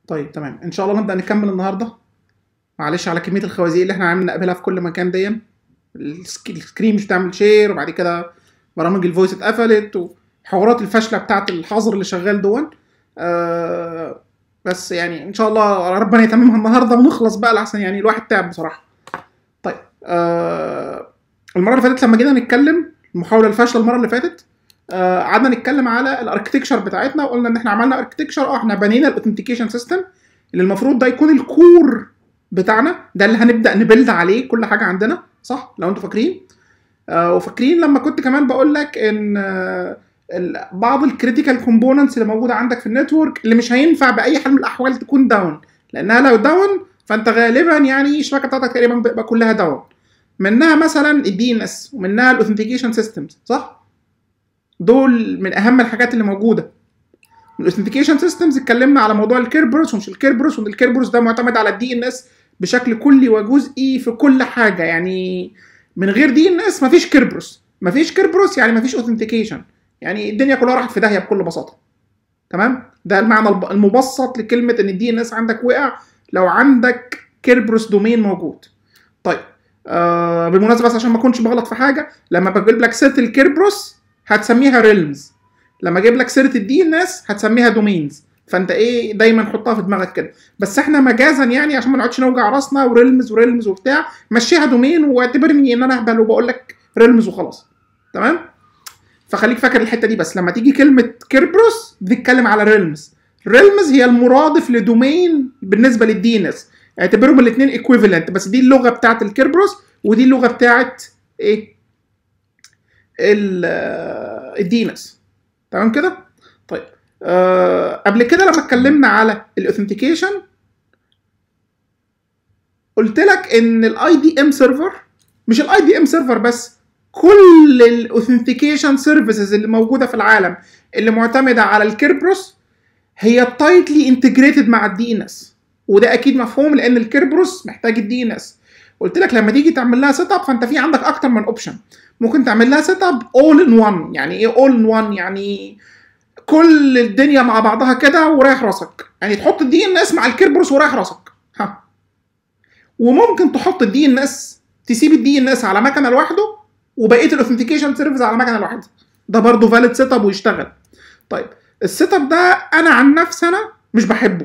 طيب تمام ان شاء الله نبدا نكمل النهارده معلش على كميه الخوازيق اللي احنا عاملين نقابلها في كل مكان دي السك- السكرين مش بتعمل شير وبعد كده برامج الفويس اتقفلت وحوارات الفاشله بتاعت الحظر اللي شغال دون آه بس يعني ان شاء الله ربنا يتممها النهارده ونخلص بقى لحسن يعني الواحد تعب بصراحه طيب آه المره اللي فاتت لما جينا نتكلم المحاوله الفاشله المره اللي فاتت آه، قعدنا نتكلم على الاركتكشر بتاعتنا وقلنا ان احنا عملنا اركتكشر اه احنا بنينا الاوثنتيكيشن سيستم اللي المفروض ده يكون الكور بتاعنا ده اللي هنبدا نبلد عليه كل حاجه عندنا صح لو انتوا فاكرين آه وفاكرين لما كنت كمان بقول لك ان آه ال- بعض الكريتيكال كومبوننتس اللي موجوده عندك في النتورك اللي مش هينفع باي حال من الاحوال تكون داون لانها لو داون فانت غالبا يعني الشبكه بتاعتك تقريبا بتبقى كلها داون منها مثلا الدي ان اس ومنها الاوثنتيكيشن سيستمز صح دول من اهم الحاجات اللي موجوده الاوثنتيكيشن سيستمز اتكلمنا على موضوع الكيربروس ومش الكيربروس وان الكيربروس ده معتمد على الدي ان اس بشكل كلي وجزئي في كل حاجه يعني من غير دي ان اس مفيش كيربروس مفيش كيربروس يعني مفيش اوثنتيكيشن يعني الدنيا كلها راحت في داهيه بكل بساطه تمام ده المعنى الب- المبسط لكلمه ان الدي ان اس عندك وقع لو عندك كيربروس دومين موجود طيب آه بالمناسبه بس عشان ما اكونش بغلط في حاجه لما بجيب لك سيره الكيربروس هتسميها ريلمز لما اجيب لك سيره الدي ان اس هتسميها دومينز فانت ايه دايما حطها في دماغك كده بس احنا مجازا يعني عشان ما نقعدش نوجع راسنا وريلمز وريلمز وبتاع مشيها دومين واعتبرني ان انا اهبل وبقول لك ريلمز وخلاص تمام فخليك فاكر الحته دي بس لما تيجي كلمه كيربروس بتتكلم على ريلمز ريلمز هي المرادف لدومين بالنسبه للدي ان اس اعتبرهم الاثنين ايكويفالنت بس دي اللغه بتاعت الكيربروس ودي اللغه بتاعت ايه الدي ان اس تمام كده طيب آه قبل كده لما اتكلمنا على الاوثنتيكيشن قلت لك ان الاي دي ام سيرفر مش الاي دي ام سيرفر بس كل الاوثنتيكيشن سيرفيسز اللي موجوده في العالم اللي معتمده على الكيربروس هي تايتلي انتجريتد مع الدي ان اس وده اكيد مفهوم لان الكيربروس محتاج الدي ان اس قلت لك لما تيجي تعمل لها سيت اب فانت في عندك اكتر من اوبشن ممكن تعمل لها سيت اب اول ان وان يعني ايه اول ان وان يعني كل الدنيا مع بعضها كده ورايح راسك يعني تحط الدي ان اس مع الكيربروس ورايح راسك ها وممكن تحط الدي ان اس تسيب الدي ان اس على مكنه لوحده وبقيه الاوثنتيكيشن سيرفيس على مكنه لوحدها ده برضه فاليد سيت اب ويشتغل طيب السيت اب ده انا عن نفسي انا مش بحبه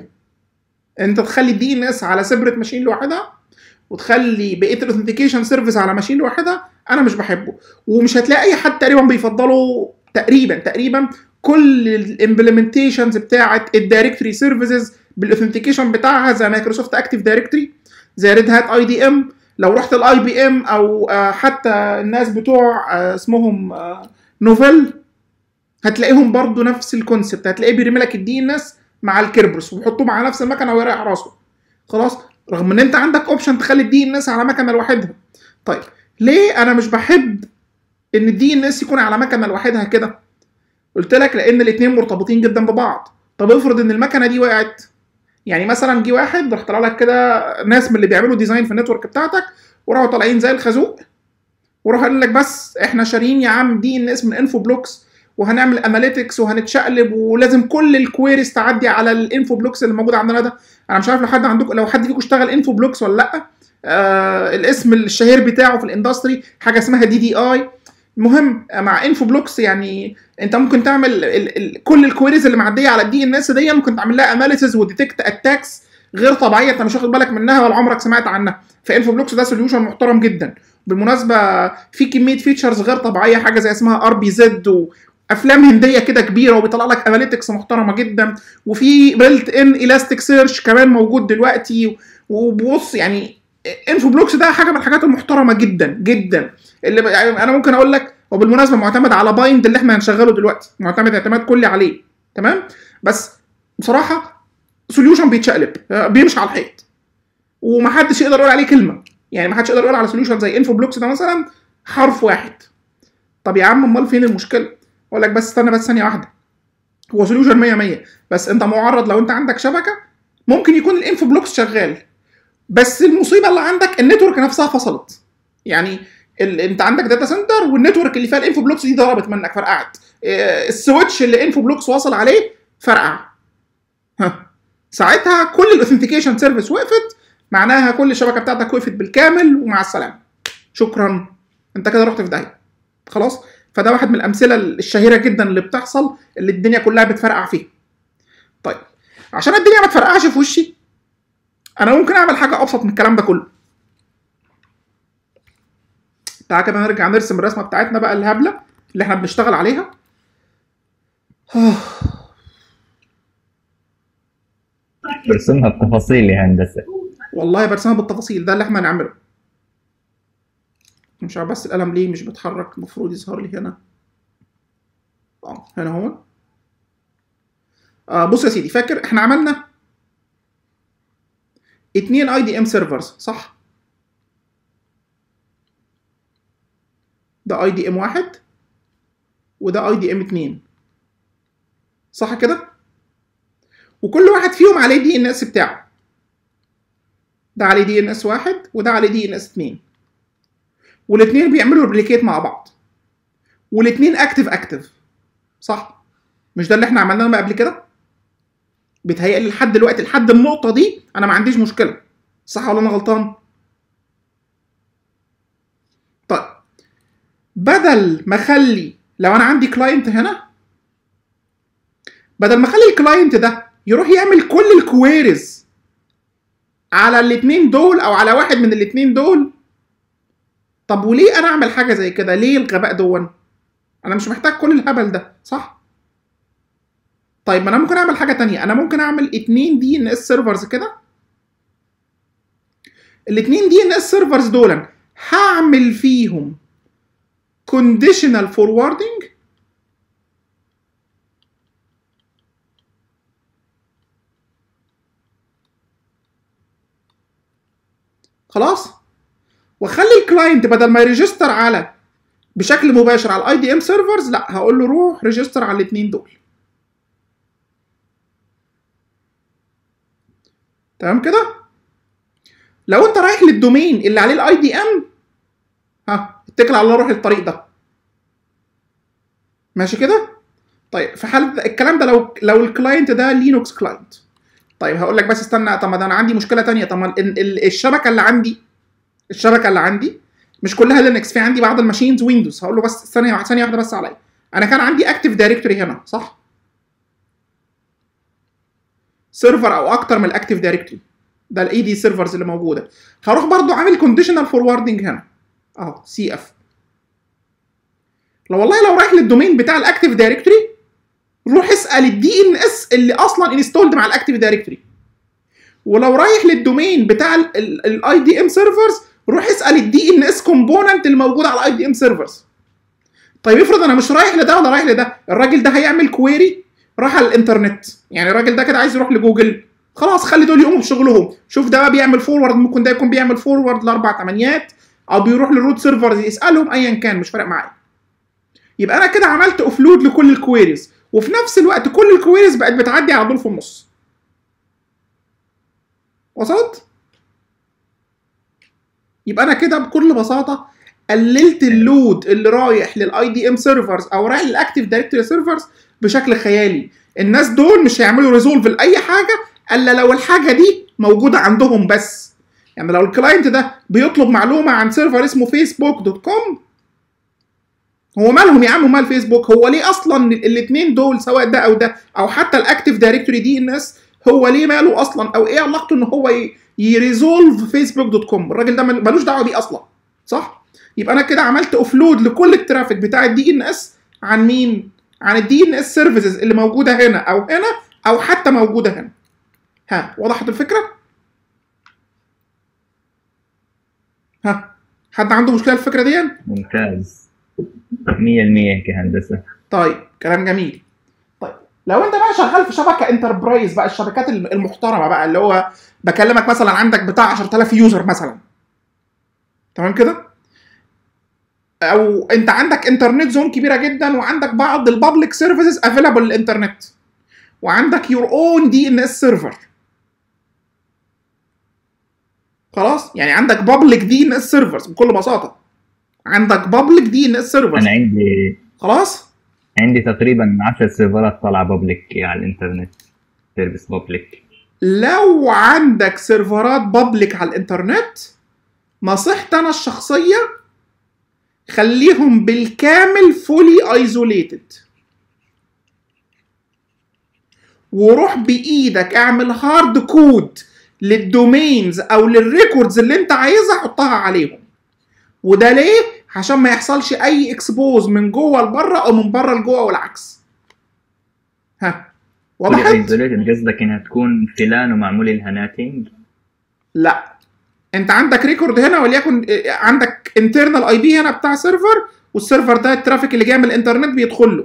انت تخلي الدي ان اس على سيبريت ماشين لوحدها وتخلي بقيه الاوثنتيكيشن سيرفيس على ماشين لوحدها انا مش بحبه ومش هتلاقي اي حد تقريبا بيفضله تقريبا تقريبا كل الامبلمنتيشنز بتاعه الدايركتوري سيرفيسز بالاوثنتيكيشن بتاعها زي مايكروسوفت اكتيف دايركتوري زي ريد هات اي دي ام لو رحت الاي بي ام او آه، حتى الناس بتوع آه، اسمهم آه، نوفل هتلاقيهم برضو نفس الكونسبت هتلاقيه بيرمي لك الدي ان اس مع الكيربروس ويحطوه مع نفس المكنه ويريح راسه خلاص رغم ان انت عندك اوبشن تخلي الدي ان اس على مكنه لوحدها طيب ليه انا مش بحب ان الدي ان اس يكون على مكنه لوحدها كده قلت لك لان الاثنين مرتبطين جدا ببعض طب افرض ان المكنه دي وقعت يعني مثلا جه واحد راح طلع لك كده ناس من اللي بيعملوا ديزاين في النتورك بتاعتك وراحوا طالعين زي الخازوق وراح قال لك بس احنا شاريين يا عم دي ان اس من انفو بلوكس وهنعمل اناليتكس وهنتشقلب ولازم كل الكويريز تعدي على الانفو بلوكس اللي موجود عندنا ده انا مش عارف لو حد عندكم لو حد فيكم اشتغل انفو بلوكس ولا لا آه الاسم الشهير بتاعه في الاندستري حاجه اسمها دي دي اي المهم مع انفو بلوكس يعني انت ممكن تعمل ال ال كل الكويريز اللي معديه على الدي ان اس دي ممكن تعمل لها اناليسيز وديتكت اتاكس غير طبيعيه انت مش واخد بالك منها ولا عمرك سمعت عنها فانفو بلوكس ده سوليوشن محترم جدا بالمناسبه في كميه فيتشرز غير طبيعيه حاجه زي اسمها ار بي زد وافلام هنديه كده كبيره وبيطلع لك اناليتكس محترمه جدا وفي بيلت ان الاستيك سيرش كمان موجود دلوقتي وبص يعني انفو بلوكس ده حاجه من الحاجات المحترمه جدا جدا اللي ب- يعني انا ممكن اقول لك وبالمناسبه معتمد على بايند اللي احنا هنشغله دلوقتي معتمد اعتماد كلي عليه تمام بس بصراحه سوليوشن بيتشقلب آه، بيمشي على الحيط ومحدش يقدر يقول عليه كلمه يعني محدش يقدر يقول على سوليوشن زي انفو بلوكس ده مثلا حرف واحد طب يا عم امال فين المشكله اقول لك بس استنى بس ثانيه واحده هو سوليوشن 100 100 بس انت معرض لو انت عندك شبكه ممكن يكون الانفو بلوكس شغال بس المصيبه اللي عندك النتورك نفسها فصلت يعني ال... انت عندك داتا سنتر والنتورك اللي فيها الانفو بلوكس دي ضربت منك فرقعت إيه، السويتش اللي انفو بلوكس واصل عليه فرقع ها ساعتها كل الاوثنتيكيشن سيرفيس وقفت معناها كل الشبكه بتاعتك وقفت بالكامل ومع السلامه شكرا انت كده رحت في داهيه خلاص فده واحد من الامثله الشهيره جدا اللي بتحصل اللي الدنيا كلها بتفرقع فيها طيب عشان الدنيا ما تفرقعش في وشي انا ممكن اعمل حاجه ابسط من الكلام ده كله تعالى كده نرجع نرسم الرسمه بتاعتنا بقى الهبله اللي احنا بنشتغل عليها برسمها بتفاصيل يا هندسه والله برسمها بالتفاصيل ده اللي احنا هنعمله مش عارف بس القلم ليه مش بيتحرك المفروض يظهر لي هنا اه هنا هو آه بص يا سيدي فاكر احنا عملنا اتنين اي دي ام سيرفرز صح ده اي دي ام واحد وده اي دي ام اتنين صح كده وكل واحد فيهم عليه دي ان اس بتاعه ده عليه دي ان اس واحد وده عليه دي ان اس اتنين والاثنين بيعملوا ريبليكيت مع بعض والاثنين اكتف اكتف صح مش ده اللي احنا عملناه بقى قبل كده بيتهيألي لحد دلوقتي لحد النقطة دي أنا ما عنديش مشكلة صح ولا أنا غلطان؟ طيب بدل ما أخلي لو أنا عندي كلاينت هنا بدل ما أخلي الكلاينت ده يروح يعمل كل الكويريز على الاتنين دول أو على واحد من الاتنين دول طب وليه أنا أعمل حاجة زي كده؟ ليه الغباء دون؟ أنا مش محتاج كل الهبل ده صح؟ طيب ما انا ممكن اعمل حاجه تانية انا ممكن اعمل اتنين دي ان اس سيرفرز كده الاتنين دي ان اس سيرفرز دول هعمل فيهم conditional forwarding خلاص واخلي الكلاينت بدل ما يريجستر على بشكل مباشر على الاي دي ام سيرفرز لا هقول له روح ريجستر على الاثنين دول تمام كده لو انت رايح للدومين اللي عليه الاي دي ام ها اتكل على الله روح للطريق ده ماشي كده طيب في حاله الكلام ده لو لو الكلاينت ده لينوكس كلاينت طيب هقول لك بس استنى طب ما ده انا عندي مشكله تانية طب ما ال- ال- الشبكه اللي عندي الشبكه اللي عندي مش كلها لينكس في عندي بعض الماشينز ويندوز هقول له بس ثانيه ثانيه واحده بس عليا انا كان عندي اكتف دايركتوري هنا صح سيرفر او اكتر من الاكتف دايركتوري ده الاي دي سيرفرز اللي موجوده هروح برضو عامل كونديشنال فوروردنج هنا اهو سي اف لو والله لو رايح للدومين بتاع الاكتف دايركتوري روح اسال الدي ان اس اللي اصلا انستولد مع الاكتف دايركتوري ولو رايح للدومين بتاع الاي دي ام سيرفرز روح اسال الدي ان اس كومبوننت اللي موجود على الاي دي ام سيرفرز طيب افرض انا مش رايح لده ولا رايح لده الراجل ده هيعمل كويري راح على الانترنت يعني الراجل ده كده عايز يروح لجوجل خلاص خلي دول يقوموا بشغلهم شوف ده بقى بيعمل فورورد ممكن ده يكون بيعمل فورورد لاربع تمانيات او بيروح للروت سيرفرز يسالهم ايا كان مش فارق معايا يبقى انا كده عملت اوفلود لكل الكويريز وفي نفس الوقت كل الكويريز بقت بتعدي على دول في النص وصلت يبقى انا كده بكل بساطه قللت اللود اللي رايح للاي دي ام سيرفرز او رايح للاكتيف دايركتوري سيرفرز بشكل خيالي الناس دول مش هيعملوا ريزولف لاي حاجه الا لو الحاجه دي موجوده عندهم بس يعني لو الكلاينت ده بيطلب معلومه عن سيرفر اسمه فيسبوك دوت كوم هو مالهم يا عم ومال فيسبوك هو ليه اصلا الاثنين دول سواء ده او ده او حتى الاكتيف دايركتوري دي ان اس هو ليه ماله اصلا او ايه علاقته ان هو يريزولف فيسبوك دوت كوم الراجل ده ملوش دعوه بيه اصلا صح يبقى انا كده عملت اوفلود لكل الترافيك بتاع الدي ان اس عن مين عن الدي ان اس سيرفيسز اللي موجوده هنا او هنا او حتى موجوده هنا ها وضحت الفكره ها حد عنده مشكله في الفكره دي ممتاز 100% هيك هندسه طيب كلام جميل طيب لو انت بقى شغال في شبكه انتربرايز بقى الشبكات المحترمه بقى اللي هو بكلمك مثلا عندك بتاع 10000 يوزر مثلا تمام كده او انت عندك انترنت زون كبيره جدا وعندك بعض البابليك سيرفيسز افيلابل للانترنت وعندك يور اون دي ان اس سيرفر خلاص يعني عندك بابليك دي ان اس سيرفرز بكل بساطه عندك بابليك دي ان اس سيرفرز انا عندي خلاص عندي تقريبا 10 سيرفرات طالعه بابليك على الانترنت سيرفيس بابليك لو عندك سيرفرات بابليك على الانترنت نصيحتي انا الشخصيه خليهم بالكامل فولي ايزوليتد وروح بايدك اعمل هارد كود للدومينز او للريكوردز اللي انت عايزها حطها عليهم وده ليه عشان ما يحصلش اي اكسبوز من جوه لبره او من بره لجوه والعكس ها وضحت ايزوليتد قصدك انها تكون فلان ومعمول لها ناتنج لا انت عندك ريكورد هنا وليكن اه، عندك انترنال اي بي هنا بتاع سيرفر والسيرفر ده الترافيك اللي جاي من الانترنت بيدخل له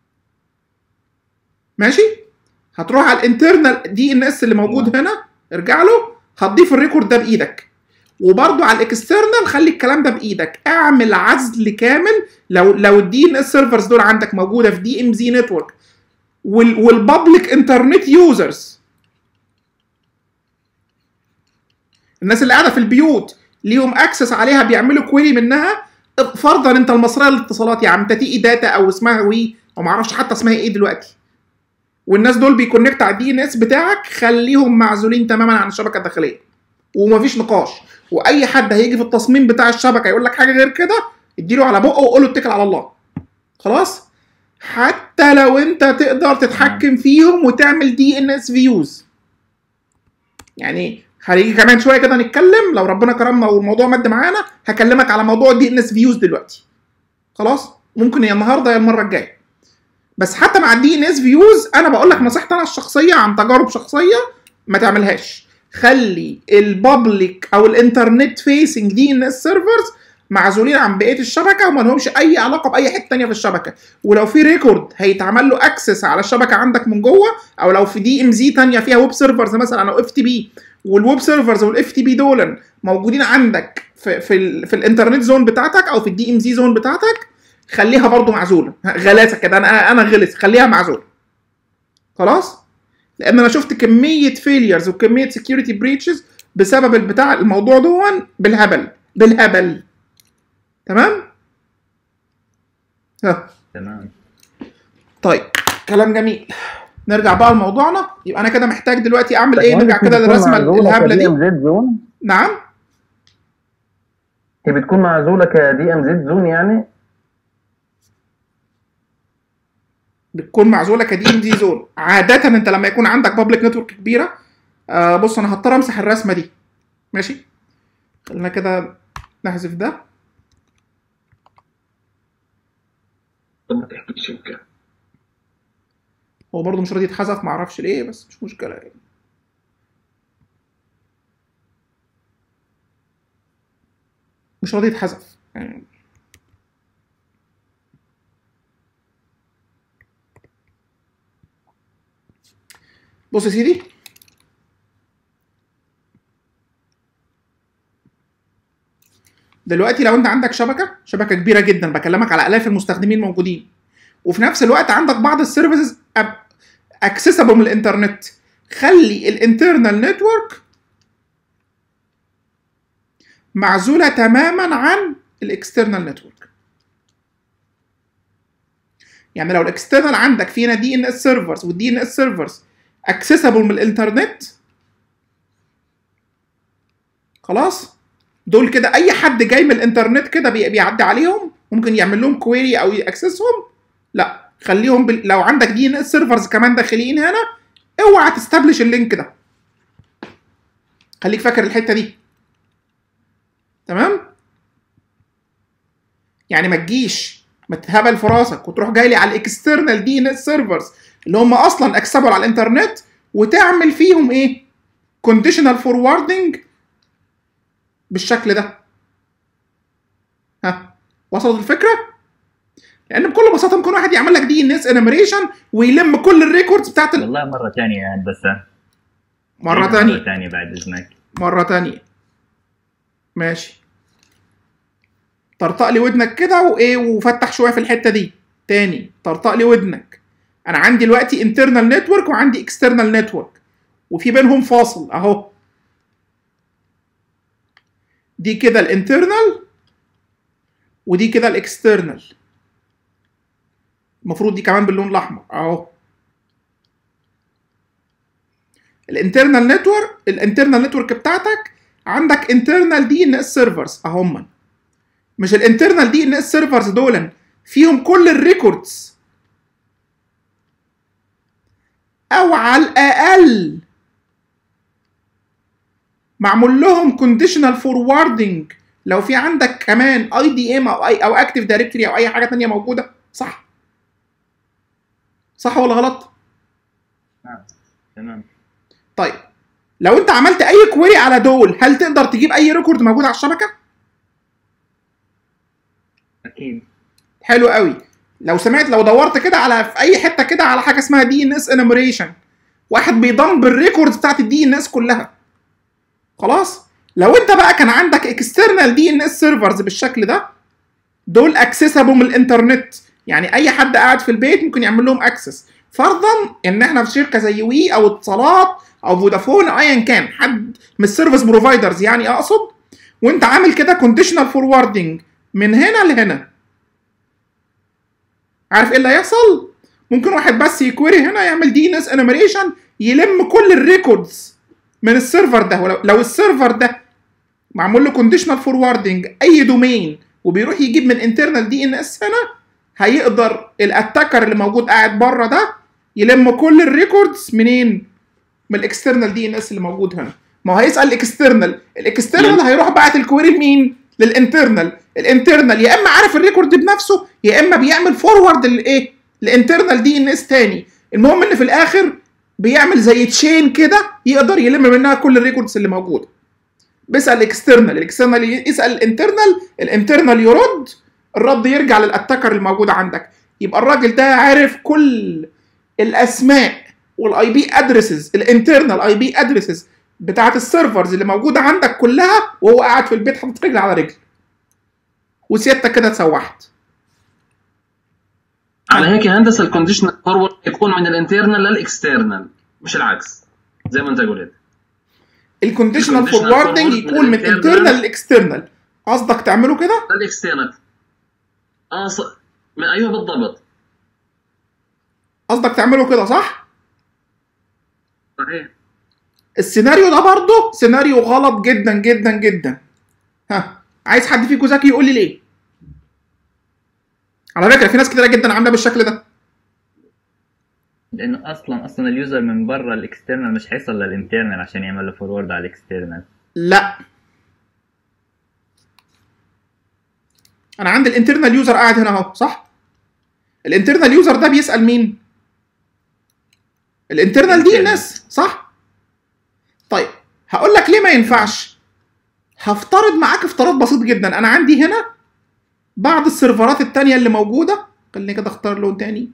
ماشي هتروح على الانترنال دي ان اس اللي موجود هنا ارجع له هتضيف الريكورد ده بايدك وبرضو على الاكسترنال خلي الكلام ده بايدك اعمل عزل كامل لو لو الدي ان اس سيرفرز دول عندك موجوده في دي ام زي نتورك والبابليك انترنت يوزرز الناس اللي قاعده في البيوت ليهم اكسس عليها بيعملوا كويري منها فرضا انت المصريه للاتصالات يا عم انت تي داتا او اسمها وي او معرفش حتى اسمها ايه دلوقتي والناس دول بيكونكت على الدي ان اس بتاعك خليهم معزولين تماما عن الشبكه الداخليه ومفيش نقاش واي حد هيجي في التصميم بتاع الشبكه يقول لك حاجه غير كده اديله على بقه وقول له اتكل على الله خلاص حتى لو انت تقدر تتحكم فيهم وتعمل دي ان اس فيوز يعني هنيجي كمان شويه كده نتكلم لو ربنا كرمنا والموضوع مد معانا هكلمك على موضوع الدي ان اس فيوز دلوقتي خلاص ممكن يا النهارده يا المره الجايه بس حتى مع الدي ان اس فيوز انا بقول لك نصيحتي انا الشخصيه عن تجارب شخصيه ما تعملهاش خلي البابليك او الانترنت فيسنج دي ان اس سيرفرز معزولين عن بقيه الشبكه وما لهمش اي علاقه باي حته تانية في الشبكه ولو في ريكورد هيتعمل له اكسس على الشبكه عندك من جوه او لو في دي ام زي تانية فيها ويب سيرفرز مثلا او اف تي بي والويب سيرفرز والاف تي بي دول موجودين عندك في في, ال في الانترنت زون بتاعتك او في الدي ام زي زون بتاعتك خليها برضو معزوله غلاسه كده انا انا غلس خليها معزوله خلاص لان انا شفت كميه فيليرز وكميه سكيورتي بريتشز بسبب البتاع الموضوع دون بالهبل بالهبل تمام ها تمام طيب كلام جميل نرجع بقى لموضوعنا يبقى انا كده محتاج دلوقتي اعمل ايه نرجع كده للرسمه الهبله دي زد زون نعم هي بتكون معزوله كدي ام زد زون يعني بتكون معزوله كدي ام دي زون عاده انت لما يكون عندك بابليك نتورك كبيره آه بص انا هضطر امسح الرسمه دي ماشي خلينا كده نحذف ده طب ما تحكيش كده هو برضه مش راضي يتحذف معرفش ليه بس مش مشكله يعني مش راضي يتحذف يعني بص يا سيدي دلوقتي لو انت عندك شبكه شبكه كبيره جدا بكلمك على الاف المستخدمين موجودين وفي نفس الوقت عندك بعض السيرفيسز اكسسبل من الانترنت خلي الانترنال نتورك معزوله تماما عن الاكسترنال نتورك يعني لو الاكسترنال عندك فينا دي ان اس سيرفرز والدي ان اس سيرفرز اكسسبل من الانترنت خلاص دول كده اي حد جاي من الانترنت كده بي- بيعدي عليهم ممكن يعمل لهم كويري او ياكسسهم لا خليهم بال... لو عندك دي ان اس سيرفرز كمان داخلين هنا اوعى تستبلش اللينك ده خليك فاكر الحته دي تمام يعني ما تجيش ما تهبل في راسك وتروح جاي لي على الاكسترنال دي ان اس سيرفرز اللي هم اصلا اكسبل على الانترنت وتعمل فيهم ايه كونديشنال فوروردنج بالشكل ده ها وصلت الفكره لان بكل بساطه ممكن واحد يعمل لك دي ان اس انيميشن ويلم كل الريكوردز بتاعت ال... والله مرة ثانية يا هندسة مره مرة تانية ثانية بعد إذنك مره تانية ماشي طرطق لي ودنك كده وايه وفتح شويه في الحته دي تاني طرطق لي ودنك انا عندي دلوقتي انترنال نتورك وعندي اكسترنال نتورك وفي بينهم فاصل اهو دي كده الانترنال ودي كده الاكسترنال المفروض دي كمان باللون الاحمر اهو الانترنال نتورك الانترنال نتورك بتاعتك عندك انترنال دي ان اس سيرفرز اهم مش الانترنال دي ان اس سيرفرز دول فيهم كل الريكوردز او على الاقل معمول لهم كونديشنال فوروردنج لو في عندك كمان اي دي ام او اي او اكتيف دايركتوري او اي حاجه ثانيه موجوده صح صح ولا غلط آه. تمام طيب لو انت عملت اي كويري على دول هل تقدر تجيب اي ريكورد موجود على الشبكه اكيد حلو قوي لو سمعت لو دورت كده على في اي حته كده على حاجه اسمها دي ان اس انيميريشن واحد بيضم بالريكوردز بتاعت الدي ان اس كلها خلاص لو انت بقى كان عندك اكسترنال دي ان اس سيرفرز بالشكل ده دول اكسسبل من الانترنت يعني اي حد قاعد في البيت ممكن يعمل لهم اكسس فرضا ان احنا في شركه زي وي او اتصالات او فودافون او ايا كان حد من السيرفيس بروفايدرز يعني اقصد وانت عامل كده كونديشنال فوروردنج من هنا لهنا عارف ايه اللي هيحصل؟ ممكن واحد بس يكويري هنا يعمل دي ان اس انيميريشن يلم كل الريكوردز من السيرفر ده ولو لو السيرفر ده معمول له كونديشنال فوروردنج اي دومين وبيروح يجيب من انترنال دي ان اس هنا هيقدر الاتاكر اللي موجود قاعد بره ده يلم كل الريكوردز منين؟ من الاكسترنال دي ان اس اللي موجود هنا ما هو هيسال الاكسترنال الاكسترنال هيروح باعت الكويري لمين؟ للانترنال الانترنال يا اما عارف الريكورد بنفسه يا اما بيعمل فورورد لايه؟ لانترنال دي ان اس تاني المهم ان في الاخر بيعمل زي تشين كده يقدر يلم منها كل الريكوردز اللي موجوده بيسال الاكسترنال الاكسترنال يسال الانترنال الانترنال يرد الرد يرجع للاتاكر الموجود عندك يبقى الراجل ده عارف كل الاسماء والاي بي ادريسز الانترنال اي بي ادريسز بتاعت السيرفرز اللي موجوده عندك كلها وهو قاعد في البيت حاطط رجل على رجل وسيادتك كده اتسوحت على هيك يا هندسه الكونديشنال فورورد يكون من الانترنال للاكسترنال مش العكس زي ما انت قلت الكونديشنال الconditional فوروردنج forward يكون من من الinternal انترنال لاكسترنال قصدك تعمله كده؟ للاكسترنال اه ص... من ايوه بالضبط قصدك تعمله كده صح؟ صحيح السيناريو ده برضه سيناريو غلط جدا جدا جدا ها عايز حد فيكم ذكي يقول لي ليه على فكره في ناس كتيره جدا عامله بالشكل ده لانه اصلا اصلا اليوزر من برا الاكسترنال مش هيصل للانترنال عشان يعمل له فورورد على الاكسترنال لا انا عندي الانترنال يوزر قاعد هنا اهو صح الانترنال يوزر ده بيسال مين الانترنال دي الناس صح طيب هقول لك ليه ما ينفعش هفترض معاك افتراض بسيط جدا انا عندي هنا بعض السيرفرات التانية اللي موجودة خليني كده اختار لون تاني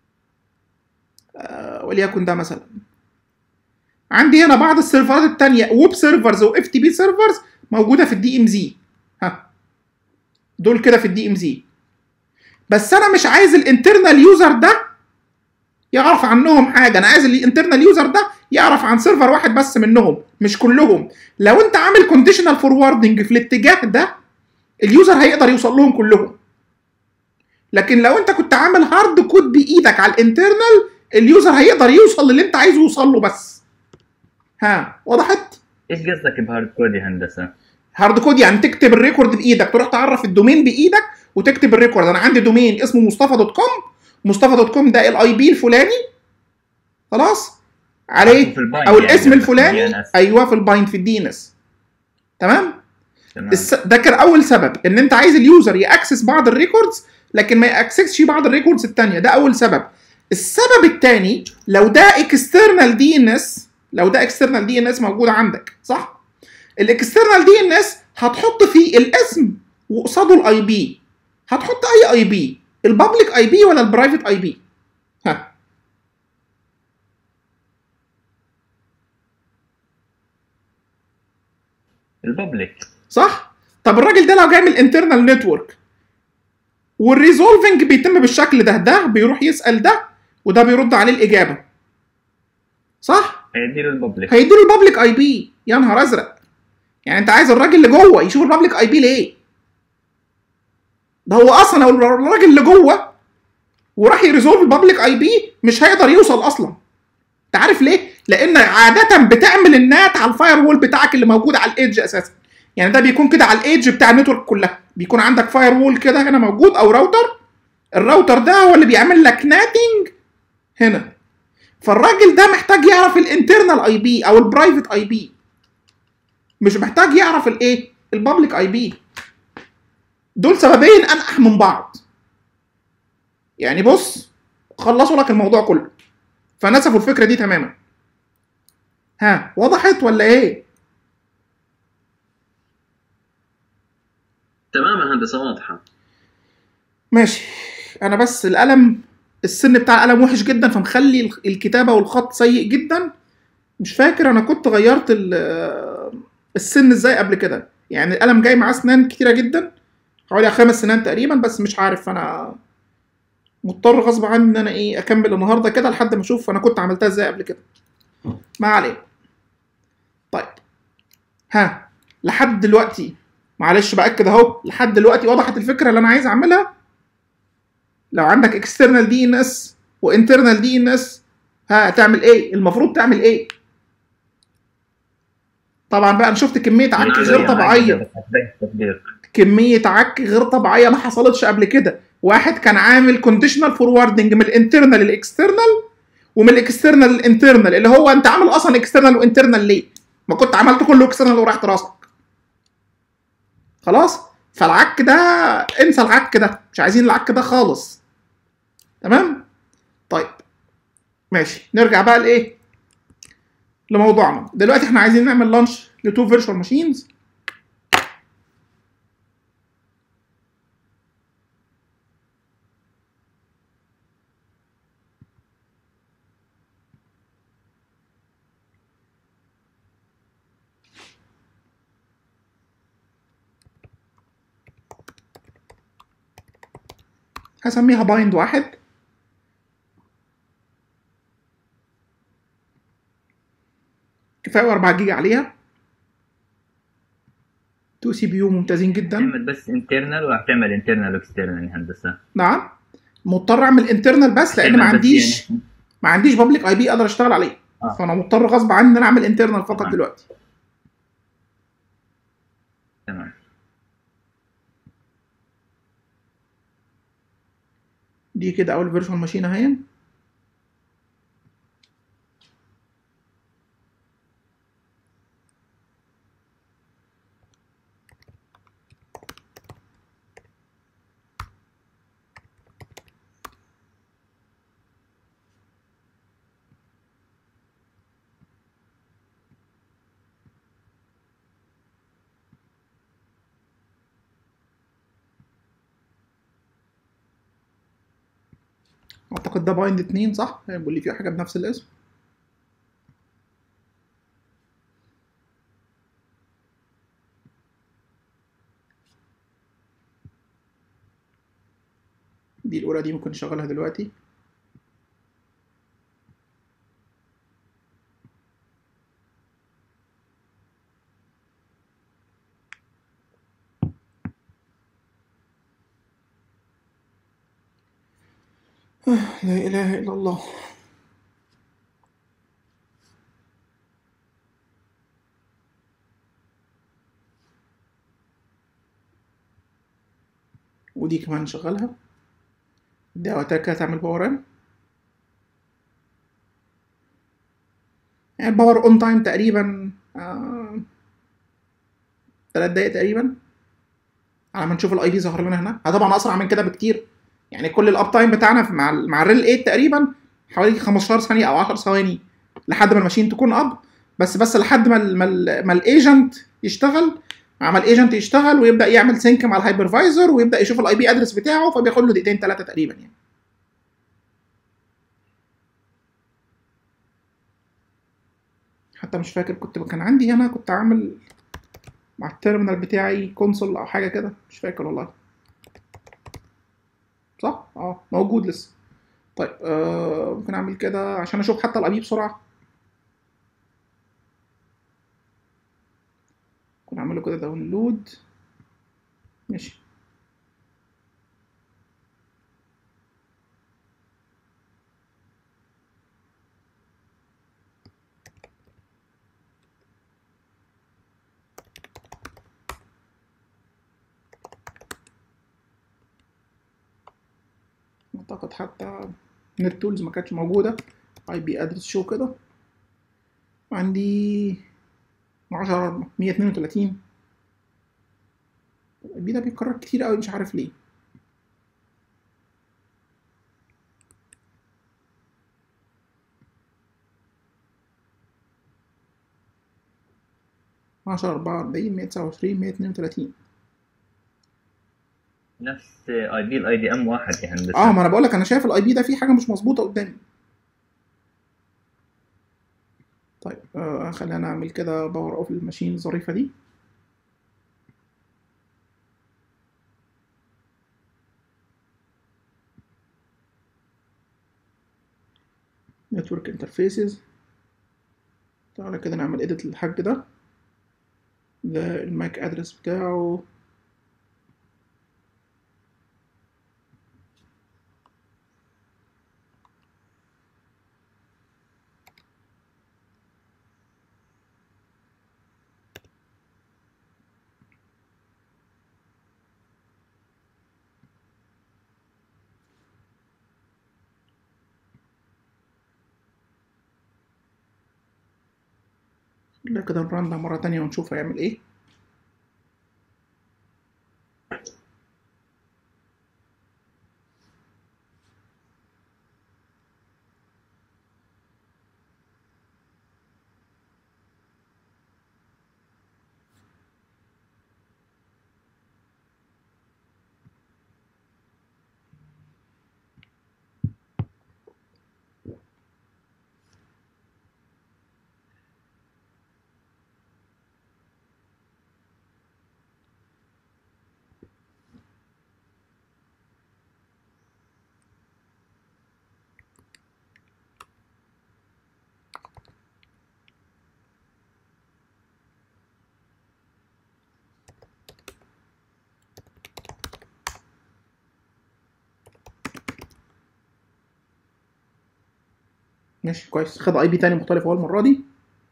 آه وليكن ده مثلا عندي هنا بعض السيرفرات التانية ويب سيرفرز واف تي بي سيرفرز موجودة في الدي ام زي ها دول كده في الدي ام زي بس انا مش عايز الانترنال يوزر ده يعرف عنهم حاجه انا عايز الانترنال يوزر ده يعرف عن سيرفر واحد بس منهم مش كلهم لو انت عامل كونديشنال فوروردنج في الاتجاه ده اليوزر هيقدر يوصل لهم كلهم لكن لو انت كنت عامل هارد كود بايدك على الانترنال اليوزر هيقدر يوصل للي انت عايزه يوصل له بس ها وضحت ايش قصدك بهارد كود يا هندسه؟ هارد كود يعني تكتب الريكورد بايدك تروح تعرف الدومين بايدك وتكتب الريكورد انا عندي دومين اسمه مصطفى دوت كوم مصطفى دوت كوم ده الاي بي الفلاني خلاص عليه في البايند او يعني الاسم بس الفلاني DNS. ايوه في البايند في الدي ان اس تمام تمام الس... ده كان اول سبب ان انت عايز اليوزر ياكسس بعض الريكوردز لكن ما ياكسسش بعض الريكوردز الثانيه ده اول سبب السبب الثاني لو ده اكسترنال دي ان اس لو ده اكسترنال دي ان اس موجود عندك صح الاكسترنال دي ان اس هتحط فيه الاسم وقصاده الاي بي هتحط اي اي بي البابليك اي بي ولا البرايفت اي بي ها الببليك صح طب الراجل ده لو جاي من الانترنال نتورك والريزولفنج بيتم بالشكل ده ده بيروح يسال ده وده بيرد عليه الاجابه صح هيديله الببليك هيديله البابليك اي بي يا نهار ازرق يعني انت عايز الراجل اللي جوه يشوف البابليك اي بي ليه ده هو اصلا لو الراجل اللي جوه وراح يريزولف البابليك اي بي مش هيقدر يوصل اصلا انت عارف ليه لان عاده بتعمل النات على الفاير وول بتاعك اللي موجود على الايدج اساسا يعني ده بيكون كده على الايدج بتاع النتورك كلها بيكون عندك فاير وول كده هنا موجود او راوتر الراوتر ده هو اللي بيعمل لك ناتنج هنا فالراجل ده محتاج يعرف الانترنال اي بي او البرايفت اي بي مش محتاج يعرف الايه البابليك اي بي دول سببين انقح من بعض يعني بص خلصوا لك الموضوع كله فنسفوا الفكره دي تماما ها وضحت ولا ايه تماما هندسه واضحه ماشي انا بس القلم السن بتاع القلم وحش جدا فمخلي الخ- الكتابه والخط سيء جدا مش فاكر انا كنت غيرت ال- السن ازاي قبل كده يعني القلم جاي معاه اسنان كتيره جدا حوالي خمس سنان تقريبا بس مش عارف انا مضطر غصب عني ان انا ايه اكمل النهارده كده لحد ما اشوف انا كنت عملتها ازاي قبل كده ما علينا طيب ها لحد دلوقتي معلش باكد اهو لحد دلوقتي وضحت الفكره اللي انا عايز اعملها لو عندك اكسترنال دي ان اس وانترنال دي ان اس ها هتعمل ايه المفروض تعمل ايه طبعا بقى انا شفت كميه عك غير طبيعيه بس هتبين التطبيق كميه عك غير طبيعيه ما حصلتش قبل كده واحد كان عامل كونديشنال فوروردنج من الانترنال للاكسترنال ومن الاكسترنال للانترنال اللي هو انت عامل اصلا اكسترنال وانترنال ليه ما كنت عملت كله اكسترنال ورحت راسك خلاص فالعك ده انسى العك ده مش عايزين العك ده خالص تمام طيب ماشي نرجع بقى لايه لموضوعنا دلوقتي احنا عايزين نعمل لانش لتو فيرتشوال ماشينز هسميها بايند واحد كفايه 4 جيجا عليها 2 سي بي يو ممتازين جدا تعمل بس انترنال وهتعمل انترنال واكسترنال هندسه نعم مضطر اعمل انترنال بس لان ما تعمل بس عنديش يعني- ما عنديش بابليك اي بي اقدر اشتغل عليه آه. فانا مضطر غصب عني ان انا اعمل انترنال فقط تمام. دلوقتي تمام دي كده اول فيرتشوال ماشين اهي اعتقد ده بايند اتنين صح بيقول لي في حاجه بنفس الاسم دي الاولى دي ممكن نشغلها دلوقتي لا اله الا الله ودي كمان نشغلها دي وقتها كده تعمل باور ان يعني باور اون تايم تقريبا آه... تلات دقايق تقريبا على ما نشوف الاي دي ظهر لنا هنا آه طبعا اسرع من كده بكتير يعني كل الاب تايم بتاعنا في- مع ال- مع الريل 8 تقريبا حوالي 15 ثانيه او 10 ثواني لحد ما الماشين تكون اب بس بس لحد ما ال ما ال ما الايجنت يشتغل مع ما الايجنت يشتغل ويبدا يعمل سينك مع الهايبرفايزر ويبدا يشوف الاي بي ادرس بتاعه فبياخد له دقيقتين ثلاثه تقريبا يعني حتى مش فاكر كنت كان عندي هنا كنت عامل مع التيرمينال بتاعي كونسول او حاجه كده مش فاكر والله صح اه موجود لسه طيب آه ممكن اعمل كده عشان اشوف حتى الاي بي بسرعه ممكن اعمله كده داونلود ماشي اعتقد حتى نت تولز ما كانتش موجوده اي بي ادرس شو كده عندي 10 132 البي ده بيتكرر كتير قوي مش عارف ليه عشرة أربعة وأربعين مية تسعة وعشرين مية اتنين وتلاتين نفس اي بي الاي دي ام واحد يا هندسه اه ما أنا بقولك أنا شايف الأي بي ده فيه حاجة مش مظبوطة قدامي طيب آه خلينا نعمل كده باور اوف الماشين الظريفة دي نتورك انترفيسز تعالى كده نعمل اديت للحاج ده ده الماك ادرس بتاعه لا كده نرن ده مرة تانية ونشوف هيعمل ايه ماشي كويس خد اي بي تاني مختلف اهو المرة دي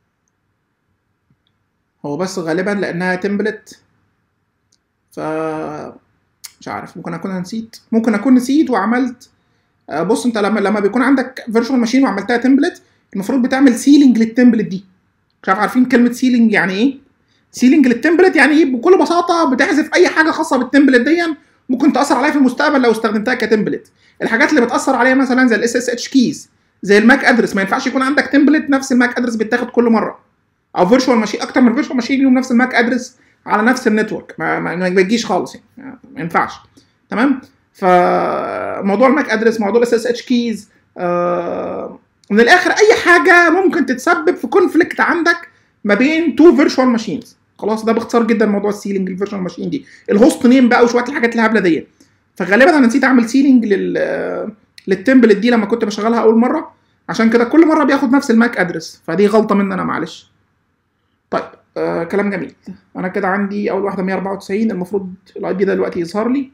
هو بس غالبا لانها تمبلت ف مش عارف ممكن اكون نسيت ممكن اكون نسيت وعملت آه، بص انت لما لما بيكون عندك فيرتشوال ماشين وعملتها تمبلت المفروض بتعمل سيلينج للتمبلت دي مش عارف عارفين كلمه سيلينج يعني ايه سيلينج للتمبلت يعني ايه بكل بساطه بتحذف اي حاجه خاصه بالتمبلت دي ممكن تاثر عليها في المستقبل لو استخدمتها كتمبلت الحاجات اللي بتاثر عليها مثلا زي الاس اس اتش كيز زي الماك ادرس ما ينفعش يكون عندك تمبلت نفس الماك ادرس بيتاخد كل مره او فيرتشوال ماشين اكتر من فيرتشوال ماشين ليهم نفس الماك ادرس على نفس النتورك ما, ما, ما بيجيش خالص يعني ما ينفعش تمام فموضوع الماك ادرس موضوع الاس اس اتش كيز من الاخر اي حاجه ممكن تتسبب في كونفليكت عندك ما بين تو فيرتشوال ماشينز خلاص ده باختصار جدا موضوع السيلينج الفيرتشوال ماشين دي الهوست نيم بقى وشويه الحاجات الهبله دي فغالبا انا نسيت اعمل سيلينج لل للتمبلت دي لما كنت بشغلها اول مره عشان كده كل مره بياخد نفس الماك ادرس فدي غلطه مني انا معلش طيب آه كلام جميل انا كده عندي اول واحده 194 المفروض الاي بي ده دلوقتي يظهر لي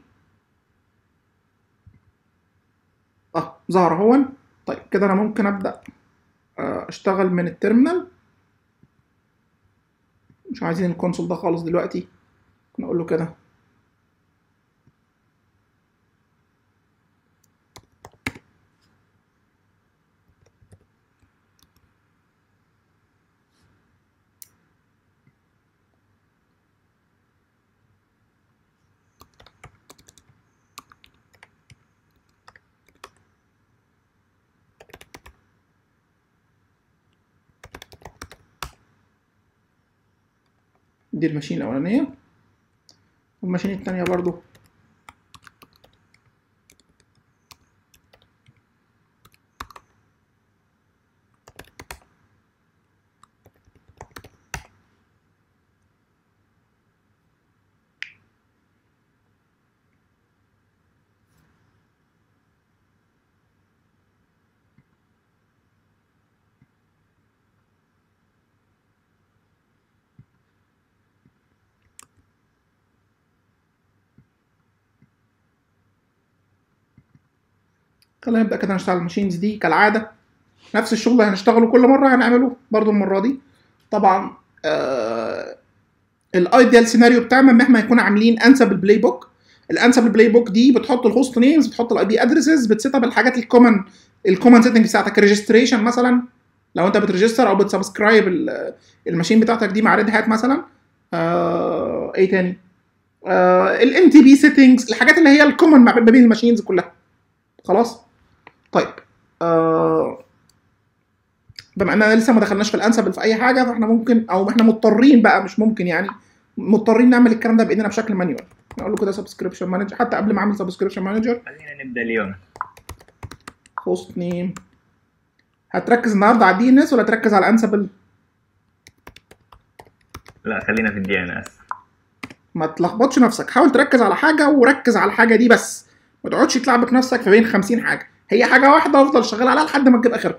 اه ظهر اهو طيب كده انا ممكن ابدا آه اشتغل من التيرمينال مش عايزين الكونسول ده خالص دلوقتي ممكن اقول له كده دي الماشين الأولانية والماشين التانية برضو خلينا نبدأ كده نشتغل الماشينز دي كالعادة نفس الشغل اللي هنشتغله كل مرة هنعمله برضو المرة دي طبعا آه الايديال سيناريو بتاعنا ان احنا يكون عاملين انسب البلاي بوك الانسبل بلاي بوك دي بتحط الهوست نيمز بتحط الاي بي ادرسز بتسيت اب الحاجات الكومن الكومن سيتنج بتاعتك ريجستريشن مثلا لو انت بتريجستر او بتسبسكرايب ال- الماشين بتاعتك دي مع ريد هات مثلا آه ايه تاني الام تي بي سيتنجز الحاجات اللي هي الكومن ما بين الماشينز كلها خلاص طيب آه بما اننا لسه ما دخلناش في الانسبل في اي حاجه فاحنا ممكن او احنا مضطرين بقى مش ممكن يعني مضطرين نعمل الكلام ده بايدينا بشكل مانيوال نقول له كده سبسكريبشن مانجر حتى قبل ما اعمل سبسكريبشن مانجر خلينا نبدا اليوم هوست نيم هتركز النهارده على الدي ان اس ولا تركز على الانسبل لا خلينا في الدي ان اس ما تلخبطش نفسك حاول تركز على حاجه وركز على الحاجه دي بس ما تقعدش تلعبك نفسك في بين 50 حاجه هي حاجه واحده وافضل شغال عليها لحد ما تجيب اخرها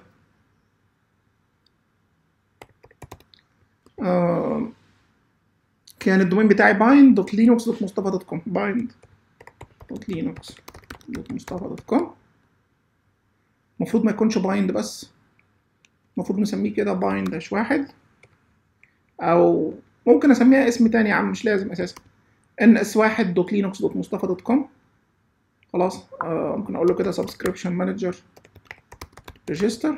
آه، كان الدومين بتاعي bind.linux.mustafa.com bind.linux.mustafa.com المفروض ما يكونش bind بس المفروض نسميه كده bind داش واحد او ممكن اسميها اسم تاني يا عم مش لازم اساسا ns1.linux.mustafa.com خلاص آه ممكن اقول له كده subscription manager register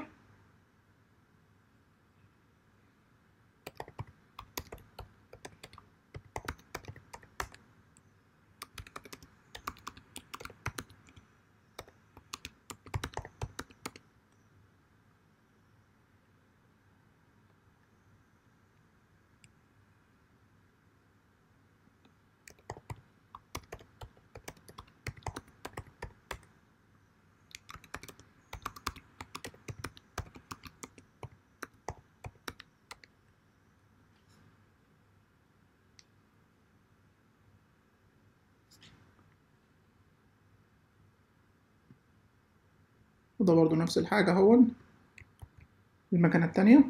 وده برضو نفس الحاجة هو المكنة التانية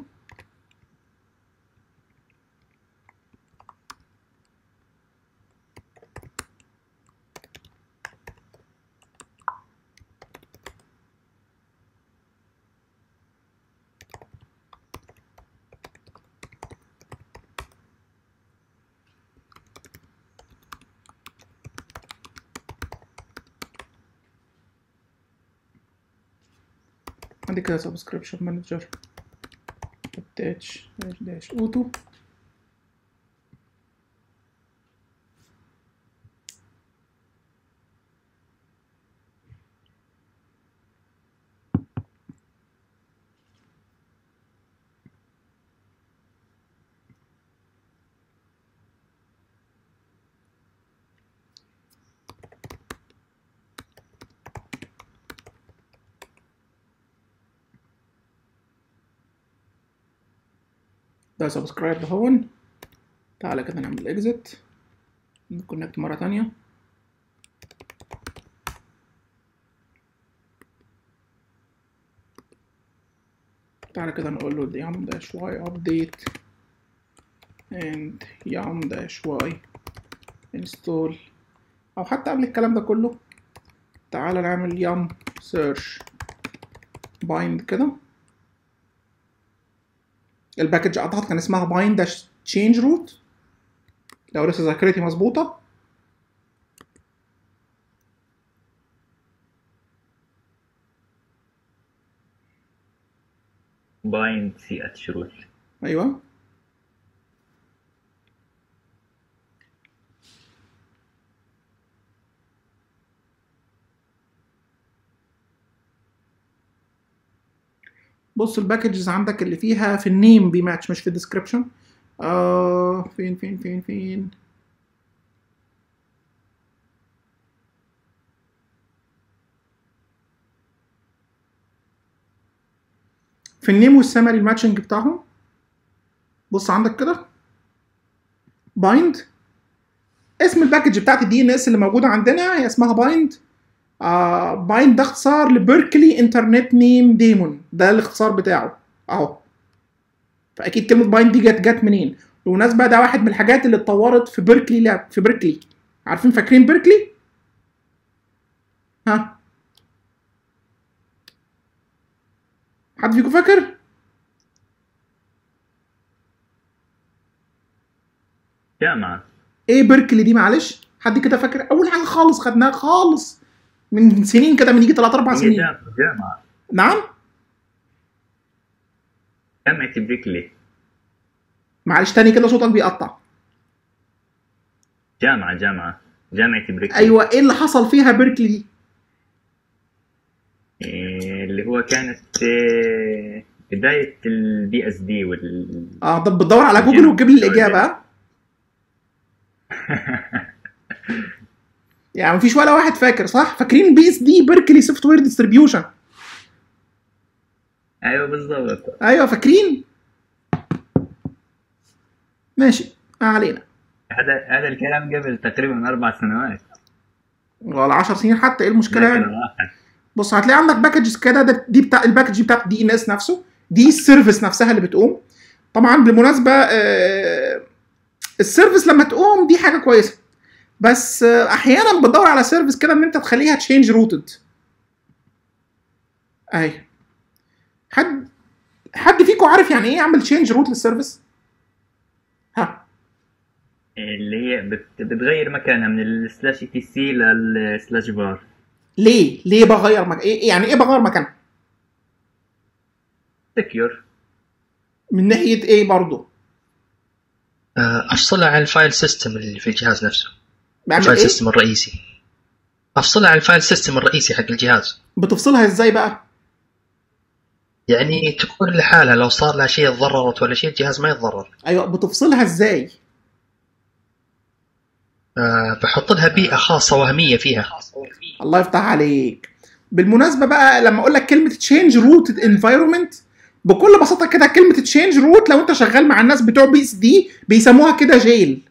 عندي كده subscription manager attach dash dash auto ده سبسكرايب هون تعالى كده نعمل اكزit نكونكت مرة تانية تعالى كده نقول له yum dash y update and yum dash y install او حتى قبل الكلام ده كله تعالى نعمل yum search bind كده الباكج اعتقد كان اسمها bind dash change root لو لسه ذاكرتي مظبوطه بايند سي ات شروط ايوه بص الباكجز عندك اللي فيها في النيم بيماتش مش في الديسكربشن آه فين فين فين فين في النيم والسمري الماتشنج بتاعهم بص عندك كده بايند اسم الباكج بتاعت الدي ان اس اللي موجوده عندنا هي اسمها بايند آه بايند ده اختصار لبيركلي انترنت نيم ديمون ده الاختصار بتاعه اهو فاكيد كلمه بايند دي جت جت منين بالمناسبه ده واحد من الحاجات اللي اتطورت في بيركلي لاب في بيركلي عارفين فاكرين بيركلي ها حد فيكم فاكر جامعة ايه بيركلي دي معلش حد كده فاكر اول حاجه خالص خدناها خالص من سنين كده من يجي 3 4 هي سنين جامعة جامعة نعم جامعة بريكلي معلش تاني كده صوتك بيقطع جامعة جامعة جامعة بريكلي ايوه ايه اللي حصل فيها بيركلي دي إيه، اللي هو كانت إيه، بداية البي اس دي وال اه طب بتدور على جوجل وتجيب لي الاجابه ها؟ يعني مفيش ولا واحد فاكر صح فاكرين بي اس دي بيركلي سوفت وير ديستريبيوشن ايوه بالضبط ايوه فاكرين ماشي ما علينا هذا هذا الكلام قبل تقريبا اربع سنوات ولا 10 سنين حتى ايه المشكله لكن يعني راحت بص هتلاقي عندك باكجز كده ده دي بتاع الباكج بتاعت دي ان اس نفسه دي السيرفيس نفسها اللي بتقوم طبعا بالمناسبه آه، السيرفيس لما تقوم دي حاجه كويسه بس آه، احيانا بتدور على سيرفيس كده ان انت تخليها تشينج روتد اي حد حد فيكم عارف يعني ايه اعمل تشينج روت للسيرفيس ها اللي هي بت... بتغير مكانها من السلاش اي تي سي للسلاش بار ليه ليه بغير مكان إيه يعني ايه بغير مكانها سكيور من ناحيه ايه برضه آه، افصلها عن الفايل سيستم اللي في الجهاز نفسه بعمل الفايل ايه سيستم الرئيسي افصلها عن الفايل سيستم الرئيسي حق الجهاز بتفصلها ازاي بقى يعني تكون لحالها لو صار لها شيء تضررت ولا شيء الجهاز ما يتضرر ايوه بتفصلها ازاي آه، بحط لها بيئة خاصة وهمية فيها الله يفتح عليك بالمناسبه بقى لما اقول لك كلمه تشينج روت انفايرمنت بكل بساطه كده كلمه تشينج روت لو انت شغال مع الناس بتوع بي اس دي بيسموها كده جيل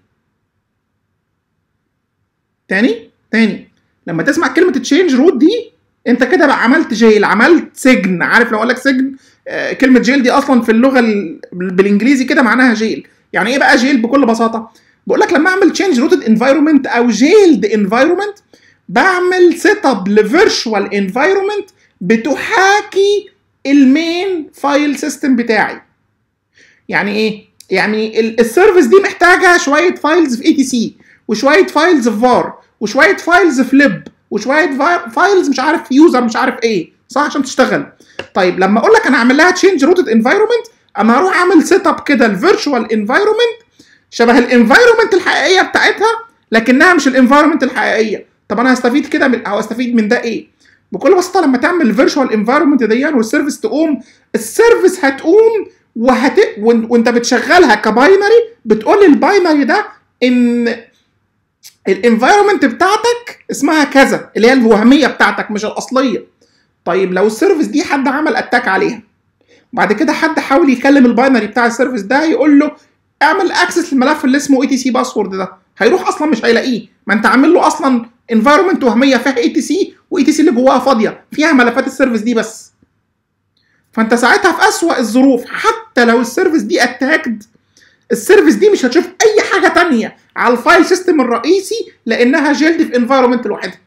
تاني تاني لما تسمع كلمه تشينج روت دي انت كده بقى عملت جيل عملت سجن عارف لو اقول لك سجن آه، كلمه جيل دي اصلا في اللغه ال- بالانجليزي كده معناها جيل يعني ايه بقى جيل بكل بساطه بقول لك لما اعمل تشينج روتد انفايرمنت او جيلد انفايرمنت بعمل سيت اب لفيرتشوال انفايرمنت بتحاكي المين فايل سيستم بتاعي يعني ايه يعني ال- السيرفيس دي محتاجه شويه فايلز في اي تي سي وشويه فايلز في فار وشويه فايلز في لب وشويه فا- فايلز مش عارف يوزر مش عارف ايه صح عشان تشتغل طيب لما اقول لك انا هعمل لها تشينج روتد انفايرمنت اما هروح اعمل سيت اب كده الفيرتشوال انفايرمنت شبه الانفايرمنت الحقيقيه بتاعتها لكنها مش الانفايرمنت الحقيقيه طب انا هستفيد كده من او استفيد من ده ايه بكل بساطه لما تعمل الفيرتشوال انفايرمنت دي والسيرفيس تقوم السيرفيس هتقوم وهت وان- وانت بتشغلها كباينري بتقول للباينري ده ان الانفايرمنت بتاعتك اسمها كذا اللي هي الوهميه بتاعتك مش الاصليه طيب لو السيرفيس دي حد عمل اتاك عليها بعد كده حد حاول يكلم الباينري بتاع السيرفيس ده يقول له اعمل اكسس للملف اللي اسمه اي تي سي باسورد ده هيروح اصلا مش هيلاقيه ما انت عامل له اصلا انفايرمنت وهميه فيها اي تي سي واي تي سي اللي جواها فاضيه فيها ملفات السيرفيس دي بس فانت ساعتها في اسوأ الظروف حتى لو السيرفيس دي اتاكد السيرفيس دي مش هتشوف اي حاجه تانية على الفايل سيستم الرئيسي لانها جيلد في انفايرمنت لوحدها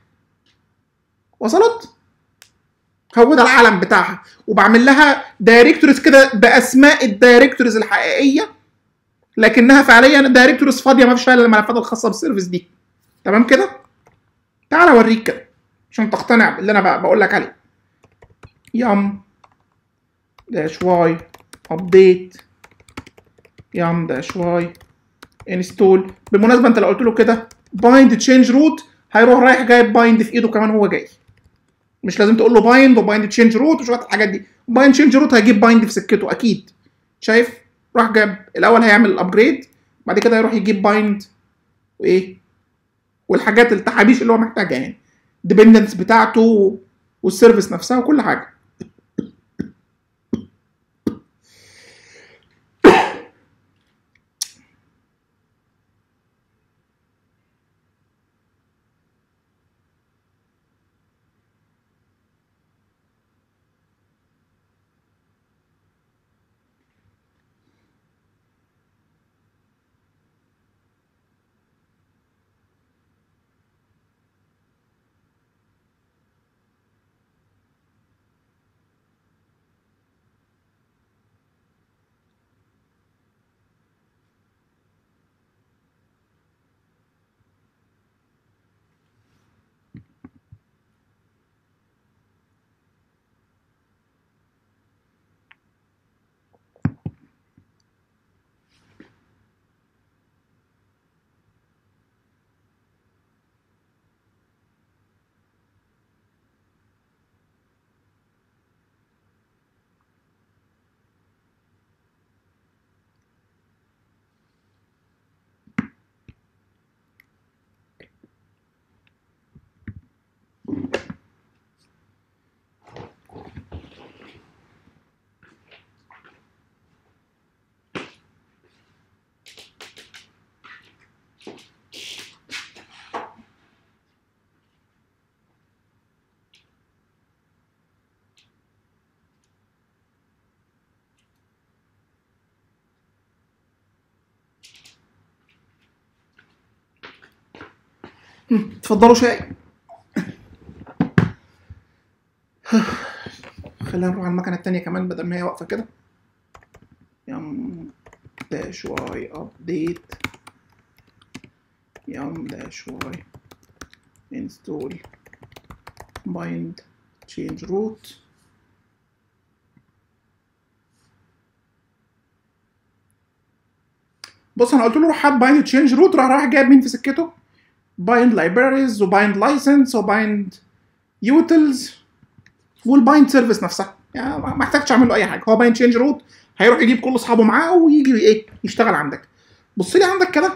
وصلت هو ده العالم بتاعها وبعمل لها دايركتوريز كده باسماء الدايركتوريز الحقيقيه لكنها فعليا دايركتوريز فاضيه ما فيش فيها الا الملفات الخاصه بالسيرفيس دي تمام كده تعال اوريك كده عشان تقتنع باللي انا بقى بقول لك عليه يم داش واي ابديت يم داش واي انستول بالمناسبه انت لو قلت له كده بايند تشينج روت هيروح رايح جايب بايند في ايده كمان هو جاي مش لازم تقول له بايند وبايند تشينج روت وشويه الحاجات دي بايند تشينج روت هيجيب بايند في سكته اكيد شايف راح جاب الاول هيعمل الابجريد بعد كده هيروح يجيب بايند وايه والحاجات التحابيش اللي هو محتاجها يعني ديبندنس بتاعته والسيرفيس نفسها وكل حاجه هم، اتفضلوا شاي خلينا نروح على المكنه التانية كمان بدل ما هي واقفه كده يم داش واي ابديت يم داش واي انستول بايند تشينج روت بص انا قلت له روح هات بايند تشينج روت راح راح جايب مين في سكته بايند لايبراريز وبايند لايسنس وبايند يوتلز والبايند سيرفيس نفسها يعني ما ما احتاجش اعمل له اي حاجه هو بايند تشينج روت هيروح يجيب كل اصحابه معاه ويجي ايه يشتغل عندك بص لي عندك كده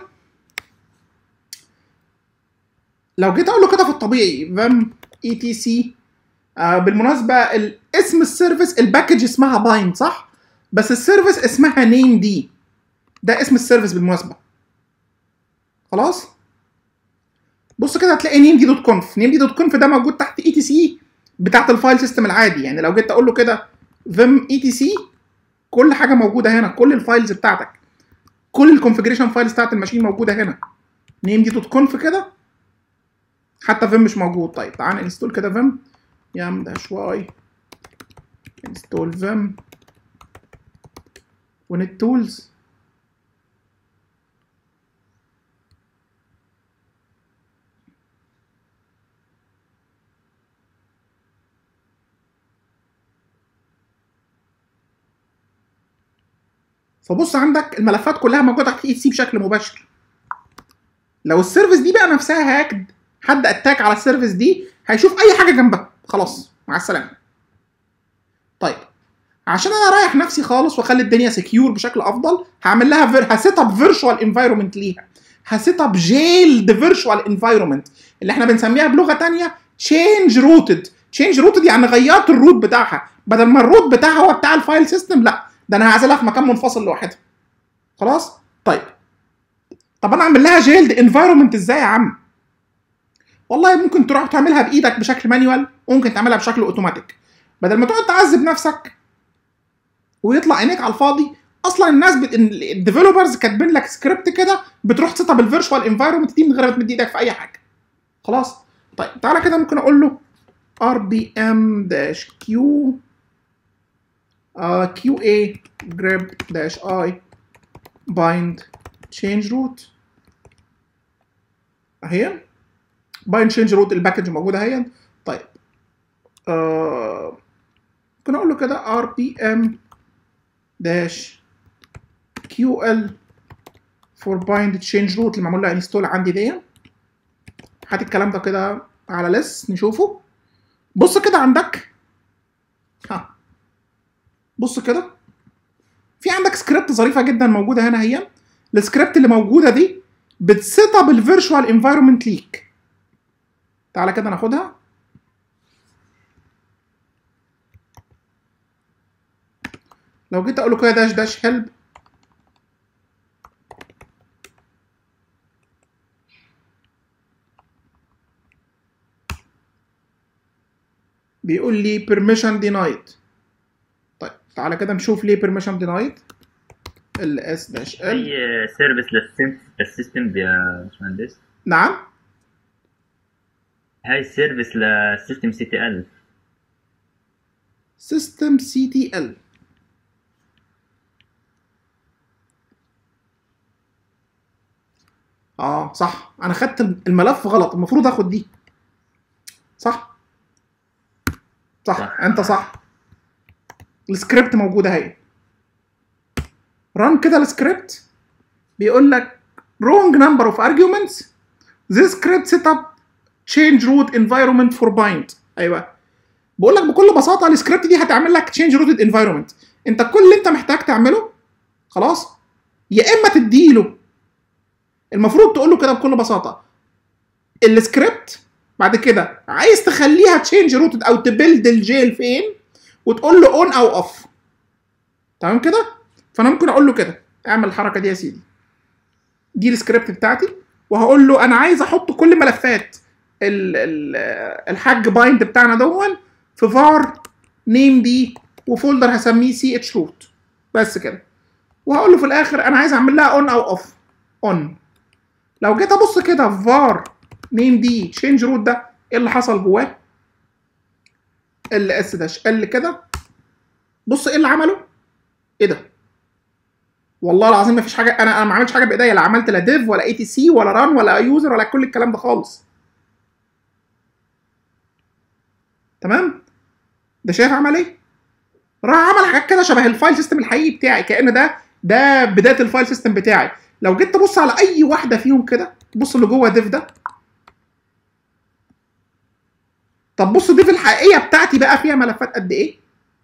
لو جيت اقول له كده في الطبيعي فام اي تي سي بالمناسبه ال- اسم السيرفيس الباكج اسمها بايند صح بس السيرفيس اسمها نيم دي ده اسم السيرفيس بالمناسبه خلاص بص كده هتلاقي نيم دي دوت كونف نيم دي دوت كونف ده موجود تحت اي تي سي بتاعت الفايل سيستم العادي يعني لو جيت اقول له كده فيم اي تي سي كل حاجه موجوده هنا كل الفايلز بتاعتك كل الكونفجريشن فايلز بتاعت الماشين موجوده هنا نيم دي دوت كونف كده حتى فيم مش موجود طيب تعال انستول كده فيم يام داش واي انستول فيم ونت تولز فبص عندك الملفات كلها موجوده تحت اي سي بشكل مباشر لو السيرفيس دي بقى نفسها هاكد حد اتاك على السيرفيس دي هيشوف اي حاجه جنبها خلاص مع السلامه طيب عشان انا رايح نفسي خالص واخلي الدنيا سكيور بشكل افضل هعمل لها فير... هسيت اب فيرتشوال انفايرمنت ليها هسيت اب جيلد فيرتشوال انفايرمنت اللي احنا بنسميها بلغه تانية تشينج روتد تشينج روتد يعني غيرت الروت بتاعها بدل ما الروت بتاعها هو بتاع الفايل سيستم لا ده انا هعزلها في مكان منفصل لوحدها خلاص طيب طب انا اعمل لها جيلد انفايرمنت ازاي يا عم والله ممكن تروح تعملها بايدك بشكل مانيوال وممكن تعملها بشكل اوتوماتيك بدل ما تقعد تعذب نفسك ويطلع عينيك على الفاضي اصلا الناس بت... الديفلوبرز كاتبين لك سكريبت كده بتروح تسيت اب الفيرتشوال انفايرمنت دي من غير ما تمد ايدك في اي حاجه خلاص طيب تعالى كده ممكن اقول له rpm dash q uh, qa grep dash i bind change root اهي باين تشينج روت الباكج موجوده اهي طيب آه ممكن اقول له كده ار بي ام داش كيو ال فور بايند تشينج روت اللي معمول لها انستول عندي دي هات الكلام ده كده على لس نشوفه بص كده عندك ها بص كده في عندك سكريبت ظريفه جدا موجوده هنا هي السكريبت اللي موجوده دي بتسيت اب الفيرتشوال انفايرمنت ليك تعالى كده ناخدها لو جيت اقول له كده داش داش هيلب بيقول لي permission denied طيب تعالى كده نشوف ليه permission denied ال اس داش ال اي سيرفيس للسيستم يا باشمهندس نعم هاي السيرفيس للسيستم سي تي ال system ctl اه صح انا خدت الملف غلط المفروض اخد دي صح صح, صح. انت صح السكريبت موجوده اهي ران كده السكريبت بيقول لك wrong number of arguments this script set up change root environment for bind ايوه بقول لك بكل بساطه السكريبت دي هتعمل لك change rooted environment انت كل اللي انت محتاج تعمله خلاص يا اما تديله المفروض تقول له كده بكل بساطه السكريبت بعد كده عايز تخليها تشينج روتد او تبلد الجيل فين وتقول له اون او اوف تمام كده فانا ممكن اقول له كده اعمل الحركه دي يا سيدي دي السكريبت بتاعتي وهقول له انا عايز احط كل ملفات ال ال الحاج بايند بتاعنا دون في فار نيم دي وفولدر هسميه سي اتش روت بس كده وهقول له في الاخر انا عايز اعمل لها اون او اوف اون لو جيت ابص كده في فار نيم دي تشينج روت ده ايه اللي حصل جواه ال اس داش قال كده بص ايه اللي عمله ايه ده والله العظيم ما فيش حاجه انا انا ما عملتش حاجه بايديا لا عملت لا ديف ولا اي تي سي ولا ران ولا يوزر ولا كل الكلام ده خالص تمام ده شايف عمل ايه راح عمل حاجات كده شبه الفايل سيستم الحقيقي بتاعي كأن ده ده بدايه الفايل سيستم بتاعي لو جيت تبص على اي واحده فيهم كده بص اللي جوه ديف ده طب بص ديف الحقيقيه بتاعتي بقى فيها ملفات قد ايه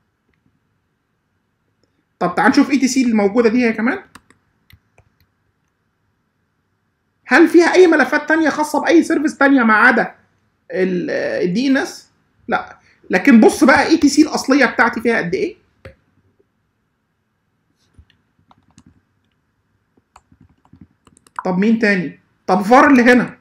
طب تعال نشوف اي تي سي الموجوده دي هي كمان هل فيها اي ملفات تانية خاصه باي سيرفيس تانية ما عدا الدي ان اس لا لكن بص بقى اي تي سي الاصليه بتاعتي فيها قد ايه طب مين تاني طب فار اللي هنا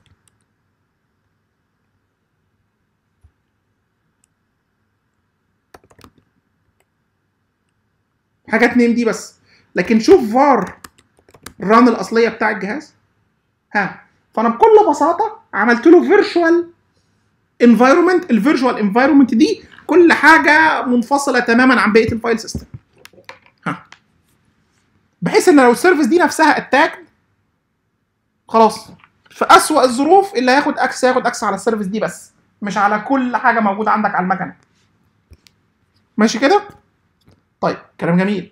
حاجات نيم دي بس لكن شوف فار الران الاصليه بتاع الجهاز ها فانا بكل بساطه عملت له فيرتشوال انفايرمنت الفيرتشوال انفايرمنت دي كل حاجه منفصله تماما عن بقيه الفايل سيستم ها بحيث ان لو السيرفيس دي نفسها اتاك خلاص في اسوأ الظروف اللي هياخد اكس هياخد اكس على السيرفيس دي بس مش على كل حاجه موجوده عندك على المكنه ماشي كده طيب كلام جميل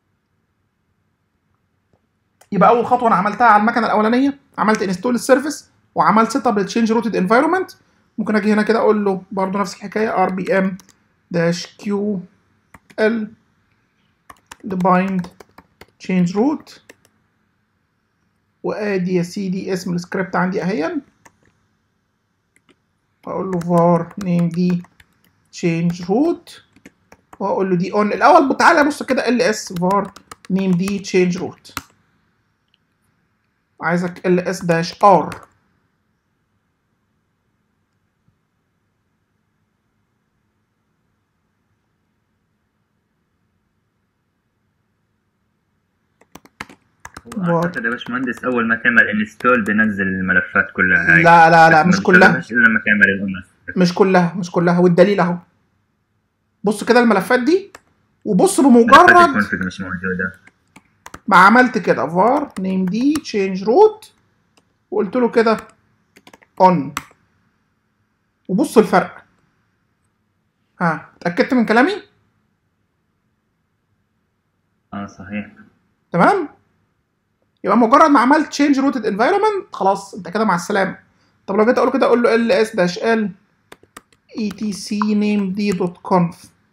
يبقى اول خطوه انا عملتها على المكنه الاولانيه عملت انستول السيرفيس وعملت سيت اب للتشينج روتد انفايرمنت ممكن اجي هنا كده اقول له برضه نفس الحكايه ار بي ام داش كيو ال bind change root وادي يا سيدي اسم السكريبت عندي اهيا اقول له var name دي change root واقول له دي اون الاول تعالى بص كده ال اس var name دي change root عايزك ال اس داش ار اعتقد يا باشمهندس اول ما تعمل انستول بينزل الملفات كلها هاي لا لا لا بس مش ما كلها بتنزلش الا لما تعمل الانس مش كلها مش كلها والدليل اهو بص كده الملفات دي وبص ملفات بمجرد الكونفج مش موجوده ما عملت كده var name دي change root وقلت له كده on وبص الفرق ها اتأكدت من كلامي اه صحيح تمام يبقى مجرد ما عملت change rooted environment خلاص انت كده مع السلامه طب لو جيت اقول كده اقول له ls dash l etc name d dot conf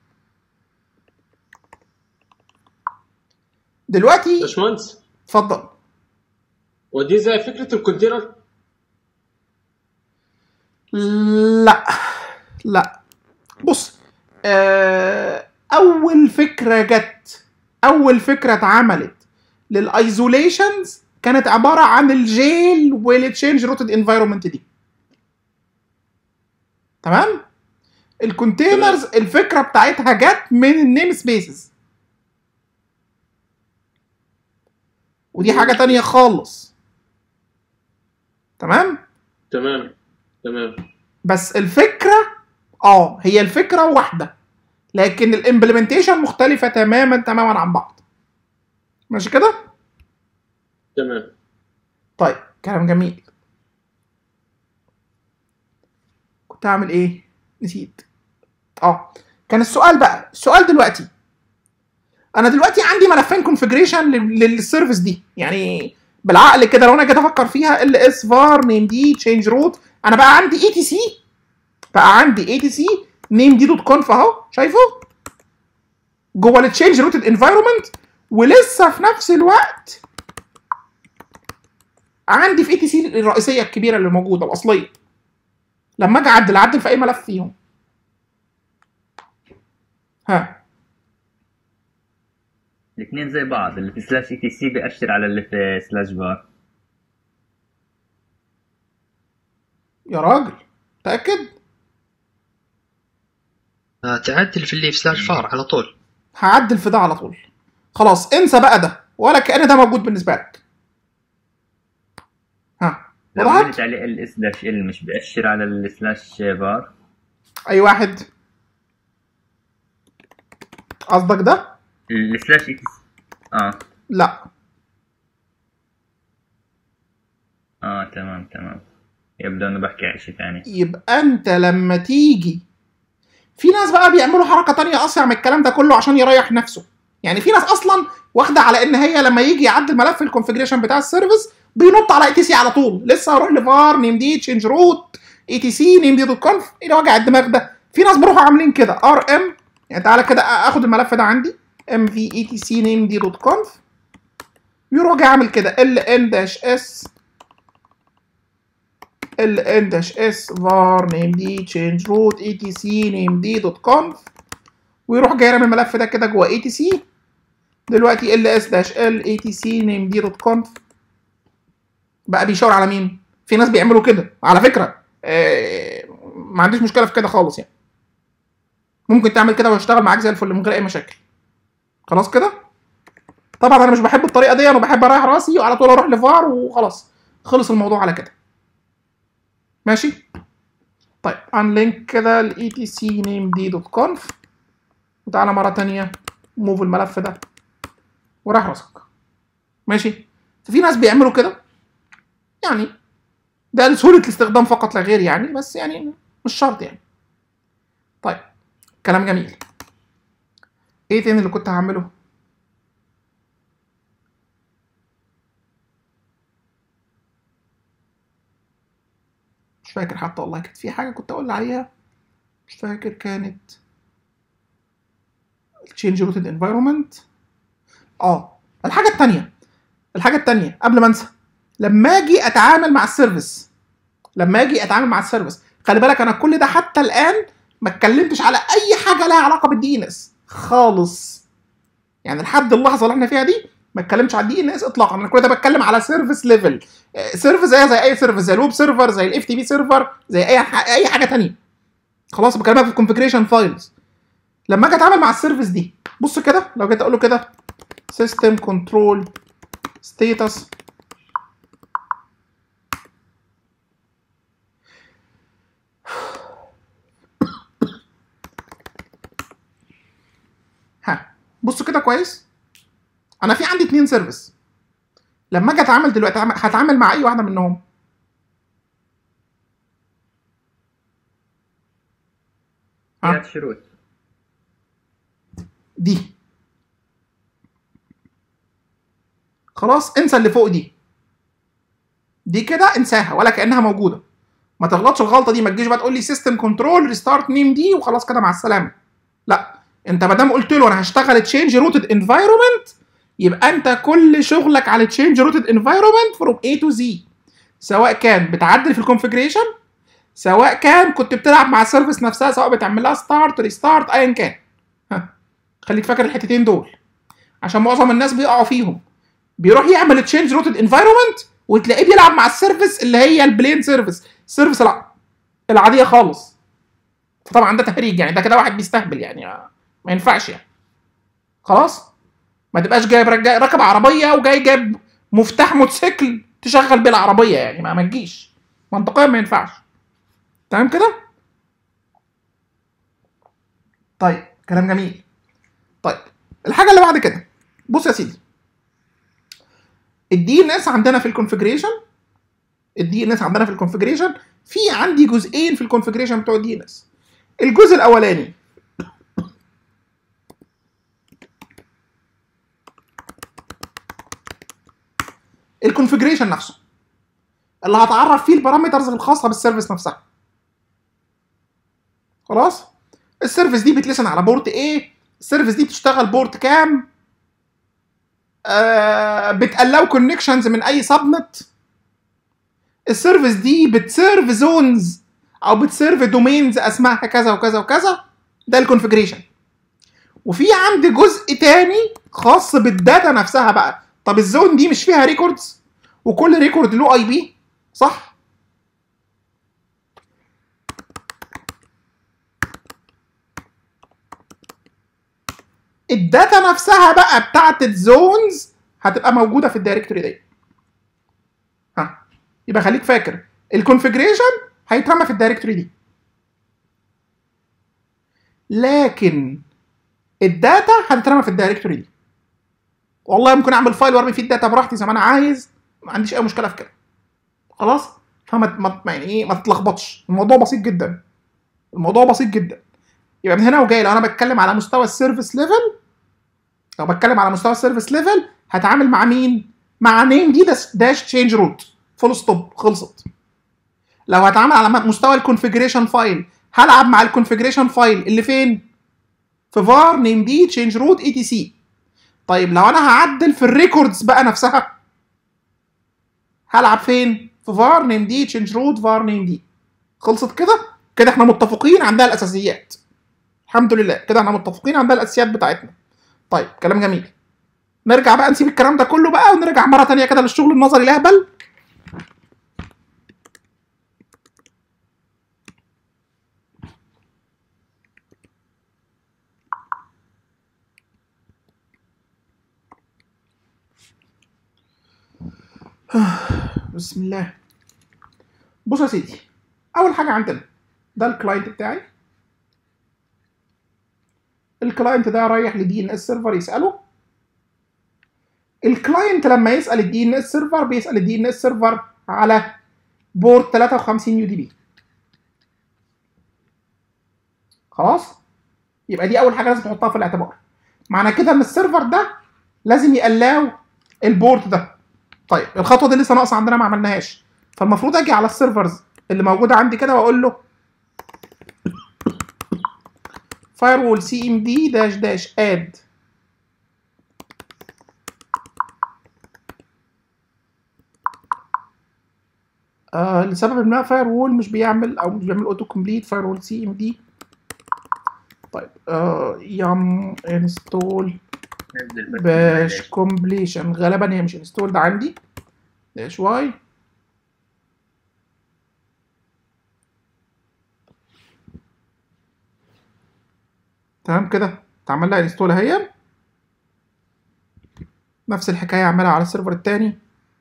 دلوقتي باشمهندس اتفضل ودي زي فكره الكونتينر لا لا بص آه، اول فكره جت اول فكره اتعملت للايزوليشنز كانت عباره عن الجيل والتشينج روتد انفايرمنت دي تمام الكونتينرز الفكره بتاعتها جت من النيم سبيسز ودي حاجه تانية خالص تمام تمام تمام بس الفكره اه هي الفكره واحده لكن الامبلمنتيشن مختلفه تماما تماما عن بعض ماشي كده تمام طيب كلام جميل كنت هعمل ايه نسيت اه كان السؤال بقى السؤال دلوقتي انا دلوقتي عندي ملفين كونفجريشن للسيرفيس دي يعني بالعقل كده لو انا جيت افكر فيها ال اس فار نيم دي تشينج روت انا بقى عندي اي تي سي بقى عندي اي تي سي نيم دي دوت كونف اهو شايفه جوه التشينج روتد انفايرمنت ولسه في نفس الوقت عندي في اي تي سي الرئيسيه الكبيره اللي موجوده الاصليه لما اجي اعدل اعدل في اي ملف فيهم ها الاثنين زي بعض اللي في سلاش اي تي سي بيأشر على اللي في سلاش بار يا راجل متاكد آه، تعدل في اللي في سلاش فار على طول هعدل في ده على طول خلاص انسى بقى ده ولا كأن ده موجود بالنسبه لك ها لو وضحت؟ عملت عليه ال اس داش ال مش بيأشر على السلاش بار اي واحد قصدك ده السلاش اكس اه لا اه تمام تمام يبدو انه بحكي عن شيء ثاني يبقى انت لما تيجي في ناس بقى بيعملوا حركه تانية اصيع من الكلام ده كله عشان يريح نفسه يعني في ناس اصلا واخده على ان هي لما يجي يعدل ملف الكونفجريشن بتاع السيرفيس بينط على اي تي سي على طول لسه هروح لفار نيم دي تشينج روت اي تي سي نيم دي دوت كونف ايه ده وجع الدماغ ده في ناس بيروحوا عاملين كده ار ام يعني تعالى كده اخد الملف ده عندي ام في اي تي سي نيم دي دوت كونف يروح جاي عامل كده ال ان داش اس ال ان داش اس var name دي change root etc name دي دوت conf ويروح جاي رامي الملف ده كده جوه etc دلوقتي ال اس داش ال etc name دي دوت conf بقى بيشاور على مين؟ في ناس بيعملوا كده على فكره آه ما عنديش مشكله في كده خالص يعني ممكن تعمل كده واشتغل معاك زي الفل من غير اي مشاكل خلاص كده طبعا انا مش بحب الطريقه دي انا بحب اريح راسي وعلى طول اروح لفار وخلاص خلص الموضوع على كده ماشي طيب انلينك كده ال etc name دي دوت conf وتعالى مرة تانية موف الملف ده وراح راسك ماشي ففي ناس بيعملوا كده يعني ده لسهولة الاستخدام فقط لا غير يعني بس يعني مش شرط يعني طيب كلام جميل ايه تاني اللي كنت هعمله مش فاكر حتى والله كانت في حاجة كنت أقول عليها مش فاكر كانت change rooted environment اه الحاجة التانية الحاجة التانية قبل ما انسى لما اجي اتعامل مع السيرفيس لما اجي اتعامل مع السيرفيس خلي بالك انا كل ده حتى الان ما اتكلمتش على اي حاجة لها علاقة بالدي ان اس خالص يعني لحد اللحظة اللي احنا فيها دي ما اتكلمتش على الدي ان اس اطلاقا انا كل ده بتكلم على سيرفيس ليفل سيرفيس زي زي اي سيرفيس زي الويب سيرفر زي الاف تي بي سيرفر زي اي ح- اي حاجه تانية خلاص بكلمك في الكونفجريشن فايلز لما اجي اتعامل مع السيرفيس دي بص كده لو جيت اقول له كده سيستم كنترول ستيتس ها بص كده كويس انا في عندي اتنين سيرفيس لما اجي اتعامل دلوقتي أعمل- هتعامل مع اي واحده منهم ها؟ ثلاث شروط دي خلاص انسى اللي فوق دي دي كده انساها ولا كانها موجوده ما تغلطش الغلطه دي ما تجيش بقى تقول لي سيستم كنترول ريستارت نيم دي وخلاص كده مع السلامه لا انت ما دام قلت له انا هشتغل تشينج روتد انفايرمنت يبقى انت كل شغلك على تشينج روتد انفايرمنت فروم A تو Z سواء كان بتعدل في الكونفجريشن سواء كان كنت بتلعب مع السيرفيس نفسها سواء بتعمل لها ستارت ريستارت ايا كان ها خليك فاكر الحتتين دول عشان معظم الناس بيقعوا فيهم بيروح يعمل تشينج روتد انفايرمنت وتلاقيه بيلعب مع السيرفيس اللي هي البلين سيرفيس السيرفيس الع... العاديه خالص فطبعا ده تهريج يعني ده كده واحد بيستهبل يعني ما ينفعش يعني خلاص ما تبقاش جايب جاي راكب عربيه وجاي جايب مفتاح موتوسيكل تشغل بيه العربيه يعني ما ما تجيش منطقيا ما ينفعش تمام كده طيب كلام جميل طيب الحاجه اللي بعد كده بص يا سيدي الدي ان اس عندنا في الكونفجريشن الدي ان اس عندنا في الكونفجريشن في عندي جزئين في الكونفجريشن بتوع الدي ان اس الجزء الاولاني الكونفجريشن نفسه اللي هتعرف فيه البارامترز الخاصه بالسيرفيس نفسها خلاص السيرفيس دي بتلسن على بورت ايه السيرفيس دي بتشتغل بورت كام آه بتقلو كونكشنز من اي سبنت السيرفيس دي بتسيرف زونز او بتسيرف دومينز اسمها كذا وكذا وكذا ده الكونفجريشن وفي عندي جزء تاني خاص بالداتا نفسها بقى طب الزون دي مش فيها ريكوردز وكل ريكورد له اي بي صح الداتا نفسها بقى بتاعت الزونز هتبقى موجوده في الدايركتوري دي ها يبقى خليك فاكر الكونفجريشن هيترمى في الدايركتوري دي لكن الداتا هتترمى في الدايركتوري دي والله ممكن اعمل فايل وارمي فيه الداتا براحتي زي ما انا عايز ما عنديش اي مشكله في كده خلاص فما ما ما- يعني ايه ما تتلخبطش الموضوع بسيط جدا الموضوع بسيط جدا يبقى من هنا وجاي لو انا بتكلم على مستوى السيرفيس ليفل لو بتكلم على مستوى السيرفيس ليفل هتعامل مع مين مع نيم دي داش تشينج روت فول ستوب خلصت لو هتعامل على مستوى الكونفجريشن فايل هلعب مع الكونفجريشن فايل اللي فين في var name d change root etc طيب لو انا هعدل في الريكوردز بقى نفسها هلعب فين في var name d change root var name d خلصت كده كده احنا متفقين عندها الاساسيات الحمد لله كده احنا متفقين عندها الاساسيات بتاعتنا طيب كلام جميل نرجع بقى نسيب الكلام ده كله بقى ونرجع مره تانية كده للشغل النظري الاهبل بسم الله بص يا سيدي اول حاجه عندنا ده الكلاينت بتاعي الكلاينت ده رايح لدي ان اس سيرفر يساله الكلاينت لما يسال الدي ان اس سيرفر بيسال الدي ان اس سيرفر على بورد 53 يو دي بي خلاص يبقى دي اول حاجه لازم تحطها في الاعتبار معنى كده ان السيرفر ده لازم يقلاو البورد ده طيب الخطوه دي لسه ناقصه عندنا ما عملناهاش فالمفروض اجي على السيرفرز اللي موجوده عندي كده واقول له firewall cmd dash dash add آه لسبب ما فاير وول مش بيعمل او مش بيعمل اوتو كومبليت فاير وول سي ام دي طيب آه يم انستول نزل بس باش كومبليشن غالبا هي مش انستول ده عندي داش واي تمام كده اتعمل لها انستول اهي نفس الحكايه اعملها على السيرفر التاني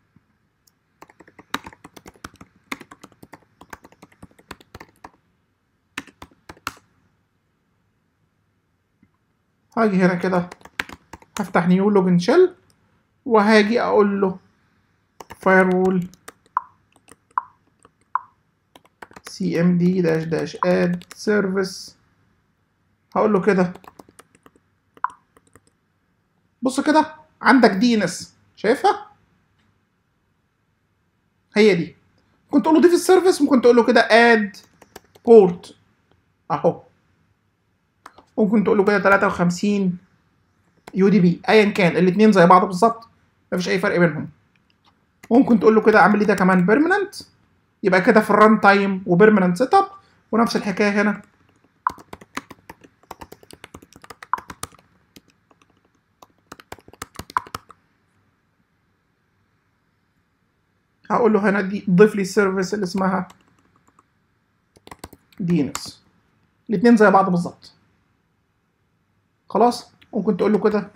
هاجي هنا كده هفتح نيو لوجن شيل وهاجي اقول له firewall cmd dash dash add service هقول له كده بص كده عندك دي ان اس شايفها هي دي ممكن تقول له ضيف السيرفيس ممكن تقول له كده اد بورت اهو ممكن تقول له كده 53 يو دي بي ايا كان الاثنين زي بعض بالظبط مفيش اي فرق بينهم ممكن تقول له كده اعمل لي ده كمان بيرمننت يبقى كده في الران تايم وبيرمننت سيت اب ونفس الحكايه هنا هقول له هنا دي ضيف لي السيرفيس اللي اسمها دينس الاثنين زي بعض بالظبط خلاص ممكن تقول له كده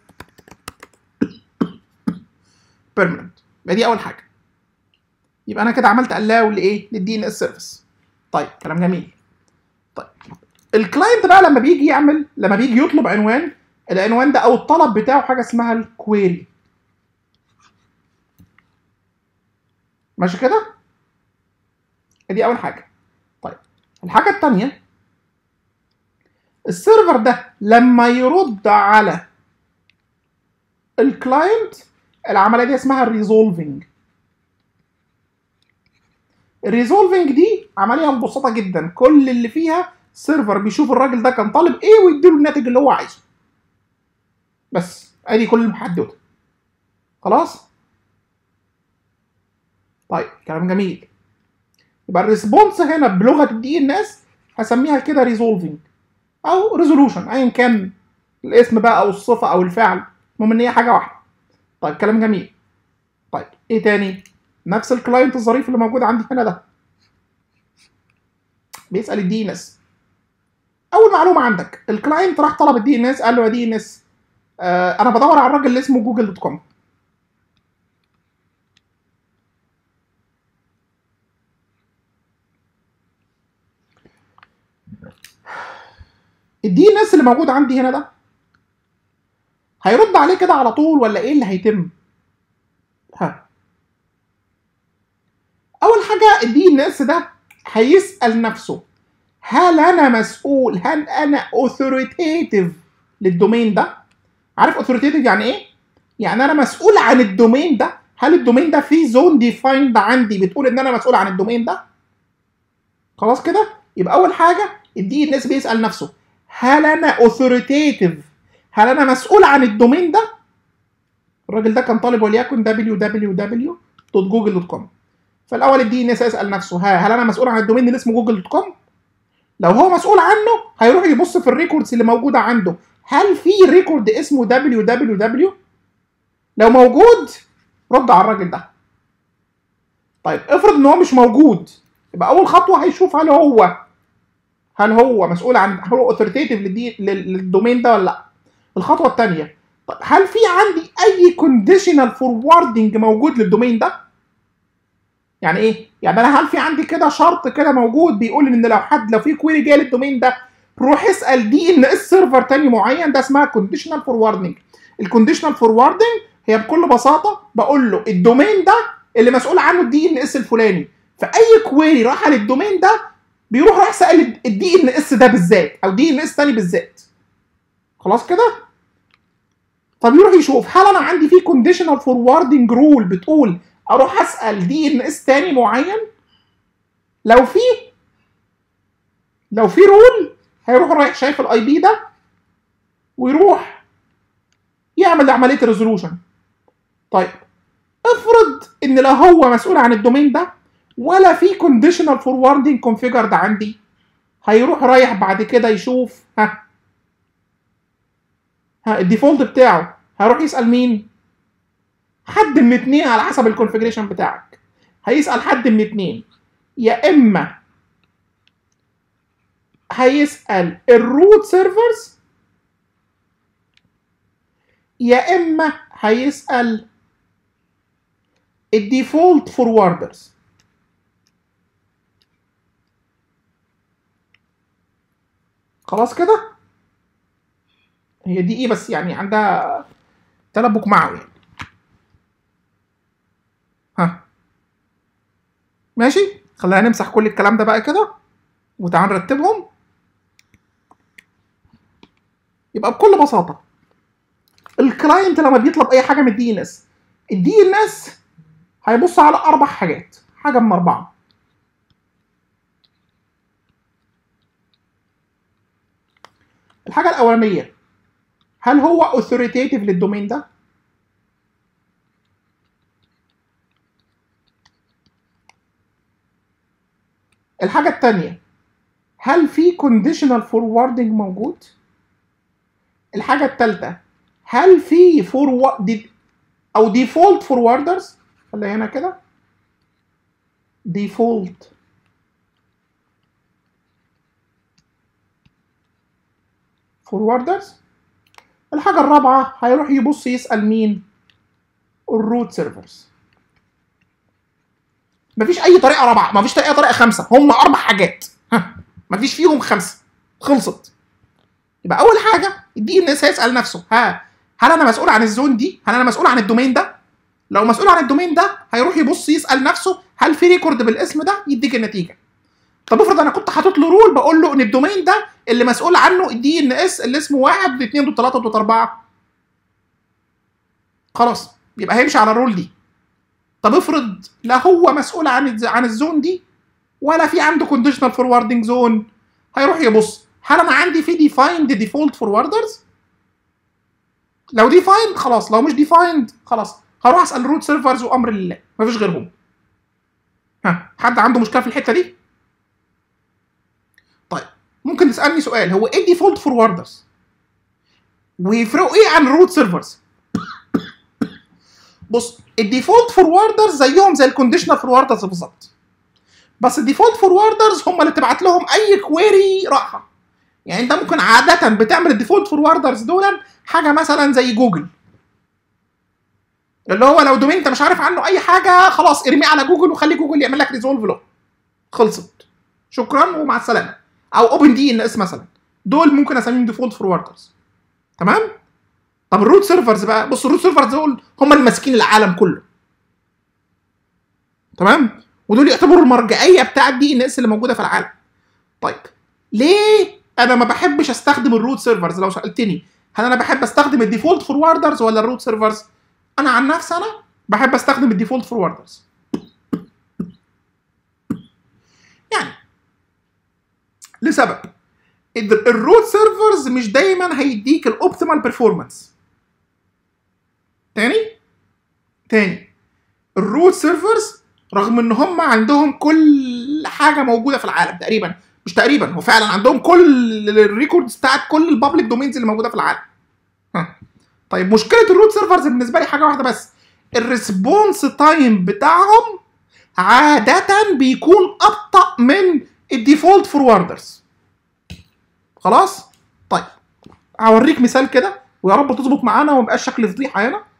بيرمننت يبقى دي اول حاجه يبقى انا كده عملت الاو لايه للدي ان اس سيرفيس طيب كلام جميل طيب الكلاينت بقى لما بيجي يعمل لما بيجي يطلب عنوان العنوان ده او الطلب بتاعه حاجه اسمها الكويري ماشي كده دي اول حاجه طيب الحاجه الثانيه السيرفر ده لما يرد على الكلاينت العمليه دي اسمها الريزولفنج الريزولفنج دي عمليه مبسطه جدا كل اللي فيها سيرفر بيشوف الراجل ده كان طالب ايه ويديله الناتج اللي هو عايزه بس ادي كل المحدده خلاص طيب كلام جميل يبقى الريسبونس هنا بلغه الدي ان اس هسميها كده ريزولفنج او ريزولوشن ايا كان الاسم بقى او الصفه او الفعل المهم ان هي حاجه واحده طيب كلام جميل طيب ايه تاني نفس الكلاينت الظريف اللي موجود عندي هنا ده بيسال الدي ان اس اول معلومه عندك الكلاينت راح طلب الدي ان اس قال له يا دي ان اس آه انا بدور على الراجل اللي اسمه جوجل دوت كوم الدي ان اس اللي موجود عندي هنا ده هيرد عليه كده على طول ولا ايه اللي هيتم ها اول حاجه الدي ان اس ده هيسال نفسه هل انا مسؤول هل انا اوثوريتيف للدومين ده عارف اوثوريتيف يعني ايه يعني انا مسؤول عن الدومين ده هل الدومين ده فيه زون ديفايند عندي بتقول ان انا مسؤول عن الدومين ده خلاص كده يبقى اول حاجه الدي ان اس بيسال نفسه هل انا اوثوريتيف هل انا مسؤول عن الدومين ده الراجل ده كان طالب وليكن www.google.com فالاول الدي ان اس يسال نفسه ها هل انا مسؤول عن الدومين اللي اسمه جوجل دوت كوم لو هو مسؤول عنه هيروح يبص في الريكوردز اللي موجوده عنده هل في ريكورد اسمه www لو موجود رد على الراجل ده طيب افرض ان هو مش موجود يبقى اول خطوه هيشوف هل هو هل هو مسؤول عن هل هو اوثوريتيف للدومين ده ولا لا الخطوه الثانيه طب هل في عندي اي كونديشنال فوروردنج موجود للدومين ده يعني ايه يعني انا هل في عندي كده شرط كده موجود بيقول ان لو حد لو في كويري جاي للدومين ده روح اسال دي ان اس سيرفر تاني معين ده اسمها كونديشنال فوروردنج الكونديشنال فوروردنج هي بكل بساطه بقول له الدومين ده اللي مسؤول عنه الدي ان اس الفلاني فاي كويري راح للدومين ده بيروح راح سال الدي ان اس ده بالذات او دي ان اس تاني بالذات خلاص كده طب يروح يشوف هل انا عندي في كونديشنال فوروردنج رول بتقول اروح اسال دي ان اس تاني معين لو في لو في رول هيروح رايح شايف الاي بي ده ويروح يعمل عمليه ريزولوشن طيب افرض ان لا هو مسؤول عن الدومين ده ولا في كونديشنال فوروردنج كونفيجرد عندي هيروح رايح بعد كده يشوف ها ها الديفولت بتاعه هيروح يسال مين حد من اتنين على حسب الكونفيجريشن بتاعك هيسال حد من اتنين يا اما هيسال الروت سيرفرز يا اما هيسال الديفولت فوروردرز خلاص كده هي دي ايه بس يعني عندها تلبك معه يعني ها ماشي خلينا نمسح كل الكلام ده بقى كده وتعال نرتبهم يبقى بكل بساطه الكلاينت لما بيطلب اي حاجه من الدي ان اس الدي ان اس هيبص على اربع حاجات حاجه من اربعه الحاجه الاولانيه هل هو اوثوريتيف للدومين ده الحاجه الثانيه هل في كونديشنال فوروردنج موجود الحاجه الثالثه هل في فورورد او ديفولت فوروردرز خليها هنا كده ديفولت فوروردرز الحاجة الرابعة هيروح يبص يسأل مين؟ الروت سيرفرز مفيش أي طريقة رابعة مفيش طريقة طريقة خمسة هم أربع حاجات ها مفيش فيهم خمسة خلصت يبقى أول حاجة الدي إن إس هيسأل نفسه ها هل أنا مسؤول عن الزون دي؟ هل أنا مسؤول عن الدومين ده؟ لو مسؤول عن الدومين ده هيروح يبص يسأل نفسه هل في ريكورد بالاسم ده؟ يديك النتيجة طب افرض انا كنت حاطط له رول بقول له ان الدومين ده اللي مسؤول عنه الدي ان اس اللي اسمه واحد ضد اثنين ضد ثلاثه ضد اربعه خلاص يبقى هيمشي على الرول دي طب افرض لا هو مسؤول عن الز- عن الزون دي ولا في عنده كونديشنال فوروردنج زون هيروح يبص هل انا عندي في ديفايند ديفولت فوروردرز لو ديفايند خلاص لو مش ديفايند خلاص هروح اسال الروت سيرفرز وامر لله مفيش غيرهم ها حد عنده مشكله في الحته دي طيب ممكن تسالني سؤال هو ايه الديفولت فوروردرز ويفرقوا ايه عن الروت سيرفرز بص الديفولت فوروردرز زيهم زي الكونديشنال فوروردرز بالظبط بس الديفولت فوروردرز هم اللي تبعت لهم اي كويري راحه يعني انت ممكن عاده بتعمل الديفولت فوروردرز دول حاجه مثلا زي جوجل اللي هو لو دومين انت مش عارف عنه اي حاجه خلاص ارميه على جوجل وخلي جوجل يعمل لك ريزولف له خلصت شكرا ومع السلامه او اوبن دي ان اس مثلا دول ممكن اسميهم ديفولت فوروردرز تمام طب الروت سيرفرز بقى بص الروت سيرفرز دول هم اللي ماسكين العالم كله تمام ودول يعتبروا المرجعيه بتاعه الدي ان اس اللي موجوده في العالم طيب ليه انا ما بحبش استخدم الروت سيرفرز لو سالتني هل انا بحب استخدم الديفولت فوروردرز ولا الروت سيرفرز انا عن نفسي انا بحب استخدم الديفولت فوروردرز يعني لسبب ال- الروت سيرفرز مش دايما هيديك الاوبتيمال بيرفورمانس تاني تاني الروت سيرفرز رغم ان هم عندهم كل حاجه موجوده في العالم تقريبا مش تقريبا هو فعلا عندهم كل الريكوردز بتاعت كل البابليك دومينز اللي موجوده في العالم ها. طيب مشكله الروت سيرفرز بالنسبه لي حاجه واحده بس الريسبونس تايم بتاعهم عاده بيكون ابطا من الديفولت فوروردرز خلاص طيب هوريك مثال كده ويا رب تظبط معانا وما يبقاش شكل فضيحه هنا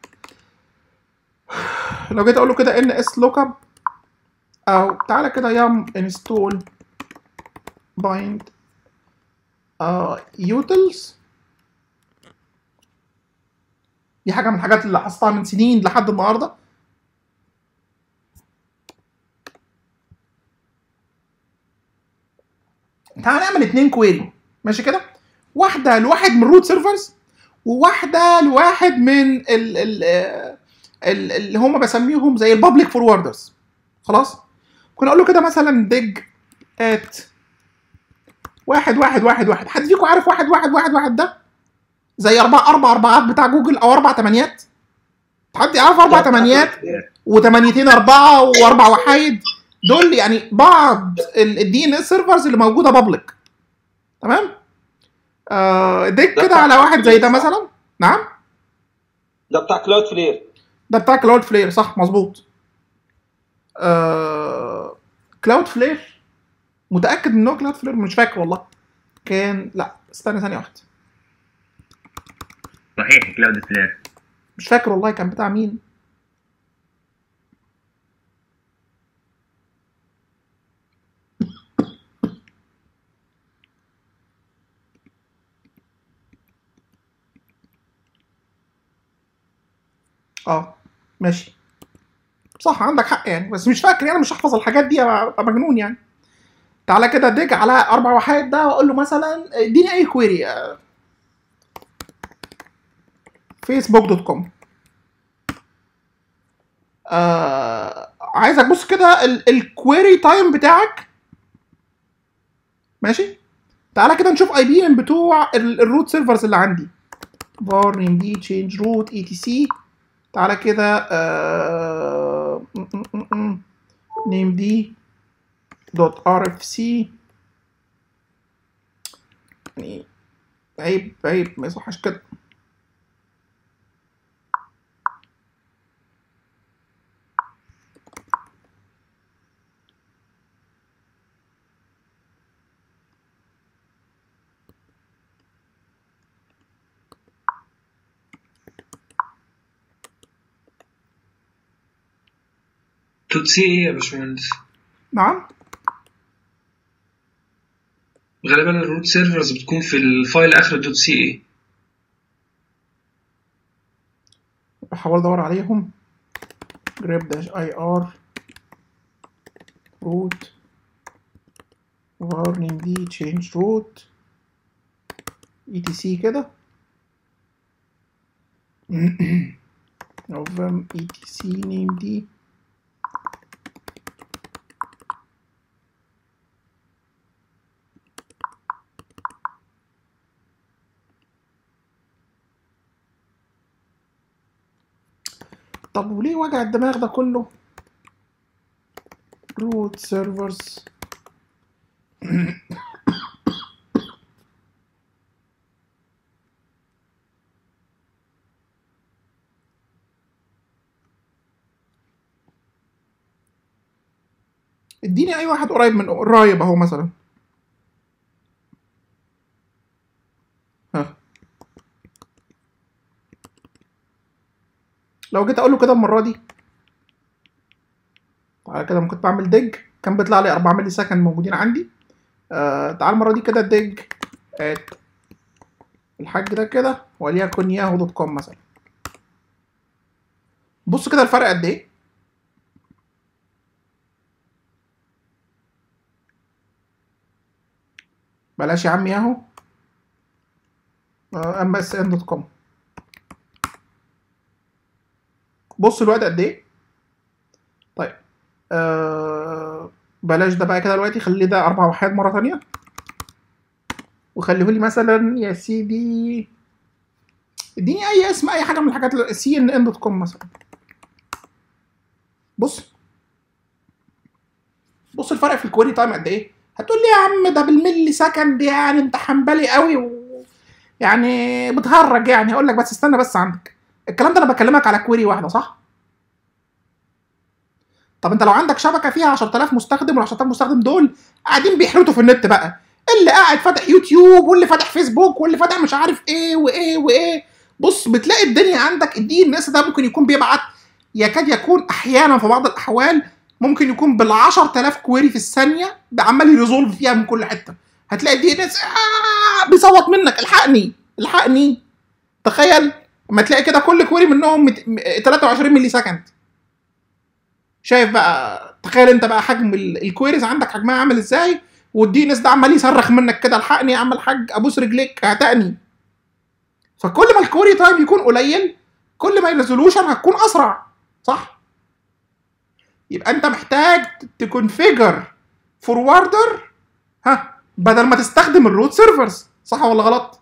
لو جيت اقول له كده ان اس لوك اب او تعالى كده يام انستول بايند يوتلز دي حاجه من الحاجات اللي لاحظتها من سنين لحد النهارده تعالى نعمل اتنين كويري ماشي كده واحده لواحد من الروت سيرفرز وواحده لواحد من ال ال ال- اللي هم بسميهم زي البابليك فوروردرز خلاص كنا اقول له كده مثلا ديج ات واحد واحد واحد واحد حد فيكم عارف واحد واحد واحد واحد ده زي اربع اربع اربعات بتاع جوجل او اربع تمانيات حد يعرف اربع تمانيات وتمانيتين اربعه واربع وحايد دول يعني بعض الدي ان اس سيرفرز اللي موجوده بابليك تمام آه ديك ده كده بتاع على واحد زي ده كلاود مثلا نعم ده بتاع كلاود فلير ده بتاع كلاود فلير صح مظبوط آه... كلاود فلير متاكد ان هو كلاود فلير مش فاكر والله كان لا استنى ثانيه واحده صحيح كلاود فلير مش فاكر والله كان بتاع مين اه ماشي صح عندك حق يعني بس مش فاكر يعني مش هحفظ الحاجات دي ابقى مجنون يعني تعالى كده ديج على اربع وحيد ده واقول له مثلا اديني اي كويري فيسبوك دوت كوم آه عايزك بص كده الكويري تايم بتاعك ماشي تعالى كده نشوف اي بي من بتوع الروت سيرفرز اللي عندي var name دي change root etc تعالى كده آه name دي دوت rfc يعني عيب عيب ما يصحش كده دوت سي ايه يا باشمهندس نعم غالبا الروت سيرفرز بتكون في الفايل اخر دوت سي ايه بحاول ادور عليهم grep dash ir root warning دي change root etc كده novem etc name دي طب وليه وجع الدماغ ده كله روت سيرفرز اديني اي واحد قريب من قريب اهو مثلا ها لو جيت اقول له كده المره دي تعالى كده ممكن بعمل ديج كان بيطلع لي 4 مللي سكند موجودين عندي آه تعال المره دي كده ديج ات الحاج ده كده وليكن ياهو دوت كوم مثلا بص كده الفرق قد ايه بلاش يا عم ياهو ام اس ان دوت كوم بص الوقت قد ايه طيب آه بلاش ده بقى كده دلوقتي خلي ده اربع وحيد مره تانية وخليه لي مثلا يا سيدي اديني اي اسم اي حاجه من الحاجات سي ان ان دوت كوم مثلا بص بص الفرق في الكويري تايم قد ايه هتقول لي يا عم ده بالملي سكند يعني انت حنبلي قوي و... يعني بتهرج يعني هقول لك بس استنى بس عندك الكلام ده انا بكلمك على كويري واحده صح طب انت لو عندك شبكه فيها 10000 مستخدم وال 10000 مستخدم دول قاعدين بيحرتوا في النت بقى اللي قاعد فاتح يوتيوب واللي فاتح فيسبوك واللي فاتح مش عارف ايه وايه وايه بص بتلاقي الدنيا عندك الدي ان اس ده ممكن يكون بيبعت يكاد يكون احيانا في بعض الاحوال ممكن يكون بال 10000 كويري في الثانيه عمال يريزولف فيها من كل حته هتلاقي الدي ان اس آه بيصوت منك الحقني الحقني تخيل اما تلاقي كده كل كويري منهم مت- م- 23 ملي سكند شايف بقى تخيل انت بقى حجم ال- الكويريز عندك حجمها عامل ازاي والدي ان اس ده عمال يصرخ منك كده الحقني يا عم الحاج ابوس رجليك اعتقني فكل ما الكوري تايم يكون قليل كل ما الريزولوشن هتكون اسرع صح يبقى انت محتاج تكونفيجر فوروردر ها بدل ما تستخدم الروت سيرفرز صح ولا غلط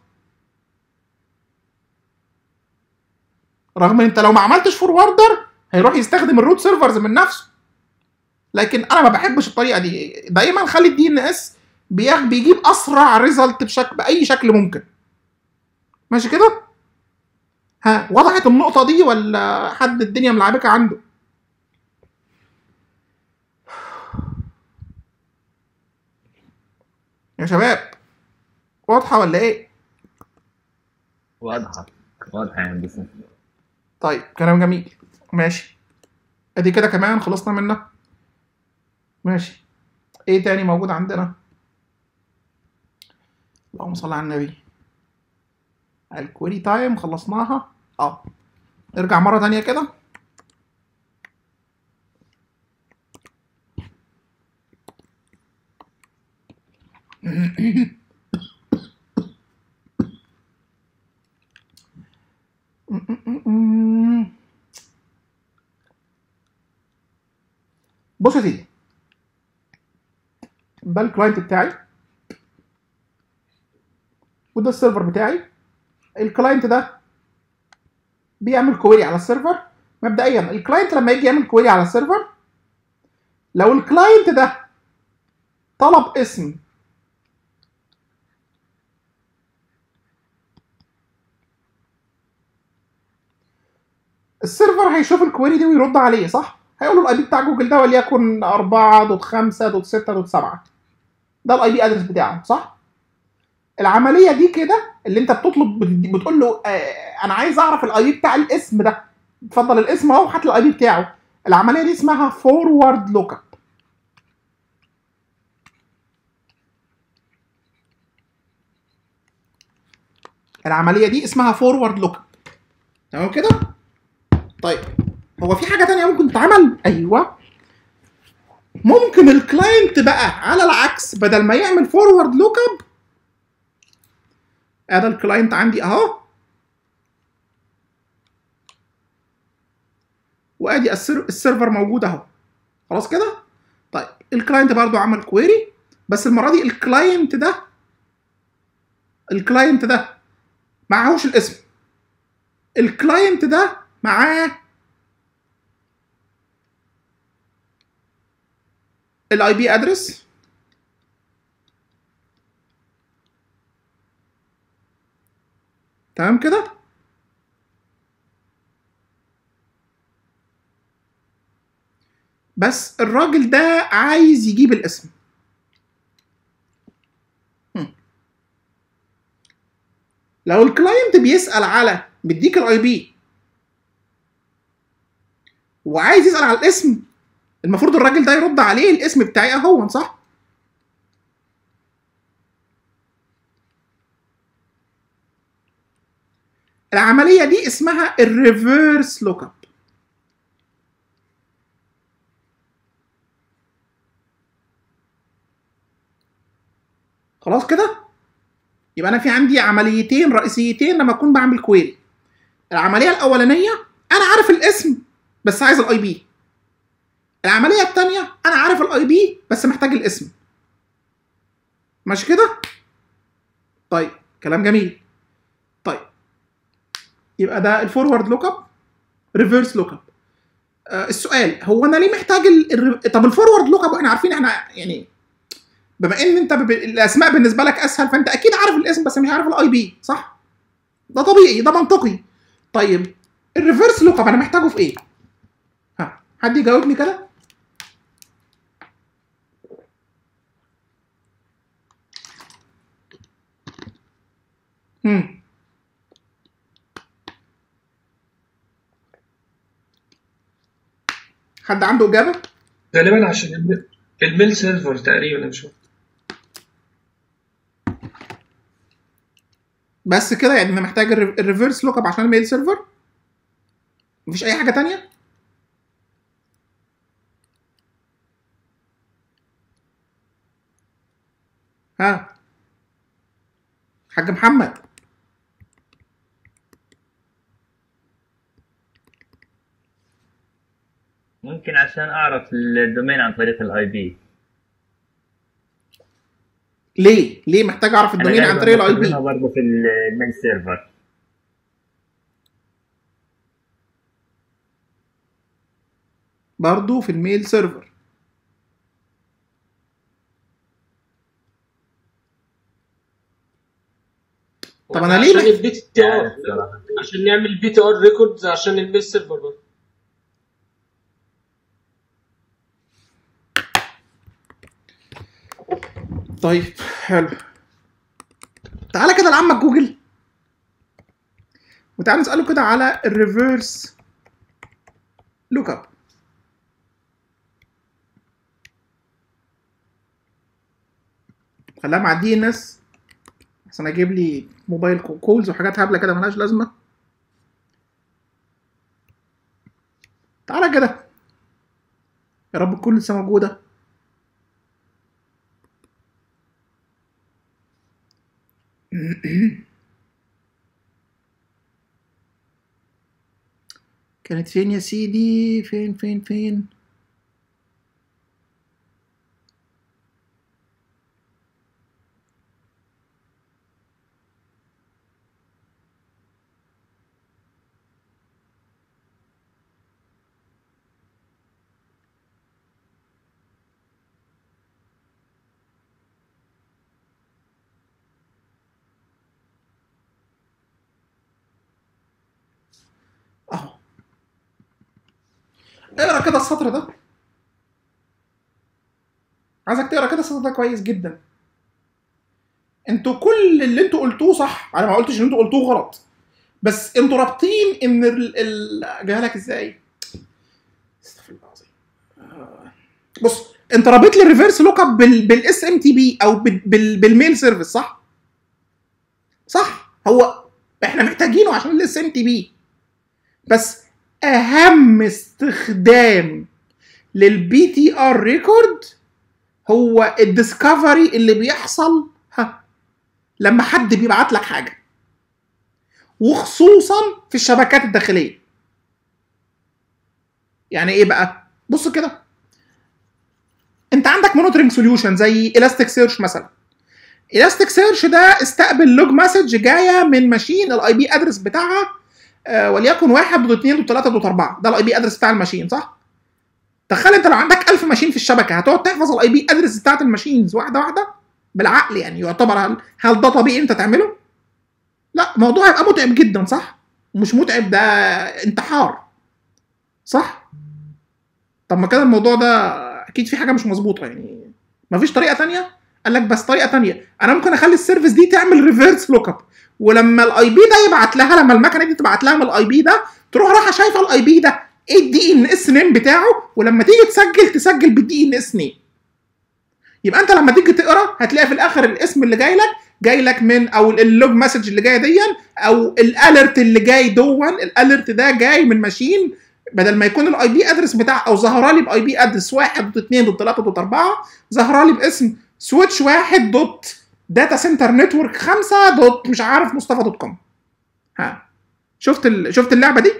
رغم ان انت لو ما عملتش فوروردر هيروح يستخدم الروت سيرفرز من نفسه لكن انا ما بحبش الطريقه دي دايما خلي الدي ان اس بيجيب اسرع ريزلت بشكل باي شكل ممكن ماشي كده ها وضحت النقطه دي ولا حد الدنيا ملعبكه عنده يا شباب واضحه ولا ايه واضحة واضحة يا هندسة طيب كلام جميل ماشي ادي كده كمان خلصنا منها ماشي ايه تاني موجود عندنا اللهم صل على النبي الكويري تايم خلصناها اه نرجع مرة تانية كده بص يا سيدي ده الكلاينت بتاعي وده السيرفر بتاعي الكلاينت ده بيعمل كويري على السيرفر مبدئيا الكلاينت لما يجي يعمل كويري على السيرفر لو الكلاينت ده طلب اسم السيرفر هيشوف الكويري دي ويرد عليه صح؟ هيقول له الاي بي بتاع جوجل ده وليكن 4.5.6.7 ده الاي بي ادرس بتاعه صح؟ العمليه دي كده اللي انت بتطلب بت- بتقول له آه انا عايز اعرف الاي بي بتاع الاسم ده اتفضل الاسم اهو هات لي الاي بي بتاعه العمليه دي اسمها فورورد لوك اب العمليه دي اسمها فورورد لوك اب تمام كده طيب هو في حاجه تانية ممكن تتعمل ايوه ممكن الكلاينت بقى على العكس بدل ما يعمل فورورد لوك اب ادي الكلاينت عندي اهو وادي السير- السيرفر موجود اهو خلاص كده طيب الكلاينت برضو عمل كويري بس المره دي الكلاينت ده الكلاينت ده معهوش الاسم الكلاينت ده معاه الاي بي ادرس تمام كده بس الراجل ده عايز يجيب الاسم هم. لو الكلاينت بيسأل على بيديك الاي بي وعايز يسأل على الاسم المفروض الراجل ده يرد عليه الاسم بتاعي اهو صح العمليه دي اسمها الريفرس لوك اب خلاص كده يبقى انا في عندي عمليتين رئيسيتين لما اكون بعمل كويري العمليه الاولانيه انا عارف الاسم بس عايز الاي بي العمليه الثانيه انا عارف الاي بي بس محتاج الاسم ماشي كده طيب كلام جميل طيب يبقى ده الفورورد لوك اب ريفرس لوك اب آه السؤال هو انا ليه محتاج ال... الر- طب الفورورد لوك اب احنا عارفين احنا يعني بما ان انت ب... الاسماء بالنسبه لك اسهل فانت اكيد عارف الاسم بس مش عارف الاي بي صح ده طبيعي ده منطقي طيب الريفرس لوك اب انا محتاجه في ايه ها حد يجاوبني كده هم حد عنده اجابه غالبا عشان الم- الميل سيرفر تقريبا أنا مش فاهم. بس كده يعني انا محتاج الري- الريفرس لوك اب عشان الميل سيرفر مفيش اي حاجه تانية ها حاج محمد ممكن عشان اعرف الدومين عن طريق الاي بي ليه ليه محتاج اعرف الدومين عن طريق الاي بي برضه في الميل سيرفر برضو في الميل سيرفر طب أنا ليه عشان بقى- البي تي ار يعني الصراحة. عشان نعمل بي تي ار ريكوردز عشان الميل سيرفر برضه طيب حلو تعالى كده لعمك جوجل وتعالى نسأله كده على الريفرس لوك اب خليها مع دي ان اس عشان اجيب لي موبايل كولز وحاجات هبله كده ملهاش لازمه تعالى كده يا رب تكون لسه موجوده كانت فين يا سيدي فين فين فين اهو اقرا كده السطر ده عايزك تقرا كده السطر ده كويس جدا انتوا كل اللي انتوا قلتوه صح انا ما قلتش ان انتوا قلتوه غلط بس انتوا رابطين ان ال... ال... جايها لك ازاي استغفر الله العظيم آه. بص انت رابط لي الريفرس لوك اب بال... بالاس ام تي بي او بال... بال... بالميل سيرفيس صح صح هو احنا محتاجينه عشان الاس ام تي بي بس اهم استخدام للبي تي ار ريكورد هو الديسكفري اللي بيحصل ها لما حد بيبعت لك حاجه وخصوصا في الشبكات الداخليه يعني ايه بقى بص كده انت عندك مونيتورنج سوليوشن زي الاستيك سيرش مثلا الاستيك سيرش ده استقبل لوج مسج جايه من ماشين الاي بي ادرس بتاعها آه، وليكن واحد دوت اتنين دوت تلاته دوت اربعه ده الاي بي ادرس بتاع الماشين صح؟ تخيل انت لو عندك 1000 ماشين في الشبكه هتقعد تحفظ الاي بي ادرس بتاعت الماشينز واحده واحده بالعقل يعني يعتبر هل, هل ده طبيعي انت تعمله؟ لا الموضوع هيبقى متعب جدا صح؟ مش متعب ده انتحار صح؟ طب ما كده الموضوع ده اكيد في حاجه مش مظبوطه يعني مفيش طريقه تانية قال لك بس طريقه تانية انا ممكن اخلي السيرفيس دي تعمل ريفيرس لوك اب ولما الاي بي ده يبعت لها لما المكنه دي تبعت لها من الاي بي ده تروح رايحه شايفه الاي بي ده ايه الدي ان اس نيم بتاعه ولما تيجي تسجل تسجل بالدي ان اس نيم يبقى انت لما تيجي تقرا هتلاقي في الاخر الاسم اللي جاي لك جاي لك من او اللوج مسج اللي جايه دي او الالرت اللي جاي دون الالرت ده جاي من ماشين بدل ما يكون الاي بي ادرس بتاع او ظهر لي باي بي ادرس 1 دوت 2 دوت 3 دوت 4 ظهر لي باسم سويتش 1 دوت داتا سنتر نتورك 5 دوت مش عارف مصطفى دوت كوم ها شفت ال... شفت اللعبه دي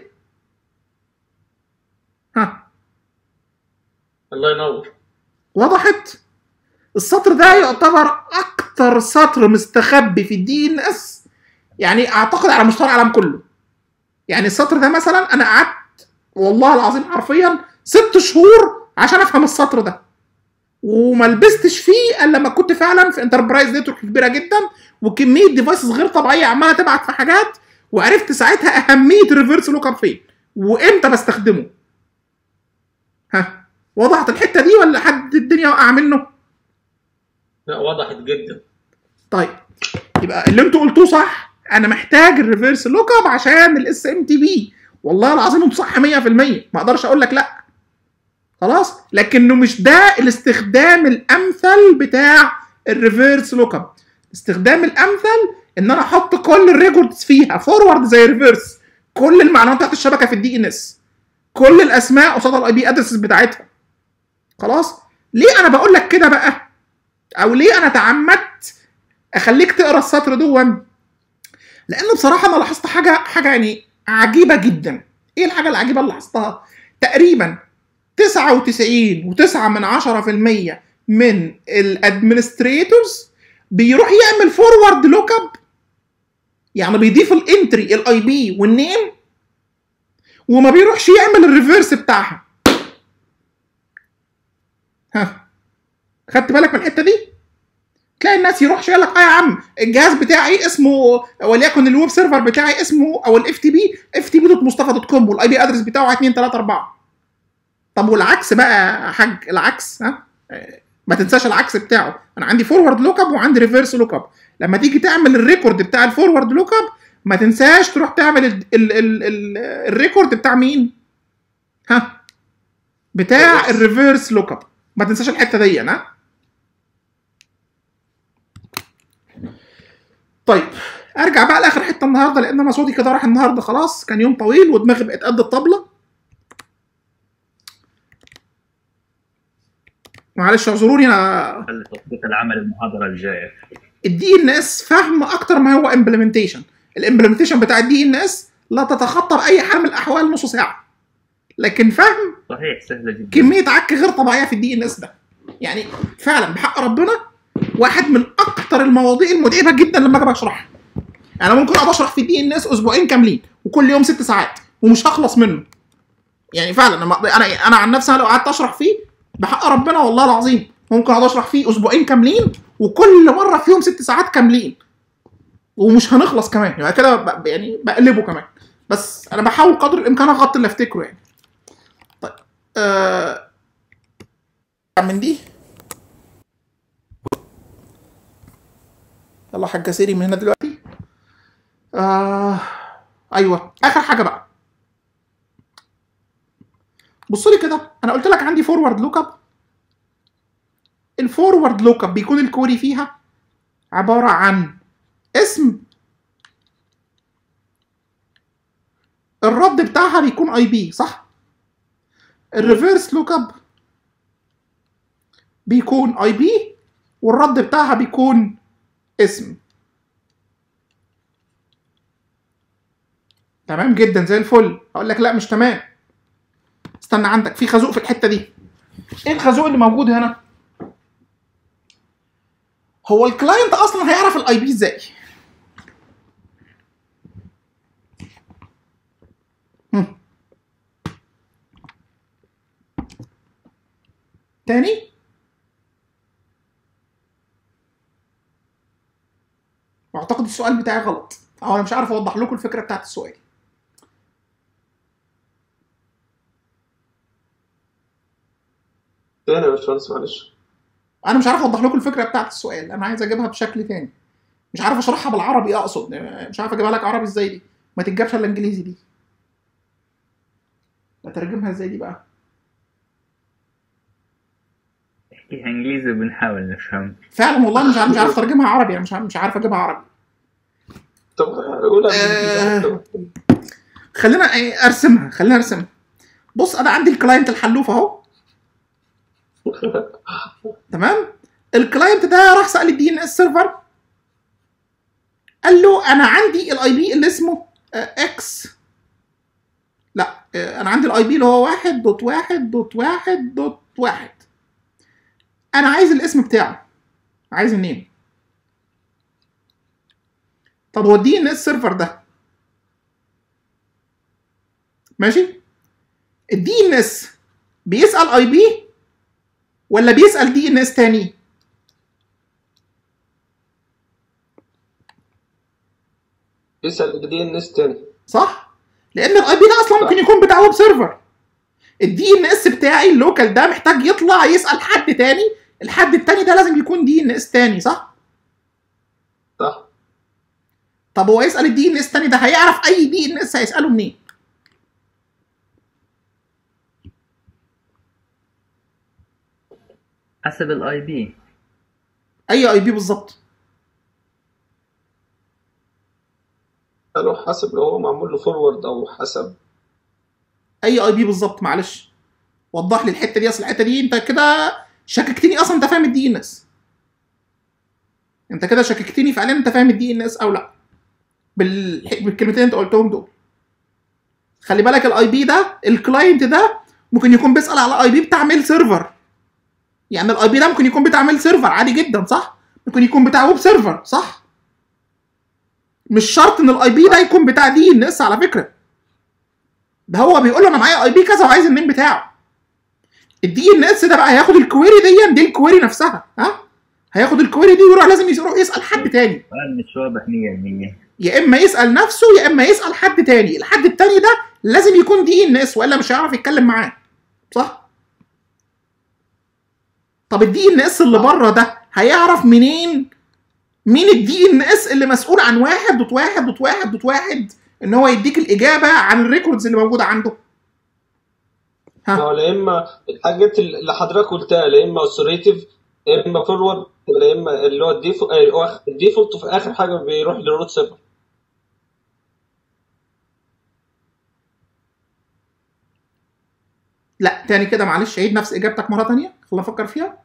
ها الله ينور وضحت السطر ده يعتبر اكتر سطر مستخبي في الدي ان اس يعني اعتقد على مستوى العالم كله يعني السطر ده مثلا انا قعدت والله العظيم حرفيا ست شهور عشان افهم السطر ده وما لبستش فيه الا لما كنت فعلا في انتربرايز نتورك كبيره جدا وكميه ديفايسز غير طبيعيه عماله تبعت في حاجات وعرفت ساعتها اهميه الريفرس لوك اب فين وامتى بستخدمه ها وضحت الحته دي ولا حد الدنيا وقع منه لا وضحت جدا طيب يبقى اللي انتوا قلتوه صح انا محتاج الريفرس لوك اب عشان الاس ام تي بي والله العظيم انتوا صح 100% ما اقدرش اقول لك لا خلاص لكنه مش ده الاستخدام الامثل بتاع الريفرس لوك اب الاستخدام الامثل ان انا احط كل الريكوردز فيها فورورد زي ريفرس كل المعلومات بتاعت الشبكه في الدي ان اس كل الاسماء قصاد الاي بي ادرسز بتاعتها خلاص ليه انا بقول لك كده بقى او ليه انا تعمدت اخليك تقرا السطر دون لان بصراحه انا لاحظت حاجه حاجه يعني عجيبه جدا ايه الحاجه العجيبه اللي لاحظتها تقريبا 99 و9 من 10% من الادمنستريتورز بيروح يعمل فورورد لوك اب يعني بيضيف الانتري الاي بي والنيم وما بيروحش يعمل الريفرس بتاعها ها خدت بالك من الحته دي تلاقي الناس يروح يقول لك اه يا عم الجهاز بتاعي اسمه وليكن الويب سيرفر بتاعي اسمه او الاف تي بي اف تي بي دوت مصطفى دوت كوم والاي بي ادرس بتاعه 2 3 4 طب والعكس بقى يا حاج العكس ها ما تنساش العكس بتاعه انا عندي فورورد لوك اب وعندي ريفرس لوك اب لما تيجي تعمل الريكورد بتاع الفورورد لوك اب ما تنساش تروح تعمل ال ال ال ال الريكورد بتاع مين ها بتاع الريفرس لوك اب ما تنساش الحته دي ها طيب ارجع بقى لاخر حته النهارده لان انا صوتي كده راح النهارده خلاص كان يوم طويل ودماغي بقت قد الطبله معلش اعذروني انا خلي تطبيق العمل المحاضره الجايه الدي ان اس فهم اكتر ما هو امبلمنتيشن الامبلمنتيشن بتاع الدي ان اس لا تتخطى باي حال من الاحوال نص ساعه لكن فهم صحيح سهله جدا كميه عك غير طبيعيه في الدي ان اس ده يعني فعلا بحق ربنا واحد من اكتر المواضيع المتعبه جدا لما اجي بشرحها انا ممكن اقعد اشرح في الدي ان اس اسبوعين كاملين وكل يوم ست ساعات ومش هخلص منه يعني فعلا انا انا انا عن نفسي أنا لو قعدت اشرح فيه بحق ربنا والله العظيم ممكن اقعد اشرح فيه اسبوعين كاملين وكل مره فيهم ست ساعات كاملين ومش هنخلص كمان يعني كده ب- يعني بقلبه كمان بس انا بحاول قدر الامكان اغطي اللي افتكره يعني طيب آه من دي يلا حاجه سيري من هنا دلوقتي آه ايوه اخر حاجه بقى بص لي كده انا قلت لك عندي فورورد لوك اب الفورورد لوك اب بيكون الكوري فيها عباره عن اسم الرد بتاعها بيكون اي بي صح الريفرس لوك اب بيكون اي بي والرد بتاعها بيكون اسم تمام جدا زي الفل اقول لك لا مش تمام استنى عندك في خازوق في الحته دي ايه الخازوق اللي موجود هنا هو الكلاينت اصلا هيعرف الاي بي ازاي هم. تاني اعتقد السؤال بتاعي غلط او انا مش عارف اوضح لكم الفكره بتاعت السؤال تاني يا باشمهندس معلش انا مش عارف اوضح لكم الفكره بتاعت السؤال انا عايز اجيبها بشكل تاني مش عارف اشرحها بالعربي اقصد مش عارف اجيبها لك عربي ازاي دي ما تتجابش الا انجليزي دي اترجمها ازاي دي بقى بيحكيها انجليزي وبنحاول نفهم فعلا والله مش عارف مش عارف اترجمها عربي يعني مش عارف مش عارف اجيبها عربي طب قولها آه. بالإنجليزي. خلينا إيه، ارسمها خلينا ارسمها بص انا عندي الكلاينت الحلوف اهو تمام الكلاينت ده راح سال الدي ان اس سيرفر قال له انا عندي الاي بي اللي اسمه اكس لا آه، انا عندي الاي بي اللي هو واحد دوت واحد دوت واحد دوت واحد انا عايز الاسم بتاعه عايز النيم طب هو الدي ان اس سيرفر ده ماشي الدي ان اس بيسال اي بي ولا بيسال دي ان اس تاني اسال دي ان اس تاني صح لان الاي بي ده اصلا ممكن يكون بتاع ويب سيرفر الدي ان اس بتاعي اللوكال ده محتاج يطلع يسال حد تاني الحد التاني ده لازم يكون دي ان اس تاني صح صح طب هو يسال الدي ان اس تاني ده هيعرف اي دي ان اس هيساله منين حسب الاي بي اي اي بي بالظبط قالوا حسب لو هو معمول له فورورد او حسب اي اي بي بالظبط معلش وضح لي الحته دي اصل الحته دي انت كده شككتني اصلا انت فاهم الدي ان اس انت كده شككتني فعلا انت فاهم الدي ان اس او لا بال... بالكلمتين اللي انت قلتهم دول خلي بالك الاي بي ده الكلاينت ده ممكن يكون بيسال على اي بي بتاع ميل سيرفر يعني الاي بي ده ممكن يكون بتاع ميل سيرفر عادي جدا صح ممكن يكون بتاع ويب سيرفر صح مش شرط ان الاي بي ده يكون بتاع دي ان اس على فكره ده هو بيقول له انا معايا اي بي كذا وعايز النيم بتاعه الدي ان اس ده بقى هياخد الكويري دي دي الكويري نفسها ها هياخد الكويري دي ويروح لازم يروح يسال حد تاني سؤال مش واضح 100% يا اما يسال نفسه يا اما يسال حد تاني الحد التاني ده لازم يكون دي ان اس والا مش هيعرف يتكلم معاه صح طب الدي ان اس اللي بره ده هيعرف منين مين الدي ان اس اللي مسؤول عن واحد دوت واحد دوت واحد دوت واحد ان هو يديك الاجابه عن الريكوردز اللي موجوده عنده ما هو لا اما الحاجات اللي حضرتك قلتها لا اما اوثوريتيف لا اما فورورد لا اما اللي هو الديفولت الديفولت وفي اخر حاجه بيروح للروت سيرفر لا تاني كده معلش عيد نفس اجابتك مره تانية خلينا نفكر فيها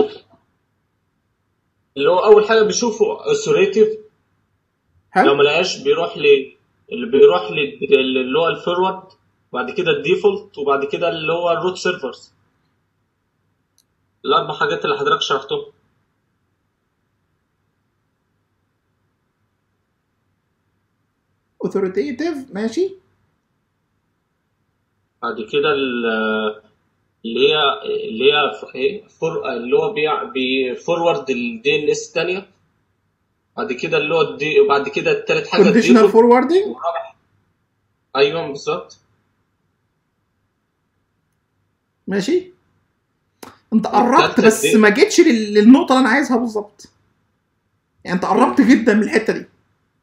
اللي هو اول حاجه بيشوفه اوثوريتيف لو حلو ما لقاش بيروح ل اللي بيروح ل- اللي هو الفورورد وبعد كده الديفولت وبعد كده اللي هو الروت سيرفرز الاربع حاجات اللي حضرتك شرحتهم اوثوريتيف ماشي بعد كده ال- اللي هي اللي هي ف- ايه فور اللي هو بيع بيفورورد الدي ان اس الثانيه بعد كده اللي هو الدي وبعد كده التالت حاجه كونديشنال الديفولت فوروردنج ورابع ايوه بالظبط ماشي انت قربت التالتة بس دي. ما جيتش لل- للنقطه اللي انا عايزها بالظبط يعني انت قربت جدا من الحته دي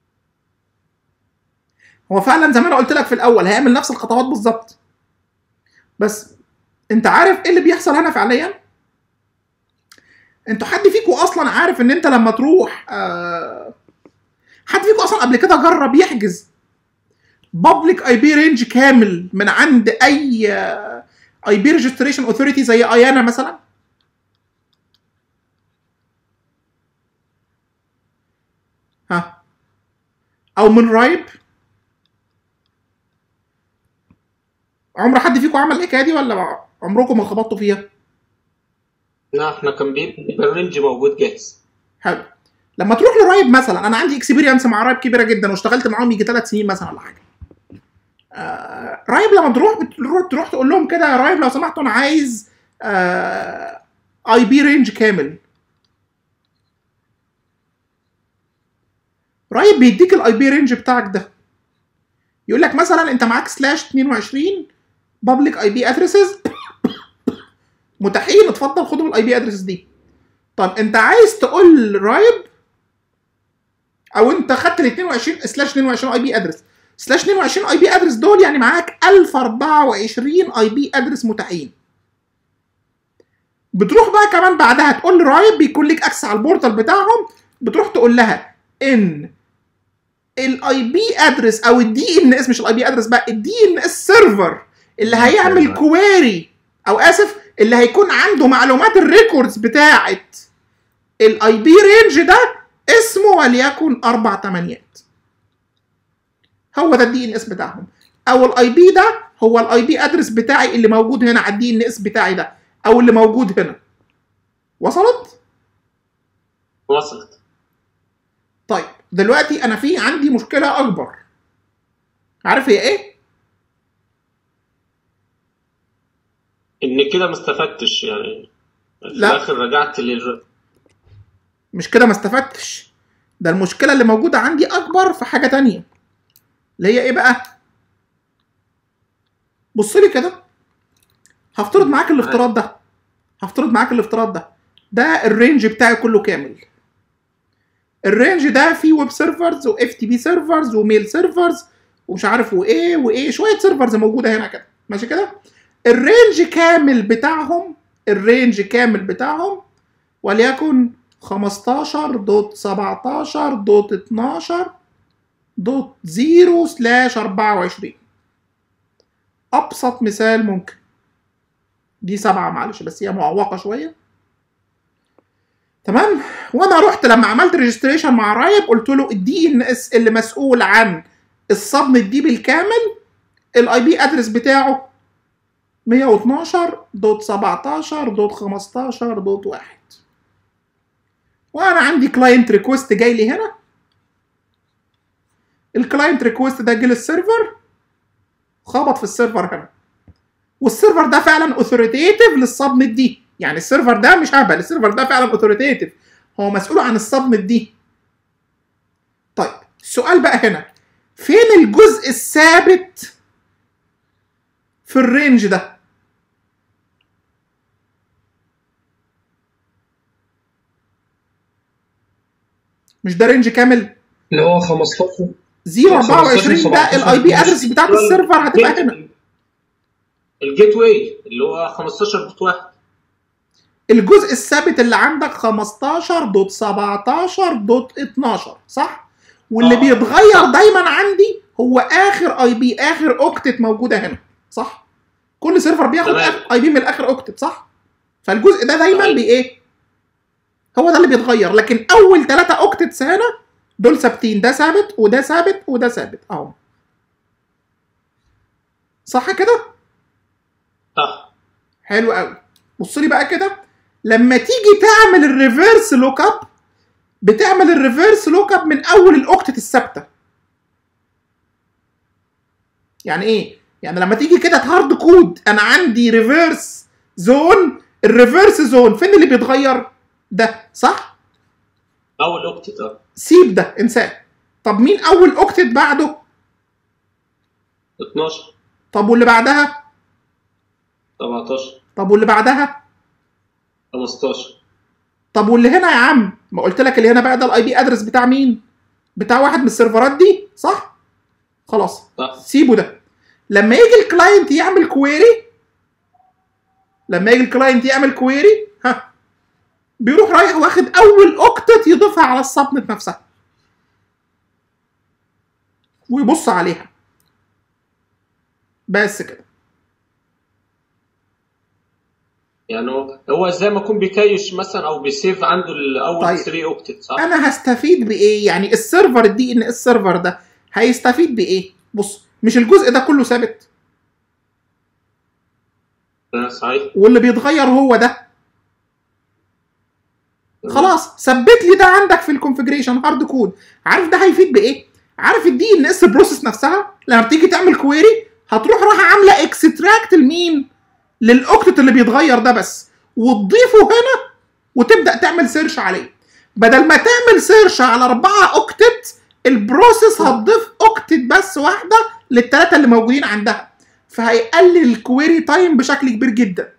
هو فعلا زي ما انا قلت لك في الاول هيعمل نفس الخطوات بالظبط بس انت عارف ايه اللي بيحصل هنا فعليا انتوا حد فيكم اصلا عارف ان انت لما تروح آه حد فيكم اصلا قبل كده جرب يحجز بابليك اي بي رينج كامل من عند اي اي بي ريجستريشن اوثوريتي زي ايانا مثلا ها او من رايب عمر حد فيكم عمل الحكايه دي ولا عمركم ما خبطتوا فيها لا احنا كان بيبقى الرينج موجود جاهز حلو لما تروح لرايب مثلا انا عندي اكسبيرينس مع رايب كبيره جدا واشتغلت معاهم يجي ثلاث سنين مثلا ولا حاجه آه رايب لما تروح بتروح تروح تقول لهم كده يا رايب لو سمحتوا انا عايز آه اي بي رينج كامل رايب بيديك الاي بي رينج بتاعك ده يقول لك مثلا انت معاك سلاش 22 بابليك اي بي ادريسز متاحين اتفضل خدوا الاي بي ادريسز دي طب انت عايز تقول رايب او انت خدت ال 22 سلاش 22 اي بي ادرس سلاش 22 اي بي ادرس دول يعني معاك 1024 اي بي ادرس متاحين بتروح بقى كمان بعدها تقول لرايب بيكون لك اكسس على البورتال بتاعهم بتروح تقول لها ان الاي بي ادرس او الدي ان اس مش الاي بي ادرس بقى الدي ان اس سيرفر اللي هيعمل سيرفر. كويري او اسف اللي هيكون عنده معلومات الريكوردز بتاعه الاي بي رينج ده اسمه وليكن اربع تمانيات هو ده الدي ان اس بتاعهم او الاي بي ده هو الاي بي ادرس بتاعي اللي موجود هنا على الدي ان اس بتاعي ده او اللي موجود هنا وصلت وصلت طيب دلوقتي انا في عندي مشكله اكبر عارف هي ايه ان كده ما استفدتش يعني في لا. الاخر رجعت لل مش كده ما استفدتش ده المشكله اللي موجوده عندي اكبر في حاجه تانية اللي هي ايه بقى بص لي كده هفترض معاك الافتراض ده هفترض معاك الافتراض ده ده الرينج بتاعي كله كامل الرينج ده فيه ويب سيرفرز واف تي بي سيرفرز وميل سيرفرز ومش عارف وايه وايه شويه سيرفرز موجوده هنا كده ماشي كده الرينج كامل بتاعهم الرينج كامل بتاعهم وليكن 15 دوت 17 دوت 12 دوت 0 سلاش 24 ابسط مثال ممكن دي سبعة معلش بس هي معوقة شوية تمام وانا رحت لما عملت ريجستريشن مع رايب قلت له الدي ان اس اللي مسؤول عن الصدمة دي بالكامل الاي بي ادرس بتاعه 112 دوت 17 دوت 15 دوت 1 وانا عندي كلاينت ريكوست جاي لي هنا الكلاينت ريكوست ده جه للسيرفر خبط في السيرفر هنا والسيرفر ده فعلا اوثوريتيف للسبنت دي يعني السيرفر ده مش هبل السيرفر ده فعلا اوثوريتيف هو مسؤول عن السبنت دي طيب السؤال بقى هنا فين الجزء الثابت في الرينج ده مش ده رينج كامل اللي هو 15 0 24 ده الاي بي ادرس بتاعت السيرفر هتبقى هنا الجيت واي اللي هو 15 دوت واحد الجزء الثابت اللي عندك 15 دوت 17 دوت 12 صح واللي آه. بيتغير دايما عندي هو اخر اي بي اخر اوكتت موجوده هنا صح كل سيرفر بياخد تمام. اي بي من الاخر اوكتت صح فالجزء ده دايما صحيح. بايه هو ده اللي بيتغير لكن اول ثلاثة اوكتتس هنا دول ثابتين ده ثابت وده ثابت وده ثابت اهو صح كده صح حلو قوي بص لي بقى كده لما تيجي تعمل الريفرس لوك اب بتعمل الريفرس لوك اب من اول الاوكتت الثابته يعني ايه يعني لما تيجي كده تهارد كود انا عندي ريفرس زون الريفرس زون فين اللي بيتغير ده صح اول اوكتت اه سيب ده انساه طب مين اول اوكتت بعده 12 طب واللي بعدها 17 طب واللي بعدها 15 طب واللي هنا يا عم ما قلت لك اللي هنا بقى ده الاي بي ادرس بتاع مين بتاع واحد من السيرفرات دي صح خلاص صح سيبه ده لما يجي الكلاينت يعمل كويري لما يجي الكلاينت يعمل كويري ها بيروح رايح واخد اول اوكتت يضيفها على السبنت نفسها ويبص عليها بس كده يعني هو هو زي ما يكون بيكيش مثلا او بيسيف عنده الاول طيب. 3 اوكتت صح؟ انا هستفيد بايه يعني السيرفر الدي ان اس سيرفر ده هيستفيد بايه بص مش الجزء ده كله ثابت آه، صحيح واللي بيتغير هو ده خلاص ثبت لي ده عندك في الكونفجريشن هارد كود عارف ده هيفيد بايه عارف الدي ان اس بروسيس نفسها لما بتيجي تعمل كويري هتروح راح عامله اكستراكت لمين للاوكتت اللي بيتغير ده بس وتضيفه هنا وتبدا تعمل سيرش عليه بدل ما تعمل سيرش على أربعة اوكتت البروسيس هتضيف اوكتت بس واحده للثلاثه اللي موجودين عندها فهيقلل الكويري تايم بشكل كبير جدا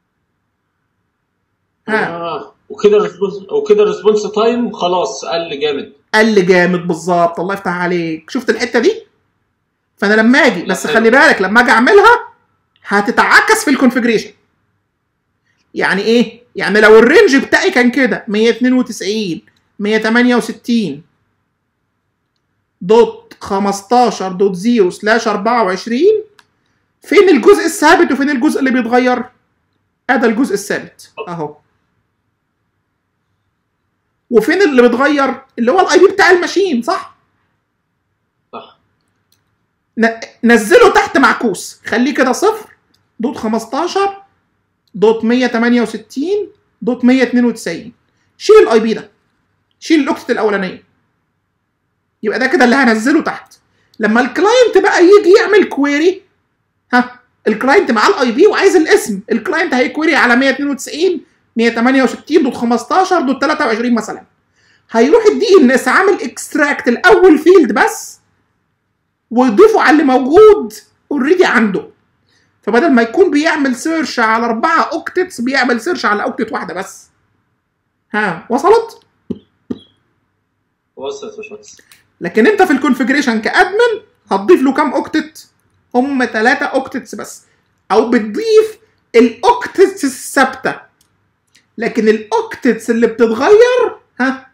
ها اه وكده الريسبونس وكده الريسبونس تايم خلاص قل جامد قل جامد بالظبط الله يفتح عليك شفت الحته دي فانا لما اجي بس حلو. خلي بالك لما اجي اعملها هتتعكس في الكونفجريشن يعني ايه يعني لو الرينج بتاعي كان كده 192 168 دوت 15 دوت 0 سلاش 24 فين الجزء الثابت وفين الجزء اللي بيتغير؟ ادي الجزء الثابت اهو وفين اللي بيتغير؟ اللي هو الاي بي بتاع الماشين صح؟ صح ن- نزله تحت معكوس خليه كده صفر دوت 15 دوت 168 دوت 192 شيل الاي بي ده شيل الاوكتت الاولانيه يبقى ده كده اللي هنزله تحت لما الكلاينت بقى يجي يعمل كويري ها الكلاينت معاه الاي بي وعايز الاسم الكلاينت هيكويري على 192 168 دوت 15 دوت 23 مثلا هيروح الدي ان اس عامل اكستراكت الاول فيلد بس ويضيفه على اللي موجود اوريدي عنده فبدل ما يكون بيعمل سيرش على أربعة أوكتتس بيعمل سيرش على أوكتت واحدة بس ها وصلت؟ وصلت يا باشمهندس لكن انت في الكونفجريشن كادمن هتضيف له كام اوكتت هم ثلاثة اوكتتس بس او بتضيف الاوكتتس الثابته لكن الاوكتتس اللي بتتغير ها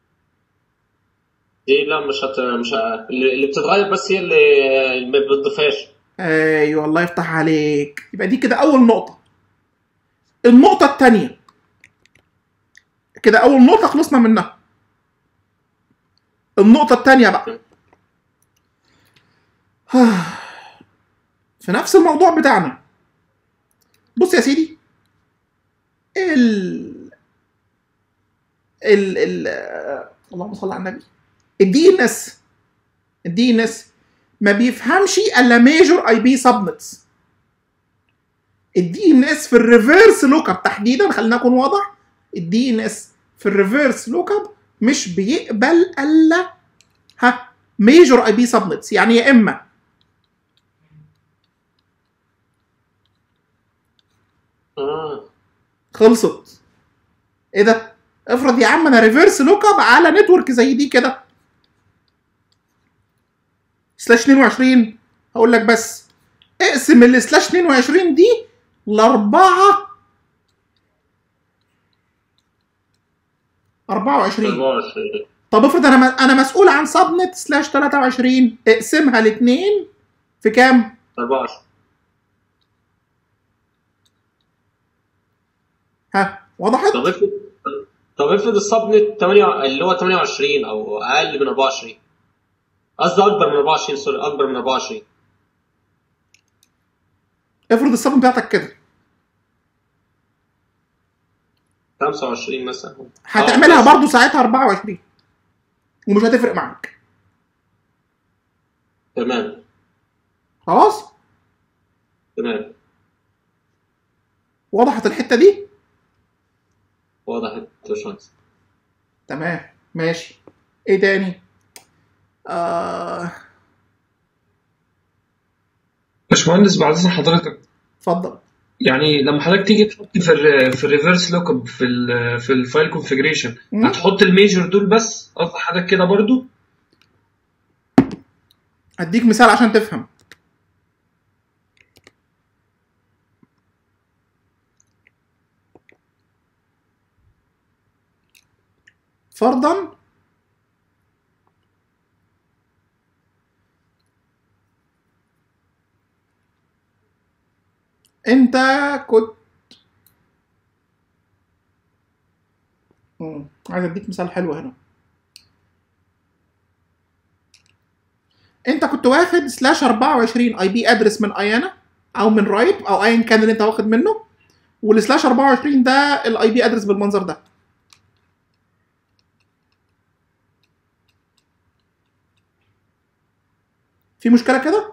دي لا مش هت... مش ه... اللي اللي بتتغير بس هي اللي اللي ما بتضيفهاش ايوه الله يفتح عليك يبقى دي كده اول نقطه النقطه الثانيه كده اول نقطه خلصنا منها النقطه الثانيه بقى في نفس الموضوع بتاعنا بص يا سيدي ال ال ال اللهم صل على النبي الدي ان اس الدي ان اس ما بيفهمش الا ميجور اي بي سبنتس الدي ان اس في الريفرس لوك اب تحديدا خلينا نكون واضح الدي ان اس في الريفرس لوك اب مش بيقبل الا ها ميجور اي بي سبنتس يعني يا اما اه خلصت ايه ده افرض يا عم انا ريفرس لوك اب على نتورك زي دي كده سلاش 22 هقول لك بس اقسم السلاش 22 دي لاربعه 24 24 طب افرض انا انا مسؤول عن سبنت سلاش 23 اقسمها لاثنين في كام؟ 24 ها وضحت؟ طب افرض طب افرض السبنت 8 اللي هو 28 او اقل من 24 قصدي اكبر من 24 سوري اكبر من 24 افرض السبنت بتاعتك كده 25 مثلا هتعملها آه، برضو ساعتها 24 ومش هتفرق معاك تمام خلاص؟ تمام وضحت الحته دي؟ واضح يا باشمهندس تمام ماشي ايه تاني؟ آه... باشمهندس بعد اذن حضرتك اتفضل يعني لما حضرتك تيجي تحط في ال في الريفرس لوك اب في ال في الفايل كونفجريشن مم. هتحط الميجر دول بس قصد حضرتك كده برضو هديك مثال عشان تفهم فرضا انت كنت مم. عايز اديك مثال حلو هنا انت كنت واخد سلاش 24 اي بي ادرس من ايانا او من رايب او ايا كان اللي انت واخد منه والسلاش 24 ده الاي بي ادرس بالمنظر ده في مشكله كده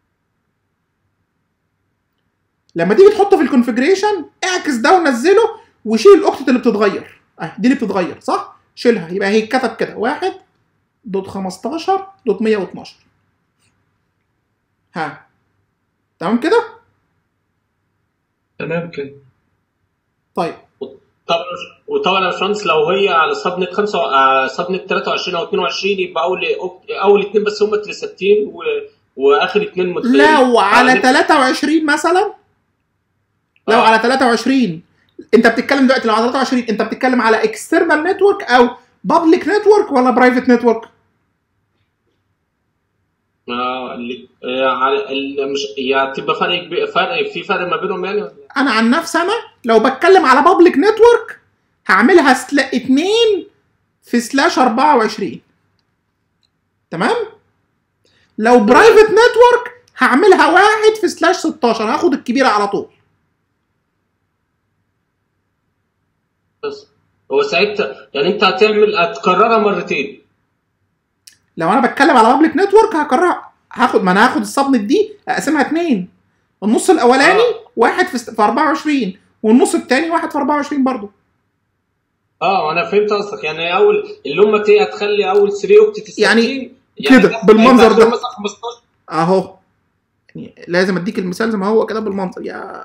لما تيجي تحطه في الكونفجريشن اعكس ده ونزله وشيل الاوكتت اللي بتتغير اهي دي اللي بتتغير صح شيلها يبقى هي اتكتب كده واحد دوت 15 دوت 112 ها تمام كده تمام كده طيب طبعا وطبعا يا باشمهندس لو هي على سبنت 5 على سبنت 23 او 22 يبقى اول اول اثنين بس هم اللي ثابتين و... واخر اثنين متغيرين لو على يعني- 23 مثلا لو آه. على 23 انت بتتكلم دلوقتي لو على 23 انت بتتكلم على اكسترنال نتورك او بابليك نتورك ولا برايفت نتورك آه، اللي آه، على ال- مش يعني تبقى فرق كبير فرق في فرق ما بينهم يعني ولا؟ انا عن نفسي انا لو بتكلم على بابليك نتورك هعملها سلا 2 في سلاش 24 تمام لو برايفت نتورك هعملها واحد في سلاش 16 هاخد الكبيره على طول بس هو ساعتها يعني انت هتعمل هتكررها مرتين لو انا بتكلم على بابليك نتورك هكررها هاخد ما انا هاخد السبنت دي اقسمها اتنين النص الاولاني آه. واحد في, ست- في 24 والنص التاني واحد في 24 برضه اه انا فهمت قصدك يعني اول اللي هم تي هتخلي اول 3 اوكت تستخدم يعني كده، بالمنظر هيبقى ده. مثلا 15 اهو يعني لازم اديك المثال زي ما هو كده بالمنظر يا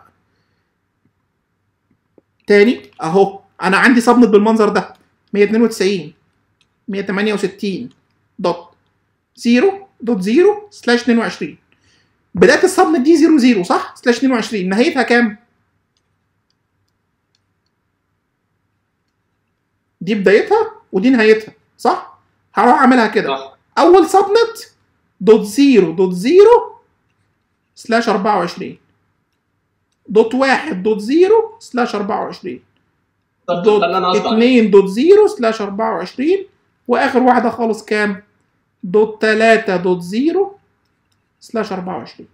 تاني اهو انا عندي سبنت بالمنظر ده 192 168 دوت 0 دوت 0 سلاش 22 بدايه السبنت دي 0 0 صح سلاش 22 نهايتها كام دي بدايتها ودي نهايتها صح هروح اعملها كده صح اول سبنت دوت زيرو دوت زيرو سلاش 24 دوت واحد دوت زيرو سلاش 24 طب دوت ده اللي انا قصدي عليه. 2 دوت زيرو سلاش 24 واخر واحده خالص كام دوت 3 دوت زيرو سلاش 24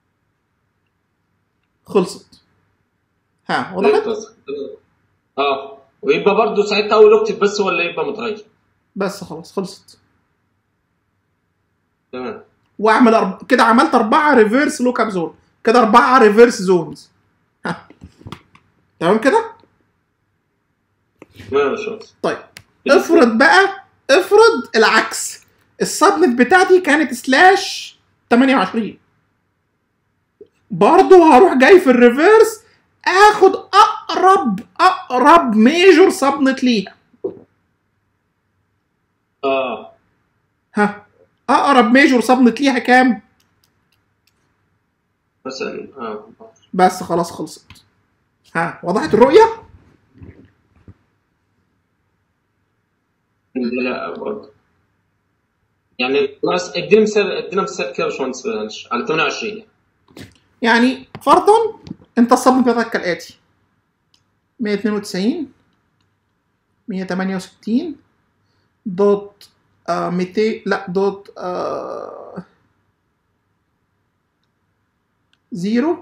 خلصت ها فهمت وضحت قصدك. اه ويبقى برضه ساعتها اول اوكتيف بس ولا يبقى متغير بس خلاص خلصت تمام واعمل أرب... كده عملت اربعه ريفيرس لوك اب زون كده اربعه ريفيرس زونز ها تمام كده تمام يا باشمهندس طيب افرض بقى افرض العكس السبنت بتاعتي كانت سلاش 28 برضه هروح جاي في الريفيرس اخد اقرب اقرب ميجور سبنت ليها اه ها اقرب ميجور سبنت ليها كام مثلا اه بس خلاص خلصت ها وضحت الرؤيه لا برضه يعني ناقص ادينا مثال ادينا مثال كده يا باشمهندس معلش على 28 يعني. يعني فرضا انت السبنت بتاعتك كالاتي 192 168 دوت آه 200 لا دوت آه زيرو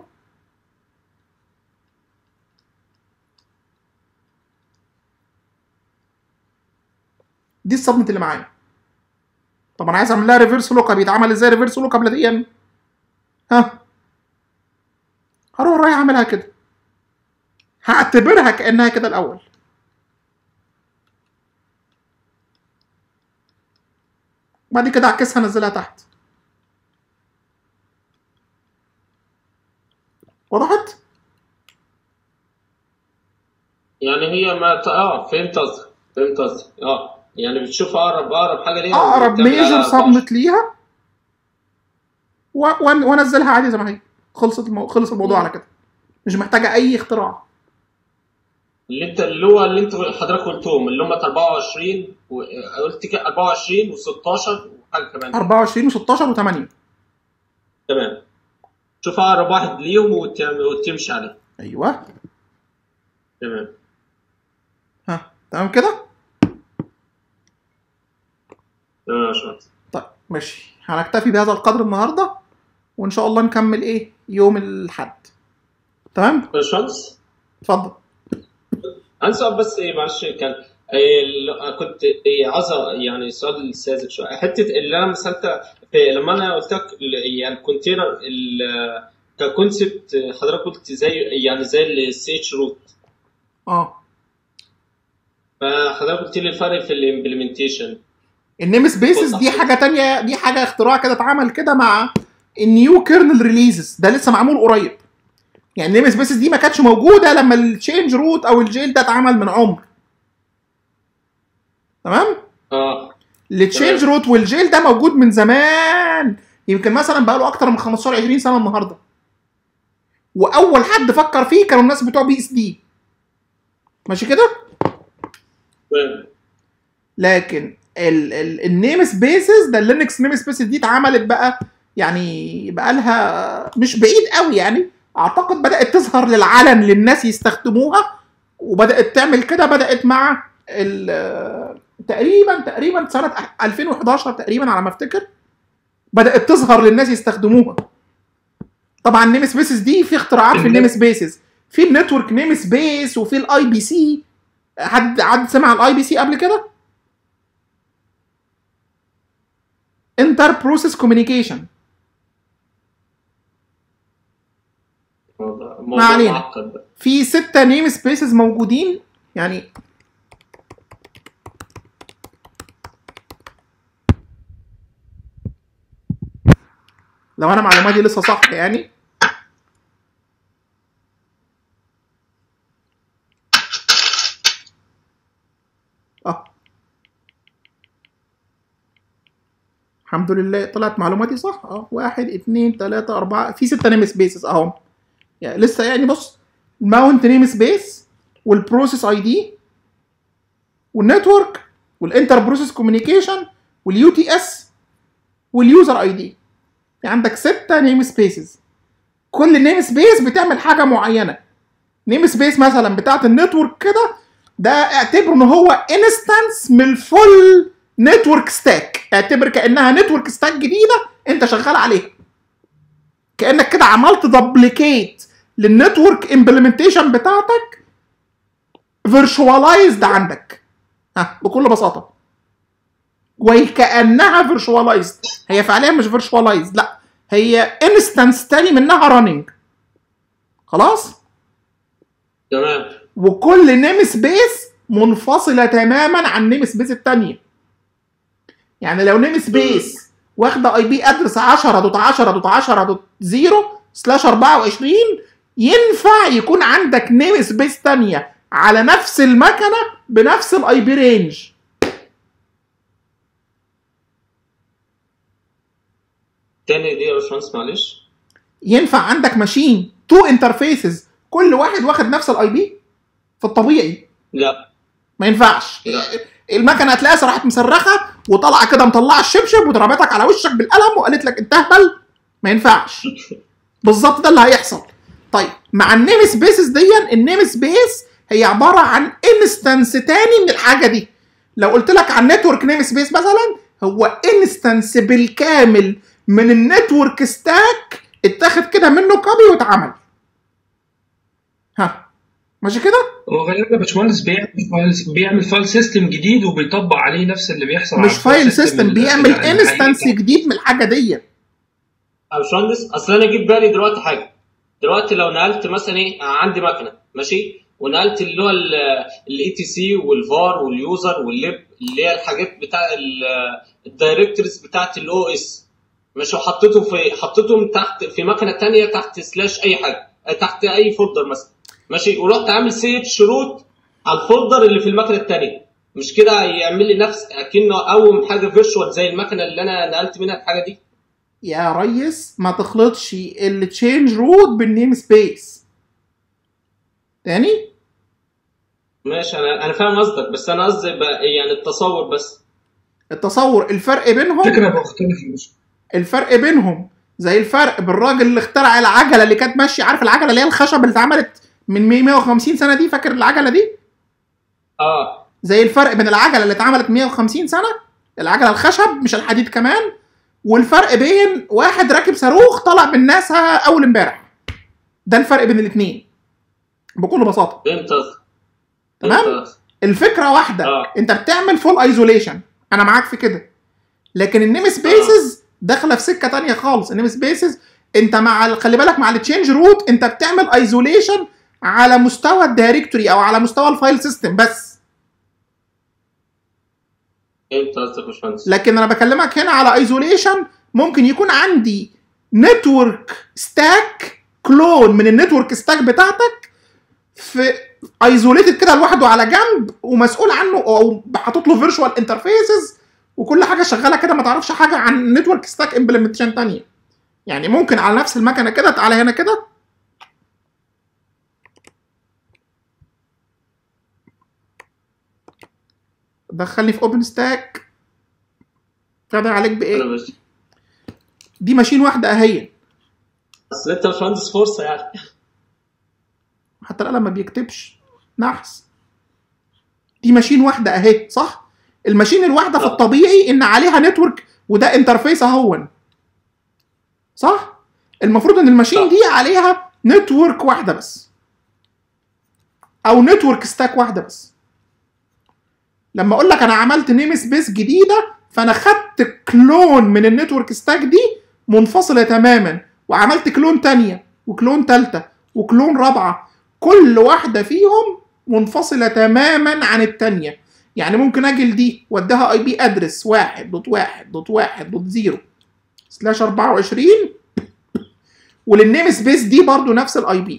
دي السبنت اللي معايا طب انا عايز اعمل لها ريفرس لوك اب يتعمل ازاي ريفرس لوك اب لديا ها هروح رايح اعملها كده هعتبرها كانها كده الاول بعد كده اعكسها انزلها تحت وضحت يعني هي ما ت... اه فهمت قصدك فهمت قصدك اه يعني بتشوف اقرب اقرب حاجه ليها اقرب وبتعمل ميجر عليها سبنت ليها و... وان- وانزلها عادي زي ما هي خلصت المو... خلص الموضوع على كده مش محتاجه اي اختراع اللي انت اللي هو اللي انت حضرتك قلتهم اللي هم 24 وقلت كده 24 و16 وحاجه كمان 24 و16 و8 تمام شوف اقرب واحد ليهم وتعمل وتمشي عليه ايوه تمام ها تمام كده تمام يا باشمهندس طيب ماشي هنكتفي بهذا القدر النهارده وان شاء الله نكمل ايه يوم الاحد تمام باشمهندس اتفضل عندي سؤال بس ايه معلش كان إيه ال- كنت إيه عايز يعني سؤال ساذج شويه حته اللي انا مثلت في لما انا قلت لك ال- يعني الكونتينر ال- ككونسبت حضرتك قلت زي يعني زي السي اتش روت اه فحضرتك قلت لي الفرق في الامبلمنتيشن النيم سبيسز دي حاجه تانية دي حاجه اختراع كده اتعمل كده مع النيو كيرنل ريليزز ده لسه معمول قريب يعني النيم سبيسز دي ما كانتش موجوده لما التشينج روت او الجيل ده اتعمل من عمر تمام اه التشينج تمام. روت والجيل ده موجود من زمان يمكن مثلا بقى له اكتر من 15 20 سنه النهارده واول حد فكر فيه كانوا الناس بتوع بي اس دي ماشي كده تمام. لكن ال ال النيم سبيسز ده اللينكس نيم سبيسز دي اتعملت بقى يعني بقى لها مش بعيد قوي يعني اعتقد بدات تظهر للعلن للناس يستخدموها وبدات تعمل كده بدات مع ال- تقريبا تقريبا سنه 2011 تقريبا على ما افتكر بدات تظهر للناس يستخدموها طبعا النيم سبيسز دي في اختراعات في النيم سبيسز في النتورك نيم سبيس وفي الاي بي سي حد حد سمع الاي بي سي قبل كده انتر بروسيس كوميونيكيشن موضوع ما موضوع علينا. معقد ده. في ستة نيم سبيسز موجودين يعني لو انا معلوماتي لسه صح يعني اه الحمد لله طلعت معلوماتي صح اه واحد اتنين تلاتة اربعة في ستة نيم سبيسز اهو يعني لسه يعني بص الماونت نيم سبيس والبروسيس اي دي والنتورك والانتر بروسيس كوميونيكيشن واليو تي اس واليوزر اي دي في عندك ستة نيم سبيسز كل نيم سبيس بتعمل حاجه معينه نيم سبيس مثلا بتاعت النتورك كده ده اعتبره ان هو انستنس من الفول نتورك ستاك اعتبر كانها نتورك ستاك جديده انت شغال عليها كانك كده عملت دبليكيت للنتورك امبلمنتيشن بتاعتك فيرشواليزد عندك ها بكل بساطه وكانها فيرشواليزد هي فعليا مش فيرشواليزد لا هي انستنس تاني منها راننج خلاص تمام وكل نيم سبيس منفصله تماما عن نيم سبيس الثانيه يعني لو نيم سبيس واخده اي بي ادرس 10 دوت 10 دوت 10 دوت 0 سلاش 24 ينفع يكون عندك نيم سبيس ثانيه على نفس المكنه بنفس الاي بي رينج تاني دي يا باشمهندس معلش ينفع عندك ماشين تو انترفيسز كل واحد واخد نفس الاي بي في الطبيعي لا ما ينفعش لا. المكنه هتلاقيها راحت مصرخه وطالعه كده مطلعه الشبشب وضربتك على وشك بالقلم وقالت لك انت اهبل ما ينفعش بالظبط ده اللي هيحصل طيب مع النيم سبيسز دي النيم سبيس هي عباره عن انستنس تاني من الحاجه دي لو قلت لك عن نتورك نيم سبيس مثلا هو انستنس بالكامل من النتورك ستاك اتاخد كده منه كوبي واتعمل ها ماشي كده هو غالبا يا باشمهندس بيعمل فايل بيعمل فايل سيستم جديد وبيطبق عليه نفس اللي بيحصل على مش الفايل فايل سيستم سيستم ال- بيعمل الحقيقي. انستنس جديد من الحاجه دي يا باشمهندس اصل انا جيب بالي دلوقتي حاجه دلوقتي لو نقلت مثلا ايه عندي مكنه ماشي ونقلت اللي هو الاي تي سي والفار واليوزر والليب اللي هي الحاجات بتاع الدايركتوريز بتاعت الاو اس ماشي وحطيته في حطيتهم تحت في مكنه تانية تحت سلاش اي حاجه تحت اي فولدر مثلا ماشي ورحت عامل سيف شروط على الفولدر اللي في المكنه التانية مش كده يعمل لي نفس اكنه قوم حاجه فيرتشوال زي المكنه اللي انا نقلت منها الحاجه دي يا ريس ما تخلطش التشينج روت بالنيم سبيس تاني ماشي انا انا فاهم قصدك بس انا قصدي بقى يعني التصور بس التصور الفرق بينهم فكره مختلفه مش الفرق بينهم زي الفرق بالراجل اللي اخترع العجله اللي كانت ماشيه عارف العجله اللي هي الخشب اللي اتعملت من 150 سنه دي فاكر العجله دي اه زي الفرق بين العجله اللي اتعملت 150 سنه العجله الخشب مش الحديد كمان والفرق بين واحد راكب صاروخ طلع من ناسا اول امبارح ده الفرق بين الاثنين بكل بساطه فهمت قصدك تمام؟ فهمت قصدك. الفكره واحده آه. انت بتعمل فول ايزوليشن انا معاك في كده لكن النيم سبيسز داخله في سكه تانية خالص النيم سبيسز انت مع ال- خلي بالك مع التشينج روت انت بتعمل ايزوليشن على مستوى الدايركتوري او على مستوى الفايل سيستم بس فهمت قصدك يا باشمهندس لكن انا بكلمك هنا على ايزوليشن ممكن يكون عندي نتورك ستاك كلون من النتورك ستاك بتاعتك في ايزوليتد كده لوحده على جنب ومسؤول عنه او حاطط له فيرتشوال انترفيسز وكل حاجه شغاله كده ما تعرفش حاجه عن نتورك ستاك امبلمنتيشن تانية يعني ممكن على نفس المكنه كده تعالى هنا كده دخلني في اوبن ستاك كده عليك انا بايه مش دي ماشين واحده اهي اصل انت مش مهندس فرصه يعني حتى القلم ما بيكتبش نحس دي ماشين واحده اهي صح الماشين الواحده في آه. الطبيعي ان عليها نتورك وده انترفيس اهون صح المفروض ان الماشين صح. دي عليها نتورك واحده بس او نتورك ستاك واحده بس لما اقول لك انا عملت نيم سبيس جديده فانا خدت كلون من النتورك ستاك دي منفصله تماما وعملت كلون تانية وكلون تالتة وكلون رابعه كل واحده فيهم منفصله تماما عن التانية يعني ممكن اجي لدي واديها اي بي ادرس واحد دوت واحد دوت واحد دوت زيرو سلاش 24 وللنيم سبيس دي برضو نفس الاي بي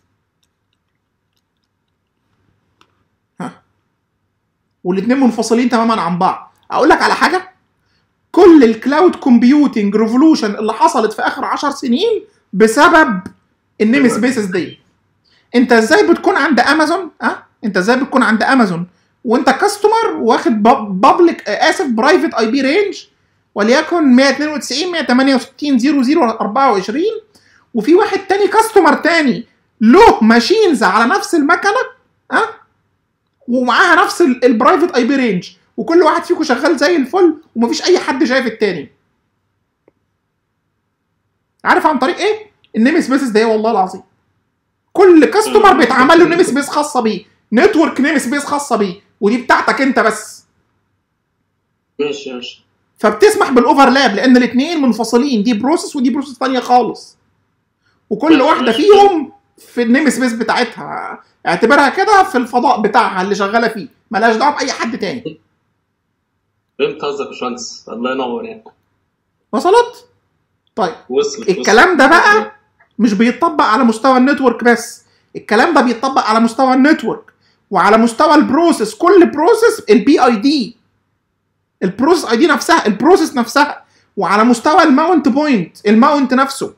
ها والاتنين منفصلين تماما عن بعض اقول لك على حاجه كل الكلاود كومبيوتنج ريفولوشن اللي حصلت في اخر 10 سنين بسبب النيم سبيسز دي انت ازاي بتكون عند امازون ها انت ازاي بتكون عند امازون وانت كاستمر واخد بابليك اسف برايفت اي بي رينج وليكن 192 168 00 24 وفي واحد تاني كاستمر تاني له ماشينز على نفس المكنه ها ومعاها نفس البرايفت اي بي رينج وكل واحد فيكم شغال زي الفل ومفيش اي حد شايف التاني عارف عن طريق ايه النيم سبيسز ده والله العظيم كل كاستمر بيتعمل له نيم سبيس خاصه بيه نتورك نيم سبيس خاصه بيه ودي بتاعتك انت بس ماشي ماشي فبتسمح بالاوفرلاب لان الاثنين منفصلين دي بروسيس ودي بروسيس ثانيه خالص وكل ماشي، واحده ماشي. فيهم في النيم سبيس بتاعتها اعتبرها كده في الفضاء بتاعها اللي شغاله فيه ملهاش دعوه باي حد تاني فهمت قصدك يا باشمهندس الله ينور يعني وصلت طيب وصلت الكلام ده بقى مش بيتطبق على مستوى النتورك بس الكلام ده بيتطبق على مستوى النتورك وعلى مستوى البروسيس كل بروسيس البي اي دي البروسيس اي دي نفسها البروسيس نفسها وعلى مستوى الماونت بوينت الماونت نفسه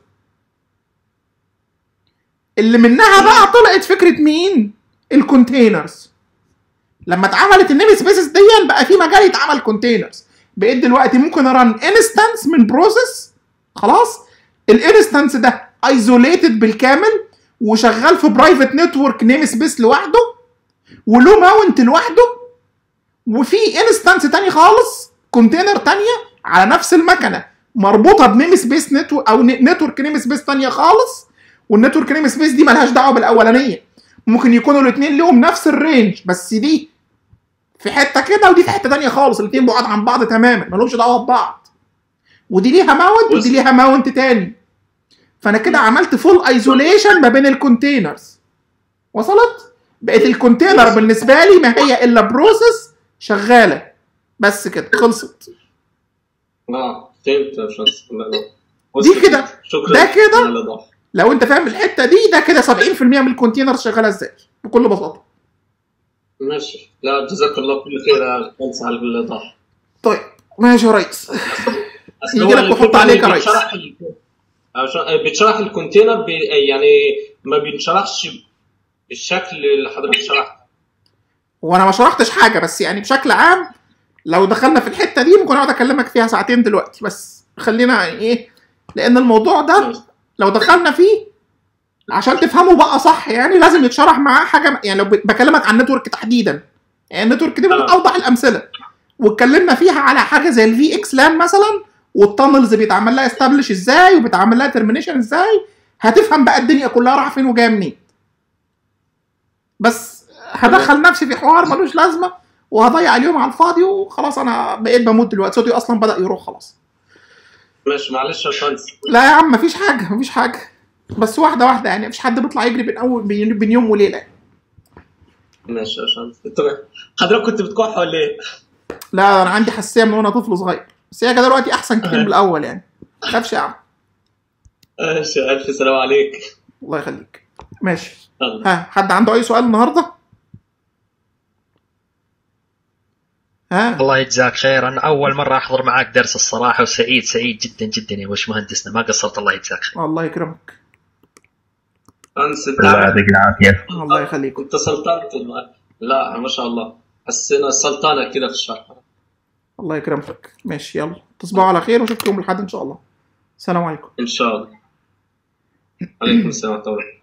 اللي منها بقى طلعت فكره مين الكونتينرز لما اتعملت النيم سبيسز دي بقى في مجال يتعمل كونتينرز بقيت دلوقتي ممكن ارن انستنس من بروسيس خلاص الانستنس ده ايزوليتد بالكامل وشغال في برايفت نتورك نيم سبيس لوحده وله ماونت لوحده وفي انستنس تاني خالص كونتينر تانية على نفس المكنه مربوطه بنيم سبيس نتورك او نتورك نيم سبيس تانية خالص والنتورك نيم سبيس دي ملهاش دعوه بالاولانيه ممكن يكونوا الاثنين لهم نفس الرينج بس دي في حته كده ودي في حته تانية خالص الاثنين بعاد عن بعض تماما مالهمش دعوه ببعض ودي ليها ماونت ودي ليها ماونت تاني فانا كده عملت فول ايزوليشن ما بين الكونتينرز وصلت بقت الكونتينر بالنسبه لي ما هي الا بروسيس شغاله بس كده خلصت اه فهمت يا باشمهندس الله ينور دي وصلت. كده. شكرا ده كده. على الإضافة. لو انت فاهم الحته دي ده كده 70% من الكونتينر شغاله ازاي بكل بساطه ماشي لا جزاك الله كل خير يا باشمهندس على الايضاح طيب ماشي يا ريس أصل يجي هو لك ويحط الفكرة عليك إن يا ريس. بيتشرح ال- عشان- بيتشرح الكونتينر بي يعني ما بينشرحش بالشكل اللي حضرتك شرحته وانا ما شرحتش حاجه بس يعني بشكل عام لو دخلنا في الحته دي ممكن اقعد اكلمك فيها ساعتين دلوقتي بس خلينا يعني ايه لان الموضوع ده لو دخلنا فيه عشان تفهمه بقى صح يعني لازم يتشرح معاه حاجه يعني لو بكلمك عن النتورك تحديدا يعني النتورك دي من آه. اوضح الامثله واتكلمنا فيها على حاجه زي الفي اكس لان مثلا والتانلز بيتعمل لها استابلش ازاي وبيتعمل لها ترمينيشن ازاي هتفهم بقى الدنيا كلها رايحه فين وجايه منين بس هدخل نفسي في حوار ملوش لازمه وهضيع اليوم على الفاضي وخلاص انا بقيت بموت دلوقتي صوتي اصلا بدا يروح خلاص ماشي معلش يا باشمهندس لا يا عم مفيش حاجه مفيش حاجه بس واحده واحده يعني مفيش حد بيطلع يجري بين اول بين بين يوم وليله ماشي يا باشمهندس تمام حضرتك كنت بتكح ولا ايه؟ لا انا عندي حساسيه من وانا طفل صغير بس هي دلوقتي احسن كتير من الاول يعني ما تخافش يا عم ماشي الف سلام عليك الله يخليك ماشي يلا. ها حد عنده اي سؤال النهارده ها الله يجزاك خير انا اول مره احضر معاك درس الصراحه وسعيد سعيد جدا جدا يا وش مهندسنا ما قصرت الله يجزاك خير الله يكرمك انس الله انت يعطيك العافيه الله يخليك كنت سلطنت الم- لا ما شاء الله حسينا سلطانه كده في الشرح الله يكرمك ماشي يلا تصبحوا على خير واشوفكم يوم الاحد ان شاء الله السلام عليكم ان شاء الله عليكم السلام ورحمه الله